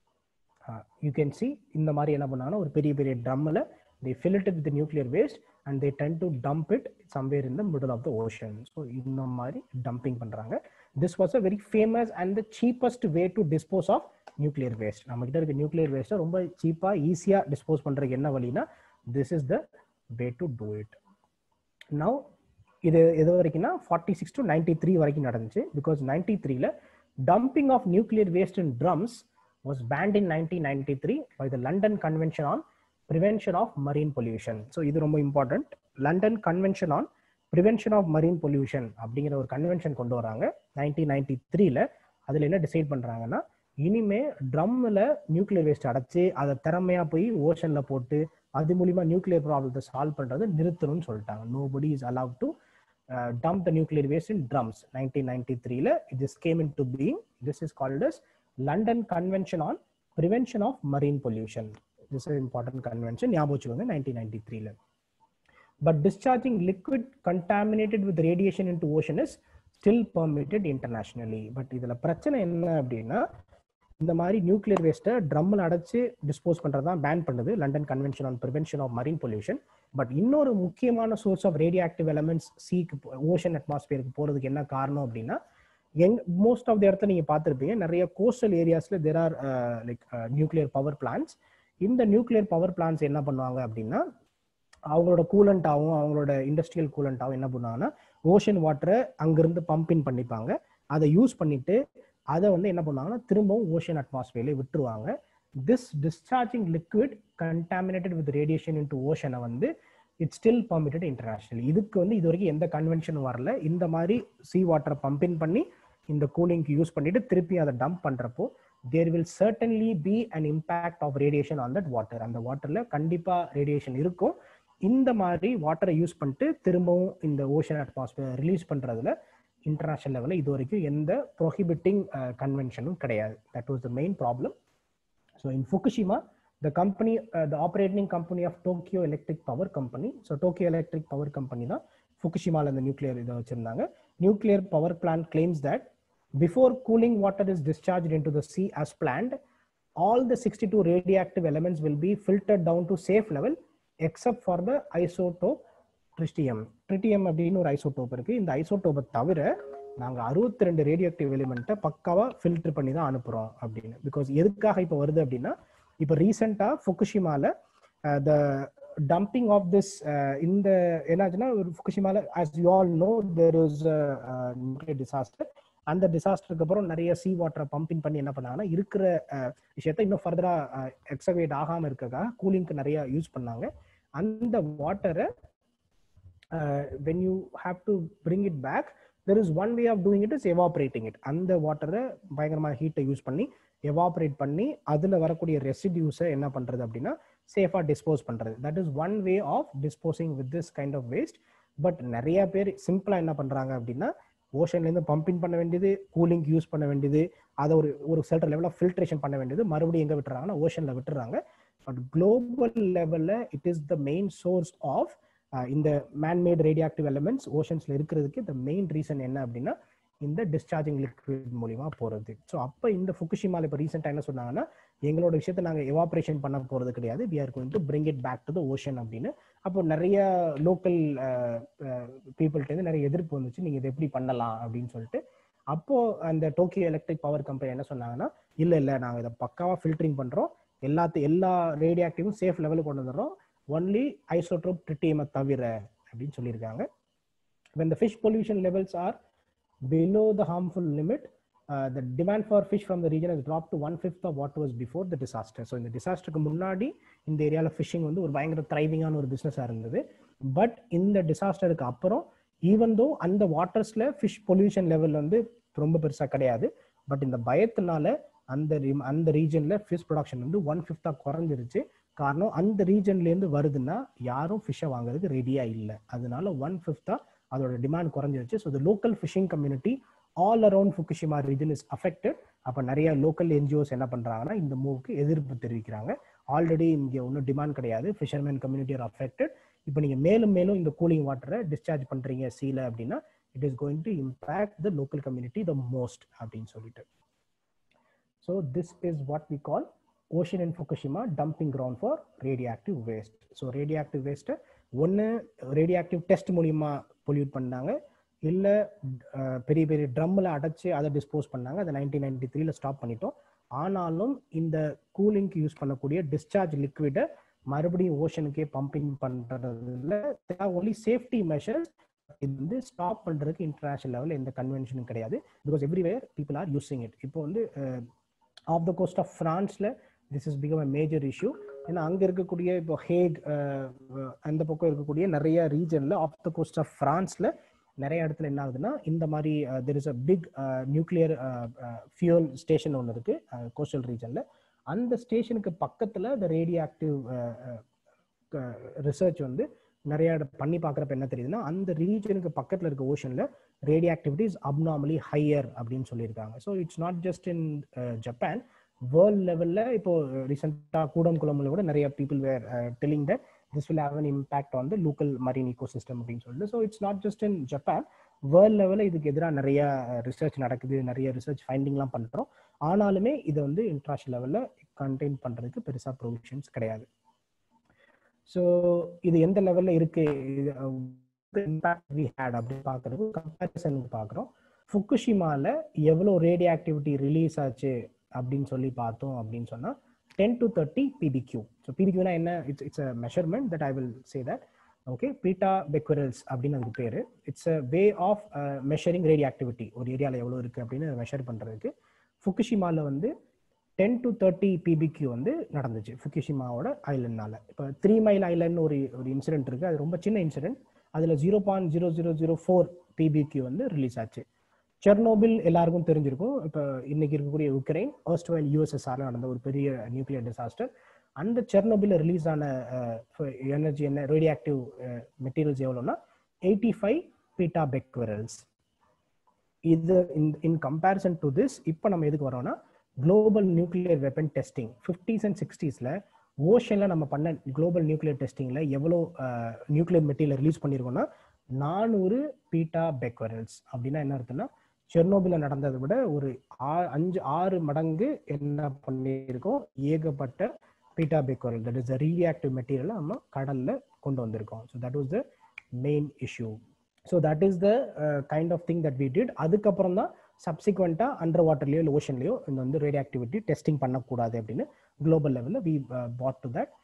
யூ கேன் சி இந்த மாதிரி என்ன பண்ணாங்கன்னா ஒரு பெரிய பெரிய ட்ரம்மில் they fill it with the nuclear waste and they tend to dump it somewhere in the middle of the ocean so இந்த மாதிரி dumping பண்றாங்க this was a very famous and the cheapest way to dispose of nuclear waste நம்ம கிட்ட இருக்க nuclear வேஸ்ட்டை ரொம்ப சீப்பா ஈஸியா dispose பண்றதுக்கு என்ன வழினா this is the way to do it now இது எது வரைக்கும்னா forty six to ninety three வரைக்கும் நடந்துச்சு பிகாஸ் நைன்டி த்ரீல dumping of nuclear waste in drums was banned in nineteen ninety three by the London convention on prevention of marine pollution so இது ரொம்ப important London convention on prevention of marine pollution அப்படிங்கிற ஒரு convention கொண்டு வராங்க nineteen ninety த்ரீல அதில் என்ன decide பண்ணுறாங்கன்னா இனிமே ட்ரம்மில் நியூக்ளியர் வேஸ்ட் அடைச்சு அதை திறமையா போய் ஓஷனில் போட்டு அது மூலியமா நியூக்ளியர் ப்ராப்ளத்தை சால்வ் பண்ணுறது நிறுத்தணும்னு சொல்லிட்டாங்க nobody is allowed to dump the nuclear waste in drums nineteen ninety த்ரீல this came into being this is called as London convention on prevention of marine pollution this is important convention ஞாபகம் வச்சுக்கோங்க nineteen ninety த்ரீல but discharging liquid contaminated with radiation into ocean is still permitted internationally but இதுல பிரச்சனை என்ன அப்படின்னா இந்த மாதிரி nuclear வேஸ்ட்டை ட்ரம்மில் அடைச்சு டிஸ்போஸ் பண்ணுறது தான் பேன் பண்ணுது London convention on prevention of marine pollution but இன்னொரு முக்கியமான source of radioactive elements சீக்கு ஓஷன் அட்மாஸ்பியருக்கு போகிறதுக்கு என்ன காரணம் அப்படின்னா எங் மோஸ்ட் ஆஃப் த இடத்த நீங்கள் பார்த்துருப்பீங்க நிறைய கோஸ்டல் ஏரியாஸில் there are like nuclear power plans இந்த நியூக்ளியர் பவர் பிளான்ஸ் என்ன பண்ணுவாங்க அப்படின்னா அவங்களோட கூலண்டாகவும் அவங்களோட இண்டஸ்ட்ரியல் கூலண்டாகவும் என்ன பண்ணுவாங்கன்னா ஓஷன் வாட்டரை அங்கிருந்து பம்பின் பண்ணிப்பாங்க அதை யூஸ் பண்ணிட்டு அதை வந்து என்ன பண்ணுவாங்கன்னா திரும்பவும் ஓஷன் அட்மாஸ்பியர்ல விட்டுருவாங்க this discharging liquid contaminated with radiation into ஓஷனை வந்து இட்ஸ் ஸ்டில் பர்மிட்டட் இன்டர்நேஷனல் இதுக்கு வந்து இது வரைக்கும் எந்த கன்வென்ஷனும் வரல இந்த மாதிரி சி வாட்டரை பம்பின் பண்ணி இந்த கூலிங்க்கு யூஸ் பண்ணிட்டு திருப்பி அதை டம்ப் பண்றப்போ there will certainly be an impact of radiation on that water அந்த வாட்டர்ல கண்டிப்பா ரேடியேஷன் இருக்கும் இந்த மாதிரி வாட்டரை யூஸ் பண்ணிட்டு திரும்பவும் இந்த ஓஷன் அட்மாஸ்பியர் ரிலீஸ் பண்றதுல இன்டர்நேஷனல் லெவலில் இது வரைக்கும் எந்த ப்ரொஹிபிட்டிங் கன்வென்ஷனும் கிடையாது that was the main problem so in Fukushima the company uh, the operating company of tokyo electric power company so tokyo electric power company தான் ஃபுகுஷிமால இந்த நியூக்ளியர் இதை வச்சிருந்தாங்க nuclear power plant claims that before cooling water is discharge into the sea as planned all the 62 radioactive elements will be filtered down to safe level except for the isotope tritium tritium அப்படின்னு ஒரு isotope இருக்கு இந்த ஐசோடோப்பை தவிர நாங்கள் அறுபத்தி ரெண்டு radio active எலிமெண்ட்டை பக்காவாக filter பண்ணி தான் அனுப்புகிறோம் அப்படின்னு பிகாஸ் எதுக்காக இப்போ வருது அப்படின்னா இப்போ ரீசெண்டாக ஃபுகுஷிமால த டம்பிங் ஆஃப் திஸ் இந்த என்னாச்சுன்னா ஒரு ஃபுகுஷிமால as you all know there is nuclear disaster அந்த டிசாஸ்டருக்கு அப்புறம் நிறைய சி வாட்டரை பம்பிங் பண்ணி என்ன பண்ணாங்கன்னா இருக்கிற விஷயத்த இன்னும் ஃபர்தரா எக்ஸவேட் ஆகாம இருக்கிறதுக்காக கூலிங்க்கு நிறைய யூஸ் பண்ணாங்க அந்த வாட்டரை when you have to bring it back there is one way of doing it is evaporating it அந்த வாட்டரை பயங்கரமாக ஹீட்டை யூஸ் பண்ணி எவாபரேட் பண்ணி அதில் வரக்கூடிய ரெசிடியூஸை என்ன பண்ணுறது அப்படின்னா சேஃபாக டிஸ்போஸ் பண்ணுறது that is one way of disposing with this kind of waste but நிறைய பேர் சிம்பிளாக என்ன பண்ணுறாங்க அப்படின்னா ஓஷன்லேருந்து பம்பிங் பண்ண வேண்டியது கூலிங் யூஸ் பண்ண வேண்டியது அதை ஒரு ஒரு சர்டன் லெவலில் ஃபில்ட்ரேஷன் பண்ண வேண்டியது மறுபடியும் எங்கே விட்டுறாங்கன்னா ஓஷனில் விட்டுறாங்க பட் குளோபல் லெவலில் it is the main source of இந்த மேன்மேட் ரேடியாக்டிவ் எலமெண்ட்ஸ் ஓஷன்ஸ்ல இருக்கிறதுக்கு இந்த மெயின் ரீசன் என்ன அப்படின்னா இந்த டிஸ்சார்ஜிங் லிக்விட் மூலியமா போறது ஸோ அப்போ இந்த ஃபுகுஷிமால இப்போ ரீசெண்டாக என்ன சொன்னாங்கன்னா எங்களோட விஷயத்தை நாங்கள் எவாப்ரேஷன் பண்ண போறது கிடையாது we are going to bring it back to the ocean அப்படின்னு அப்போ நிறைய லோக்கல் பீப்புள்கிட்ட நிறைய எதிர்ப்பு வந்துச்சு நீங்க இதை எப்படி பண்ணலாம் அப்படின்னு சொல்லிட்டு அப்போ அந்த டோக்கியோ எலக்ட்ரிக் பவர் கம்பெனி என்ன சொன்னாங்கன்னா இல்ல இல்ல நாங்க இதை பக்காவா ஃபில்டரிங் பண்றோம் எல்லாத்து எல்லா ரேடியாக்டிவும் சேஃப் லெவலுக்கு கொண்டு வந்துடுறோம் ஒன்லி ஐசோட்ரோப் ட்ரிட்டியமை தவிர அப்படின்னு சொல்லியிருக்காங்க when the fish pollution levels are below the harmful limit uh, the demand for fish from the region has dropped to one fifth of what was before the disaster so இந்த டிசாஸ்டருக்கு முன்னாடி இந்த ஏரியாவில் phishing வந்து ஒரு பயங்கர த்ரைவிங்கான ஒரு பிஸ்னஸாக இருந்தது பட் இந்த டிசாஸ்டருக்கு அப்புறம் ஈவன் தோ அந்த வாட்டர்ஸ்ல ஃபிஷ் பொல்யூஷன் லெவல் வந்து ரொம்ப பெருசாக கிடையாது பட் இந்த பயத்தினால அந்த re- அந்த ரீஜன்ல ஃபிஷ் ப்ரொடக்ஷன் வந்து ஒன் ஃபிஃப்தா குறைஞ்சிருச்சு காரணம் அந்த ரீஜன்லேருந்து வருதுன்னா யாரும் ஃபிஷ்ஷை வாங்குறதுக்கு ரெடியா இல்லை அதனால ஒன் ஃபிஃப்தா அதோட டிமாண்ட் குறைஞ்சிருச்சு so the local fishing community all around Fukushima region is affected அப்போ நிறைய லோக்கல் என்ஜிஓஸ் என்ன பண்றாங்கன்னா இந்த மூவுக்கு எதிர்ப்பு தெரிவிக்கிறாங்க ஆல்ரெடி இங்கே ஒன்றும் டிமாண்ட் கிடையாது ஃபிஷர்மேன் கம்யூனிட்டி ஆர் அஃபெக்டட் இப்போ நீங்க மேலும் மேலும் இந்த கூலிங் வாட்டரை டிஸ்சார்ஜ் பண்றீங்க சீல அப்படின்னா it is going to impact the local community the most அப்படின்னு சொல்லிட்டு so this is what we call ocean and Fukushima dumping ground for radioactive waste so radioactive வேஸ்ட்டை ஒன்று ரேடியாக்டிவ் டெஸ்ட் மூலியமா பொல்யூட் பண்ணாங்க இல்லை பெரிய பெரிய ட்ரம்மில் அடைச்சு அதை டிஸ்போஸ் பண்ணாங்க அதை நைன்டீன் நைன்டி த்ரீல ஸ்டாப் பண்ணிட்டோம் ஆனாலும் இந்த கூலிங்க்கு யூஸ் பண்ணக்கூடிய டிஸ்சார்ஜ் லிக்விடை மறுபடியும் ஓஷனுக்கே பம்பிங் பண்றதுல ஒன்லி சேஃப்டி மெஷர்ஸ் இது வந்து ஸ்டாப் பண்றதுக்கு இன்டர்நேஷனல் லெவலில் எந்த கன்வென்ஷனும் கிடையாது because everywhere people are using it இப்போ வந்து ஆஃப் த கோஸ்ட் ஆஃப் ஃப்ரான்ஸ்ல this is become a major issue ஏன்னா அங்க இருக்கக்கூடிய இப்போ ஹேக் அந்த பக்கம் இருக்கக்கூடிய நிறைய ரீஜன்ல ஆஃப் த கோஸ்ட் ஆஃப் ஃப்ரான்ஸ்ல நிறைய இடத்துல என்ன ஆகுதுன்னா இந்த மாதிரி there is a big nuclear fuel station ஒன்று இருக்கு கோஸ்டல் ரீஜன்ல அந்த ஸ்டேஷனுக்கு பக்கத்துல இந்த ரேடியோ ஆக்டிவ் ரிசர்ச் வந்து நிறைய இட- பண்ணி பார்க்குறப்ப என்ன தெரியுதுன்னா அந்த ரீஜனுக்கு பக்கத்துல இருக்க ஓஷன்ல radioactivity is abnormally higher அப்படின்னு சொல்லியிருக்காங்க so it's not just in Japan world லெவல்ல இப்போ ரீசெண்டாக கூடங்குளம்ல கூட நிறைய people were telling that this will have an impact on the local marine ecosystem அப்படின்னு சொல்லிட்டு so it's not just in Japan world லெவலில் இதுக்கு எதிராக நிறைய ரிசர்ச் நடக்குது நிறைய ரிசர்ச் ஃபைண்டிங்லாம் பண்ணுறோம் ஆனாலுமே இதை வந்து இன்டர்நேஷனல் லெவலில் கண்டெயின் பண்ணுறதுக்கு பெருசாக ப்ரொவிஷன்ஸ் கிடையாது ஸோ இது எந்த லெவலில் இருக்கு இம்பாக்ட் வி ஹேட் அப்படின்னு பார்க்கறது கம்பேரிசனுக்கு பார்க்குறோம் ஃபுக்குஷிமால எவ்வளோ ரேடியோ ஆக்டிவிட்டி ரிலீஸ் ஆச்சு அப்படின்னு சொல்லி பார்த்தோம் அப்படின்னு சொன்னா ten to thirty PBQ so பிபிக்யூனா என்ன it's it's a measurement that I will say that okay peta becquerels அப்படின்னு அதுக்கு பேர் it's a way of measuring radioactivity ஒரு ஏரியாவில் எவ்வளோ இருக்குது அப்படின்னு மெஷர் பண்ணுறதுக்கு ஃபுக்குஷிமாவில் வந்து டென் டு தேர்ட்டி பிபிக்யூ வந்து நடந்துச்சு ஃபுக்குஷிமாவோட ஐலண்ட்னால இப்போ த்ரீ மைல் ஐலண்ட் ஒரு ஒரு இன்சிடென்ட் இருக்குது அது ரொம்ப சின்ன இன்சிடென்ட் அதில் zero point zero zero zero four PBQ வந்து ரிலீஸ் ஆச்சு செர்னோபில் எல்லாருக்கும் தெரிஞ்சிருக்கும் இப்போ இன்னைக்கு இருக்கக்கூடிய உக்ரைன் ஃபர்ஸ்ட் யூஎஸ்எஸ்ஆர்ல நடந்த ஒரு பெரிய நியூக்ளியர் டிசாஸ்டர் அந்த செர்னோபில் ரிலீஸ் ஆன எனர்ஜி என்ன ரேடியோ ஆக்டிவ் மெட்டீரியல்ஸ் எவ்வளோன்னா எயிட்டி ஃபைவ் பீட்டா பெக்வரல்ஸ் இது இன் கம்பேரிசன் டு திஸ் இப்போ நம்ம எதுக்கு வரோம்னா global nuclear weapon testing fifties and சிக்ஸ்டீஸில் ஓஷனில் நம்ம பண்ண குளோபல் நியூக்ளியர் டெஸ்டிங்கில் எவ்வளோ நியூக்ளியர் மெட்டீரியல் ரிலீஸ் பண்ணியிருக்கோம்னா நானூறு பீட்டா பெக்வரல்ஸ் அப்படின்னா என்ன அர்த்தம்னா செர்னோபில நடந்ததை விட ஒரு அஞ்சு ஆறு மடங்கு என்ன பண்ணியிருக்கோம் ஏகப்பட்ட peta becquerel that is the reactive material நம்ம கடல்ல கொண்டு வந்திருக்கோம் so that was the main issue so that is the kind of thing that we did அதுக்கப்புறம் தான் சப்சிக்வெண்ட்டாக அண்டர் வாட்டர்லையோ இல்லை ஓஷன்லையோ இந்த வந்து ரேடியோ ஆக்டிவிட்டி டெஸ்டிங் பண்ணக்கூடாது அப்படின்னு குளோபல் லெவலில் we bought to that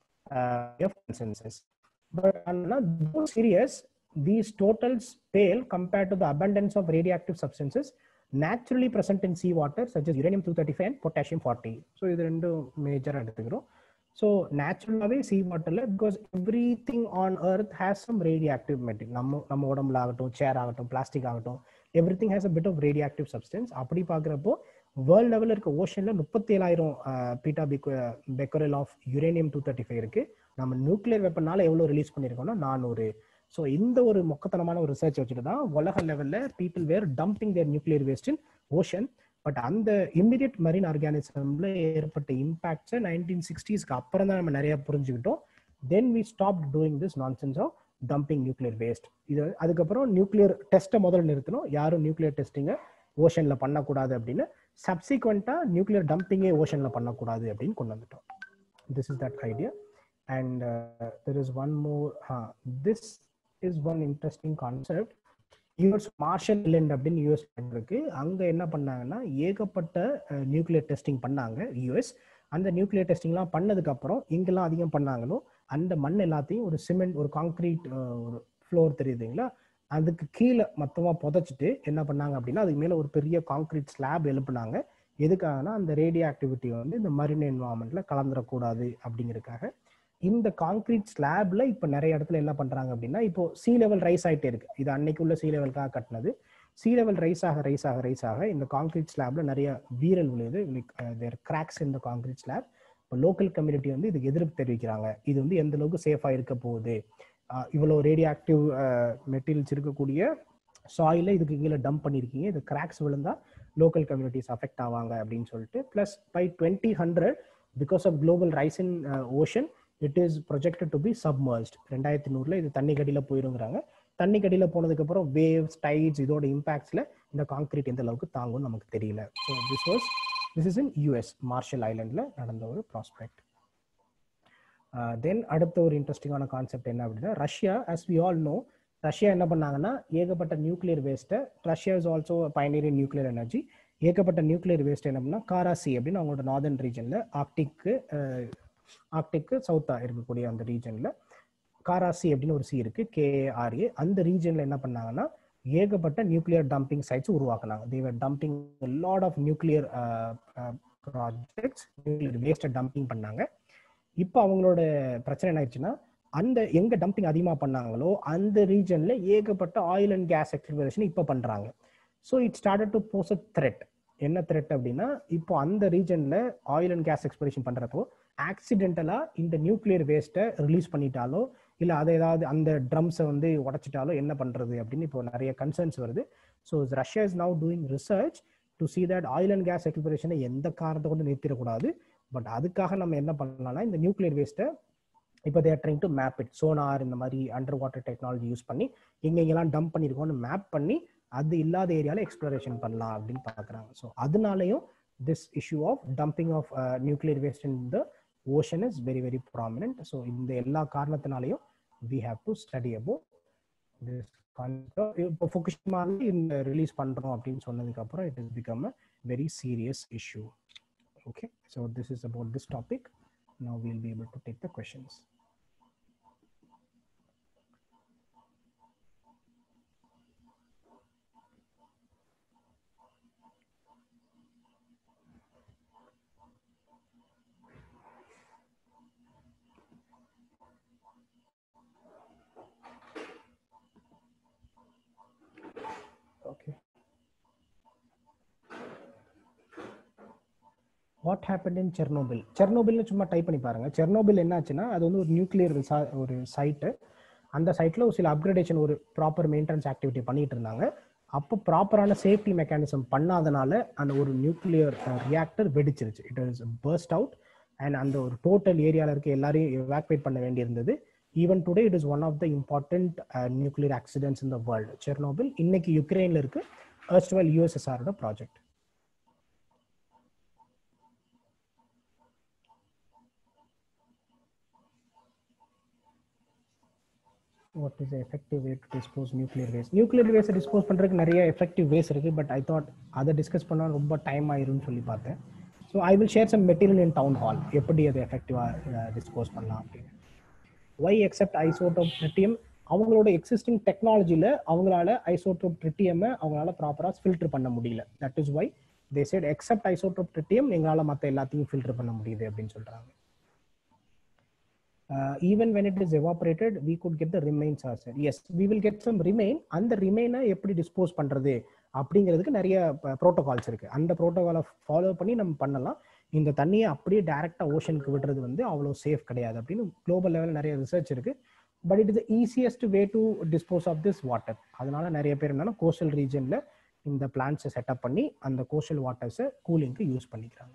consensus but ஆனால் serious these totals pale compared to the abundance of radioactive substances naturally present in seawater such as uranium 235 and potassium 40 so இது ரெண்டும் major எடுத்துக்கிறோம் so நேச்சுரலாகவே sea வாட்டரில் because everything on earth has some radioactive material நம்ம நம்ம உடம்புல ஆகட்டும் chair ஆகட்டும் பிளாஸ்டிக் ஆகட்டும் everything has a bit of radioactive substance அப்படி பார்க்குறப்போ வேர்ல்ட் லெவலில் இருக்க ஓஷனில் முப்பத்தி ஏழாயிரம் பீட்டா பிக் becquerel of uranium two thirty five இருக்குது நம்ம நியூக்ளியர் வெப்பனால எவ்வளோ ரிலீஸ் பண்ணியிருக்கோம்னா நானூறு ஸோ இந்த ஒரு மொக்கத்தனமான ஒரு ரிசர்ச் வச்சுட்டு தான் உலக லெவலில் people were dumping their nuclear waste in ocean but அந்த இம்மிடியட் மரீன் ஆர்கானிசம்ல ஏற்பட்ட இம்பாக்ட்ஸை நைன்டீன் சிக்ஸ்டீஸ்க்கு அப்புறம் தான் நம்ம நிறைய புரிஞ்சுக்கிட்டோம் then we stop doing this nonsense of dumping nuclear waste இது அதுக்கப்புறம் நியூக்ளியர் டெஸ்ட்டை முதல்ல நிறுத்தணும் யாரும் நியூக்ளியர் டெஸ்டிங்கை ஓஷனில் பண்ணக்கூடாது அப்படின்னு சப்சிக்வெண்ட்டாக நியூக்ளியர் டம்பிங்கே ஓஷனில் பண்ணக்கூடாது அப்படின்னு கொண்டு வந்துட்டோம் this is that idea and there is one more this is one interesting concept US Marshall Island அப்படின்னு யூஎஸ் இருக்கு அங்க என்ன பண்ணாங்கன்னா ஏகப்பட்ட நியூக்ளியர் டெஸ்டிங் பண்ணாங்க யூஎஸ் அந்த நியூக்ளியர் டெஸ்டிங்லாம் பண்ணதுக்கு அப்புறம் எங்கெல்லாம் அதிகம் பண்ணாங்களோ அந்த மண் எல்லாத்தையும் ஒரு சிமெண்ட் ஒரு காங்கிரீட் ஒரு ஃப்ளோர் தெரியுதுங்களா அதுக்கு கீழே மொத்தமாக புதைச்சிட்டு என்ன பண்ணாங்க அப்படின்னா அதுக்கு மேலே ஒரு பெரிய காங்கிரீட் ஸ்லாப் எழுப்புனாங்க எதுக்காகனா அந்த ரேடியோ ஆக்டிவிட்டி வந்து இந்த மரின் என்வாரன்மெண்ட்ல கலந்துடக்கூடாது அப்படிங்கிறதுக்காக இந்த காங்கிரீட் ஸ்லாப்ல இப்ப நிறைய இடத்துல என்ன பண்றாங்க அப்படின்னா இப்போ சி லெவல் ரைஸ் ஆயிட்டே இருக்கு இது அன்னைக்கு உள்ள சி லெவலுக்காக கட்டினது சி லெவல் ரைஸ் ஆக ரைஸ் ஆக ரைஸ் ஆக இந்த காங்கிரீட் ஸ்லாப்ல நிறைய வீரல் விழுது தேர் கிராக்ஸ் இந்த காங்கிரீட் ஸ்லாப் இப்போ லோக்கல் கம்யூனிட்டி வந்து இதுக்கு எதிர்ப்பு தெரிவிக்கிறாங்க இது வந்து எந்த அளவுக்கு சேஃபா இருக்க போகுது இவ்வளோ ரேடியோ ஆக்டிவ் மெட்டீரியல்ஸ் இருக்கக்கூடிய சாயில இதுக்கு கீழே டம்ப் பண்ணியிருக்கீங்க இது கிராக்ஸ் விழுந்தா லோக்கல் கம்யூனிட்டிஸ் அஃபெக்ட் ஆவாங்க அப்படின்னு சொல்லிட்டு plus by twenty hundred because of global rise in ocean it is projected to be submersed ரெண்டாயிரத்தி நூறுல இது தண்ணி கடியில் போயிருங்கிறாங்க தண்ணி கடியில் போனதுக்கு அப்புறம் வேவ்ஸ் டைட்ஸ் இதோட இம்பாக்ட்ஸ்ல இந்த காங்கிரீட் எந்த அளவுக்கு தாங்கும்னு நமக்கு தெரியல so this was this is in US Marshall ஐலண்ட்ல நடந்த ஒரு ப்ராஸ்பெக்ட் தென் அடுத்த ஒரு இன்ட்ரெஸ்டிங்கான கான்செப்ட் என்ன அப்படின்னா Russia as we all know Russia என்ன பண்ணாங்கன்னா ஏகப்பட்ட நியூக்ளியர் வேஸ்ட்டை Russia is also pioneer nuclear energy ஏகப்பட்ட நியூக்ளியர் வேஸ்ட் என்ன பண்ணா காராசி அப்படின்னு அவங்களோட நார்தர்ன் ரீஜன்ல ஆர்டிக்கு ஆர்டிக்கு சவுத்தா இருக்கக்கூடிய அந்த ரீஜன்ல காராசி அப்படின்னு ஒரு சி இருக்கு கேஆர்ஏ அந்த ரீஜன்ல என்ன பண்ணாங்கன்னா ஏகப்பட்ட நியூக்ளியர் டம்பிங் சைட்ஸ் உருவாக்குனாங்க they were dumping lot of nuclear projects nuclear வேஸ்ட்டை டம்பிங் பண்ணாங்க இப்போ அவங்களோட பிரச்சனை என்ன ஆயிடுச்சுன்னா அந்த எங்க டம்பிங் அதிகமாக பண்ணாங்களோ அந்த ரீஜன்ல ஏகப்பட்ட ஆயில் அண்ட் கேஸ் எக்ஸ்பிளரேஷன் இப்போ பண்றாங்க so it started to pose a threat என்ன த்ரெட் அப்படின்னா இப்போ அந்த ரீஜன்ல ஆயில் அண்ட் கேஸ் எக்ஸ்பிளரேஷன் பண்றப்போ ஆக்சிடென்டலா இந்த நியூக்ளியர் வேஸ்ட்டை ரிலீஸ் பண்ணிட்டாலோ இல்லை அதை ஏதாவது அந்த ட்ரம்ஸை வந்து உடச்சிட்டாலோ என்ன பண்றது அப்படின்னு இப்போ நிறைய கன்சர்ன்ஸ் வருது so Russia is now doing research to see that oil and gas எக்ஸ்பிளரேஷனை எந்த காரணத்தை கொண்டு நிறுத்திடக்கூடாது பட் அதுக்காக நம்ம என்ன பண்ணலாம்னா இந்த நியூக்ளியர் வேஸ்ட்டை இப்போ they're trying to map it sonar இந்த மாதிரி அண்டர் வாட்டர் டெக்னாலஜி யூஸ் பண்ணி எங்கெங்கெல்லாம் டம்ப் பண்ணியிருக்கோம்னு மேப் பண்ணி அது இல்லாத ஏரியாவில் எக்ஸ்ப்ளரேஷன் பண்ணலாம் அப்படின்னு பார்க்குறாங்க ஸோ அதனாலையும் this issue of dumping of nuclear waste in the ocean is very very prominent so இந்த எல்லா காரணத்தினாலையும் we have to study about this இப்போ ஃபுகுஷிமாவில் இந்த ரிலீஸ் பண்ணுறோம் அப்படின்னு சொன்னதுக்கு அப்புறம் it is become a very serious issue okay so this is about this topic now we'll be able to take the questions what happen in Chernobyl செர்னோபில்னு சும்மா type பண்ணி பாருங்க செர்னோபில் என்னாச்சுன்னா அது வந்து ஒரு நியூக்ளியர் ஒரு சைட்டு அந்த சைட்டில் ஒரு சில அப்கிரேடேஷன் ஒரு ப்ராப்பர் மெயின்டெனன்ஸ் ஆக்டிவிட்டி பண்ணிட்டு இருந்தாங்க அப்போ ப்ராப்பரான சேஃப்டி மெக்கானிசம் பண்ணாதனால அந்த ஒரு நியூக்ளியர் ரியாக்டர் வெடிச்சிருச்சு it is burst out and அந்த ஒரு டோட்டல் ஏரியாவில் இருக்க எல்லாரையும் எவாக்குவேட் பண்ண வேண்டியிருந்தது even today it is one of the important nuclear accidents in the world Chernobyl இன்னைக்கு யுக்ரைனில் இருக்கு அர்ஸ்ட்வெல் யூஎஸ்எஸ்ஆரோட project what is effective way to dispose nuclear waste nuclear waste dispose பண்ணுறதுக்கு நிறைய எஃபெக்டிவ் வேஸ் இருக்கு பட் ஐ தாட் அதை discuss பண்ணால் ரொம்ப டைம் ஆயிரும்னு சொல்லி பார்த்தேன் so I will share some material in town hall எப்படி அதை எஃபெக்டிவாக டிஸ்போஸ் பண்ணலாம் அப்படின்னு ஒய் எக்ஸப்ட் ஐசோட்டோப் ட்ரிட்டியம் அவங்களோட எக்ஸிஸ்டிங் டெக்னாலஜியில் அவங்களால ஐசோட்டோப் ட்ரிட்டியமை அவங்களால ப்ராப்பராக ஃபில்டர் பண்ண முடியல that is why they said except isotope tritium எங்களால் மற்ற எல்லாத்தையும் ஃபில்டர் பண்ண முடியுது அப்படின்னு சொல்கிறாங்க uh, even when it is evaporated we could get the remains as well. yes we will get some remain அந்த ரிமைனை எப்படி டிஸ்போஸ் பண்றது அப்படிங்கிறதுக்கு நிறைய ப்ரோட்டோகால்ஸ் இருக்கு அந்த ப்ரோட்டோகாலை ஃபாலோ பண்ணி நம்ம பண்ணலாம் இந்த தண்ணியை அப்படியே டைரக்டா ஓஷனுக்கு விடுறது வந்து அவ்வளோ சேஃப் கிடையாது அப்படின்னு குளோபல் லெவலில் நிறைய ரிசர்ச் இருக்கு but it is easiest way to dispose of this water அதனால நிறைய பேர் என்னன்னா கோஸ்டல் ரீஜன்ல இந்த பிளான்ஸை செட்டப் பண்ணி அந்த கோஸ்டல் வாட்டர்ஸை கூலிங்க்கு யூஸ் பண்ணிக்கிறாங்க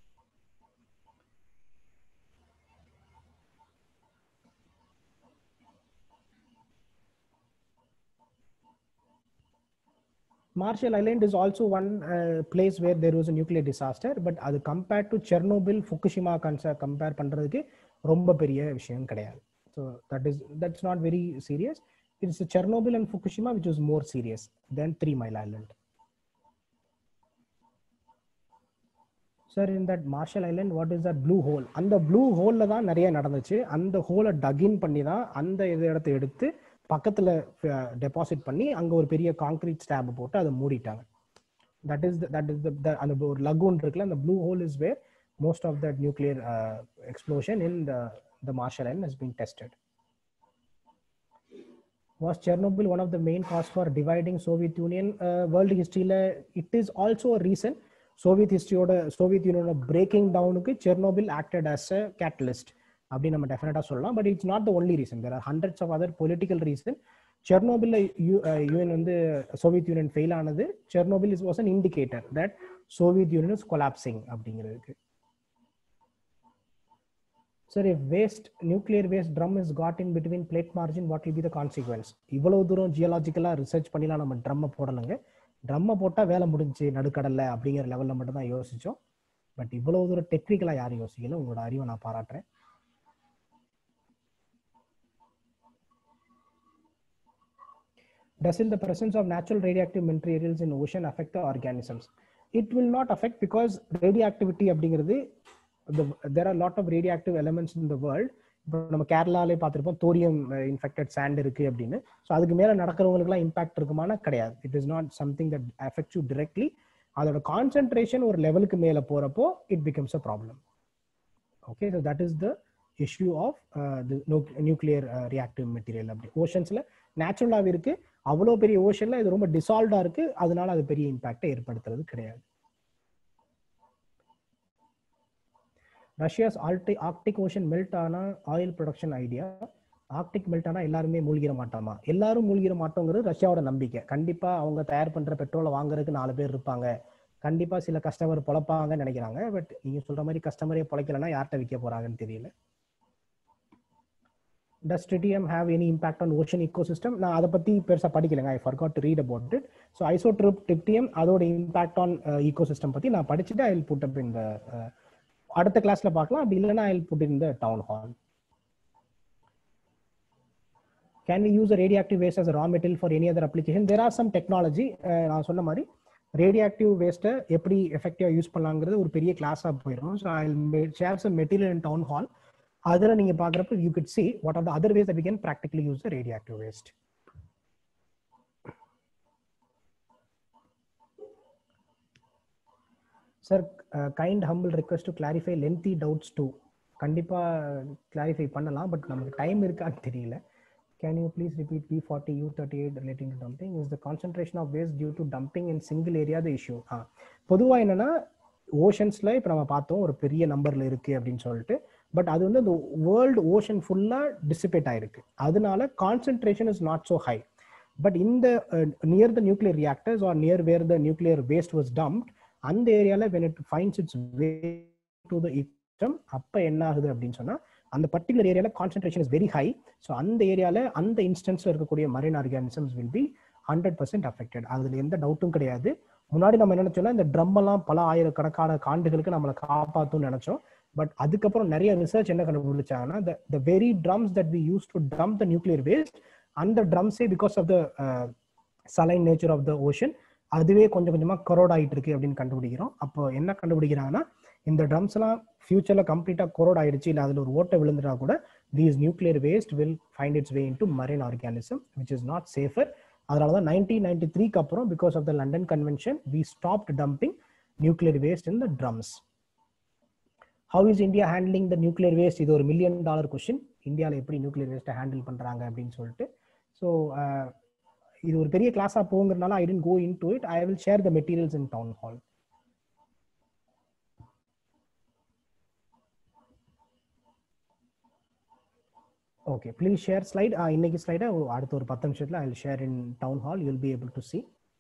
Marshall Island is also one uh, place where there was a nuclear disaster, but அது compared to Chernobyl, Fukushima compare பண்றதுக்கு ரொம்ப பெரிய விஷயம் கிடையாது so that is that's not very serious it's Chernobyl and Fukushima which is more serious then Three Mile Island sir in that Marshall Island what is that blue hole அந்த blue ஹோலில் தான் நிறைய நடந்துச்சு அந்த ஹோலை டகின் பண்ணி தான் அந்த இது இடத்த எடுத்து பக்கத்தில் டெபாசிட் பண்ணி அங்கே ஒரு பெரிய காங்கிரீட் ஸ்டாப் போட்டு அதை மூடிட்டாங்க தட் இஸ் தட் இஸ் அந்த ஒரு லகூன் இருக்குல்ல அந்த blue hole is where most of that nuclear explosion in the the Marshall Island has been tested was Chernobyl one of the main cause for dividing Soviet Union? Uh, world history, it is also a reason. Soviet history or Soviet Union breaking down, Chernobyl acted as a catalyst. அப்படின்னு நம்ம டெஃபினட்டாக சொல்லலாம் but it's not the only reason there are hundreds of other political reason Chernobyl you UN வந்து Soviet Union fail ஆனது Chernobyl is was an indicator that Soviet Union is collapsing அப்படிங்கிறதுக்கு sir if waste nuclear waste drum is caught in between plate margin what will be the consequence இவ்வளவு தூரம் ஜியலாஜிக்கலாக research பண்ணிலாம் நம்ம ட்ரம்மை போடலைங்க ட்ரம்மை போட்டால் வேலை முடிஞ்சு நடுக்கடலை அப்படிங்கிற லெவலில் மட்டும் தான் யோசிச்சோம் பட் இவ்வளவு தூரம் டெக்னிக்கலாக யாரும் யோசிக்கல உங்களோட அறிவை நான் பாராட்டுறேன் Does in the presence of natural radioactive materials in ocean affect the organisms? It will not affect because radioactivity அப்படிங்கிறது there are a lot of radioactive elements in the world இப்போ நம்ம கேரளாலே பார்த்துருப்போம் தோரியம் இன்ஃபெக்டட் சாண்ட் இருக்கு அப்படின்னு so அதுக்கு மேலே நடக்கிறவங்களுக்குலாம் impact இருக்குமானா கிடையாது it is not something that affect you directly அதோட கான்சென்ட்ரேஷன் ஒரு லெவலுக்கு மேலே போகிறப்போ it becomes a problem okay so that is the issue of nuclear reactive material அப்படி ஓஷன்ஸில் நேச்சுரலாக இருக்கு அவ்வளோ பெரிய ஓஷனில் இது ரொம்ப டிசால்வ்டாக இருக்கு அதனால அது பெரிய இம்பாக்டை ஏற்படுத்துறது கிடையாது ரஷ்யாஸ் ஆல்டி ஆர்க்டிக் ஓஷன் மெல்ட் ஆனால் oil production idea Arctic melt ஆனால் எல்லாருமே மூழ்கிற மாட்டோமா எல்லாரும் மூழ்கிற மாட்டோங்கிறது ரஷ்யாவோட நம்பிக்கை கண்டிப்பாக அவங்க தயார் பண்ணுற பெட்ரோலை வாங்குறதுக்கு நாலு பேர் இருப்பாங்க கண்டிப்பாக சில கஸ்டமர் பொழப்பாங்கன்னு நினைக்கிறாங்க பட் நீங்கள் சொல்கிற மாதிரி கஸ்டமரே பொழைக்கலன்னா யார்கிட்ட விற்க போகிறாங்கன்னு தெரியல does tritium have any impact on ocean ecosystem நான் அதை பற்றி பெருசாக படிக்கலைங்க I forgot to read about it so isotope tritium அதோட இம்பாக்ட் ஆன் ஈகோசிஸ்டம் பற்றி நான் படிச்சுட்டு ஐ புட் அப் இந்த அடுத்த கிளாஸ்ல பார்க்கலாம் அப்படி இல்லைன்னா I put in the town hall can we use radioactive waste as raw material for any other application there are some technology நான் சொன்ன மாதிரி ரேடியாக்டிவ் வேஸ்ட்டை எப்படி எஃபெக்டிவாக யூஸ் பண்ணலாங்கிறது ஒரு பெரிய கிளாஸாக போயிடும் so I share some material in town hall அதில் நீங்கள் பார்க்குறப்ப you get see what are the other ways we can practically use the radioactive waste sir kind humble request to clarify lengthy doubts too கண்டிப்பாக clarify பண்ணலாம் பட் நமக்கு time இருக்கான்னு தெரியல can you please repeat B forty U thirty eight relating to dumping is the concentration of waste due to dumping in single area the issue ah பொதுவாக என்னன்னா ஓஷன்ஸ்ல இப்போ நம்ம பார்த்தோம் ஒரு பெரிய நம்பர்ல இருக்கு அப்படின்னு சொல்லிட்டு பட் அது வந்து அந்த வேர்ல்டு ஓஷன் ஃபுல்லா டிசிபேட் ஆயிருக்கு அதனால concentration is not so high but இந்த near the nuclear reactors are near where the nuclear waste was dumped அந்த ஏரியால when it finds its way to the இக்டம் அப்போ என்ன ஆகுது அப்படின்னு சொன்னா அந்த பர்டிகுலர் ஏரியால concentration is very high so அந்த ஏரியால அந்த இன்ஸ்டன்ஸ்ல இருக்கக்கூடிய மரைன் ஆர்கானிசம்ஸ் will be hundred percent affected அதுல எந்த டவுட்டும் கிடையாது முன்னாடி நம்ம என்ன நினைச்சோம்னா இந்த ட்ரம் எல்லாம் பல ஆயிரக்கணக்கான காண்டுகளுக்கு நம்மளை காப்பாத்தும்னு நினைச்சோம் பட் அதுக்கப்புறம் நிறைய ரிசர்ச் என்ன கண்டுபிடிச்சாங்கன்னா the very drums that we use to drum the nuclear waste அந்த ட்ரம்ஸே because of the saline nature of the ocean அதுவே கொஞ்சம் கொஞ்சமா கரோட் ஆயிட்டு இருக்கு அப்படின்னு கண்டுபிடிக்கிறோம் அப்போ என்ன கண்டுபிடிக்கிறாங்கன்னா இந்த ட்ரம்ஸ் எல்லாம் ஃபியூச்சர்ல கம்ப்ளீட்டா கொரோட் ஆயிடுச்சு இல்லை அதுல ஒரு ஓட்டை விழுந்துட்டா கூட these nuclear waste will find its way into marine organism which is not safer அதனால தான் நைன்டீன் நைன்டி த்ரீக்கு அப்புறம் because of the London convention we stopped dumping nuclear waste in the drums how is India handling the nuclear waste இது ஒரு million dollar question இந்தியாவில் எப்படி nuclear வேஸ்ட்டை handle பண்ணுறாங்க அப்படின்னு சொல்லிட்டு ஸோ இது ஒரு பெரிய கிளாஸாக போங்கிறதுனால I tend go into it I will share the materials in town hall okay please share slide இன்னைக்கு ஸ்லைடை அடுத்த ஒரு பத்து நிமிஷத்தில் I will share in town hall you'll be able to see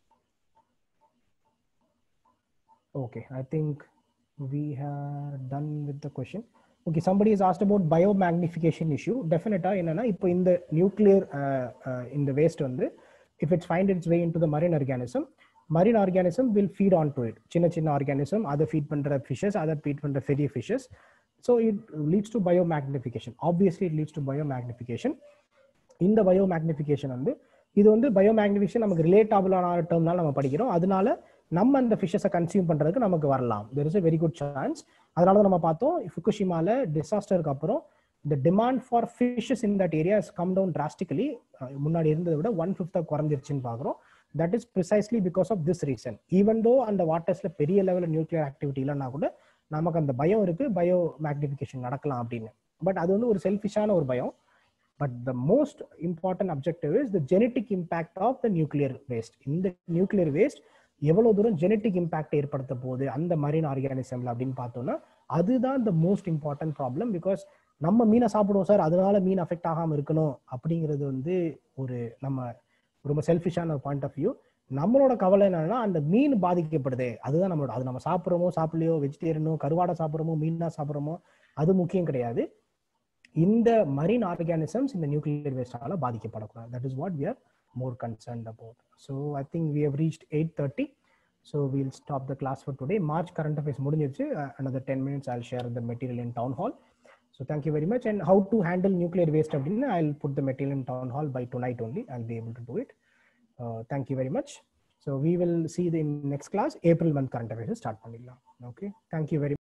okay I think we have done with the question okay somebody has asked about biomagnification issue definitely என்னன்னா இப்போ இந்த nuclear இந்த வேஸ்ட் வந்து if it's find its way into the marine organism marine organism will feed on to it சின்ன சின்ன organism அதை feed பண்ற fishes அதை feed பண்ற பெரிய fishes so it leads to biomagnification obviously it leads to biomagnification இந்த biomagnification வந்து இது வந்து பயோமேக்னிஃபிகேஷன் நமக்கு ரிலேட்டபிளான டேர்ம்னால நம்ம படிக்கிறோம் அதனால நம்ம அந்த ஃபிஷஸை கன்சியூம் பண்றதுக்கு நமக்கு வரலாம் there is a very good chance அதனால தான் நம்ம பார்த்தோம் ஃபுகுஷிமால டிசாஸ்டருக்கு அப்புறம் இந்த demand for fishes in that area come down drastically முன்னாடி இருந்ததை விட ஒன் ஃபிஃப்த்தா குறைஞ்சிருச்சுன்னு பார்க்குறோம் that is precisely because of this reason even though அந்த வாட்டர்ஸ்ல பெரிய லெவலில் நியூக்ளியர் ஆக்டிவிட்டி இல்லைன்னா கூட நமக்கு அந்த பயம் இருக்கு பயோ மேக்னிஃபிகேஷன் நடக்கலாம் அப்படின்னு பட் அது வந்து ஒரு செல்ஃபிஷான ஒரு பயம் but the most important objective is the genetic impact of the nuclear waste இந்த நியூக்ளியர் வேஸ்ட் எவ்வளவு தூரம் ஜெனட்டிக் இம்பாக்ட் ஏற்படுத்த போகுது அந்த மரீன் ஆர்கானிசம்ல அப்படின்னு பார்த்தோம்னா அதுதான் the most important problem because நம்ம மீனை சாப்பிடுவோம் சார் அதனால மீன் அஃபெக்ட் ஆகாம இருக்கணும் அப்படிங்கிறது வந்து ஒரு நம்ம ரொம்ப செல்ஃபிஷான பாயிண்ட் ஆஃப் வியூ நம்மளோட கவலை என்னன்னா அந்த மீன் பாதிக்கப்படுது அதுதான் நம்மளோட அது நம்ம சாப்பிட்றோமோ சாப்பிடலையோ வெஜிடேரியனோ கருவாடை சாப்பிட்றோமோ மீனா சாப்பிட்றோமோ அது முக்கியம் கிடையாது இந்த மரீன் ஆர்கானிசம்ஸ் இந்த நியூக்ளியர் வேஸ்டால பாதிக்கப்படக்கூடாது that is what we are more concerned about. So I think we have reached 8.30. So we'll stop the class for today. March current affairs முடிஞ்சிருச்சு uh, another 10 minutes I'll share the material in town hall. So thank you very much. And how to handle nuclear waste அப்படின்னு I'll put the material in town hall by tonight only. I'll be able to do it. Uh, thank you very much. So we will see the in next class April month current affairs start பண்ணிடலாம். Okay. Thank you very much.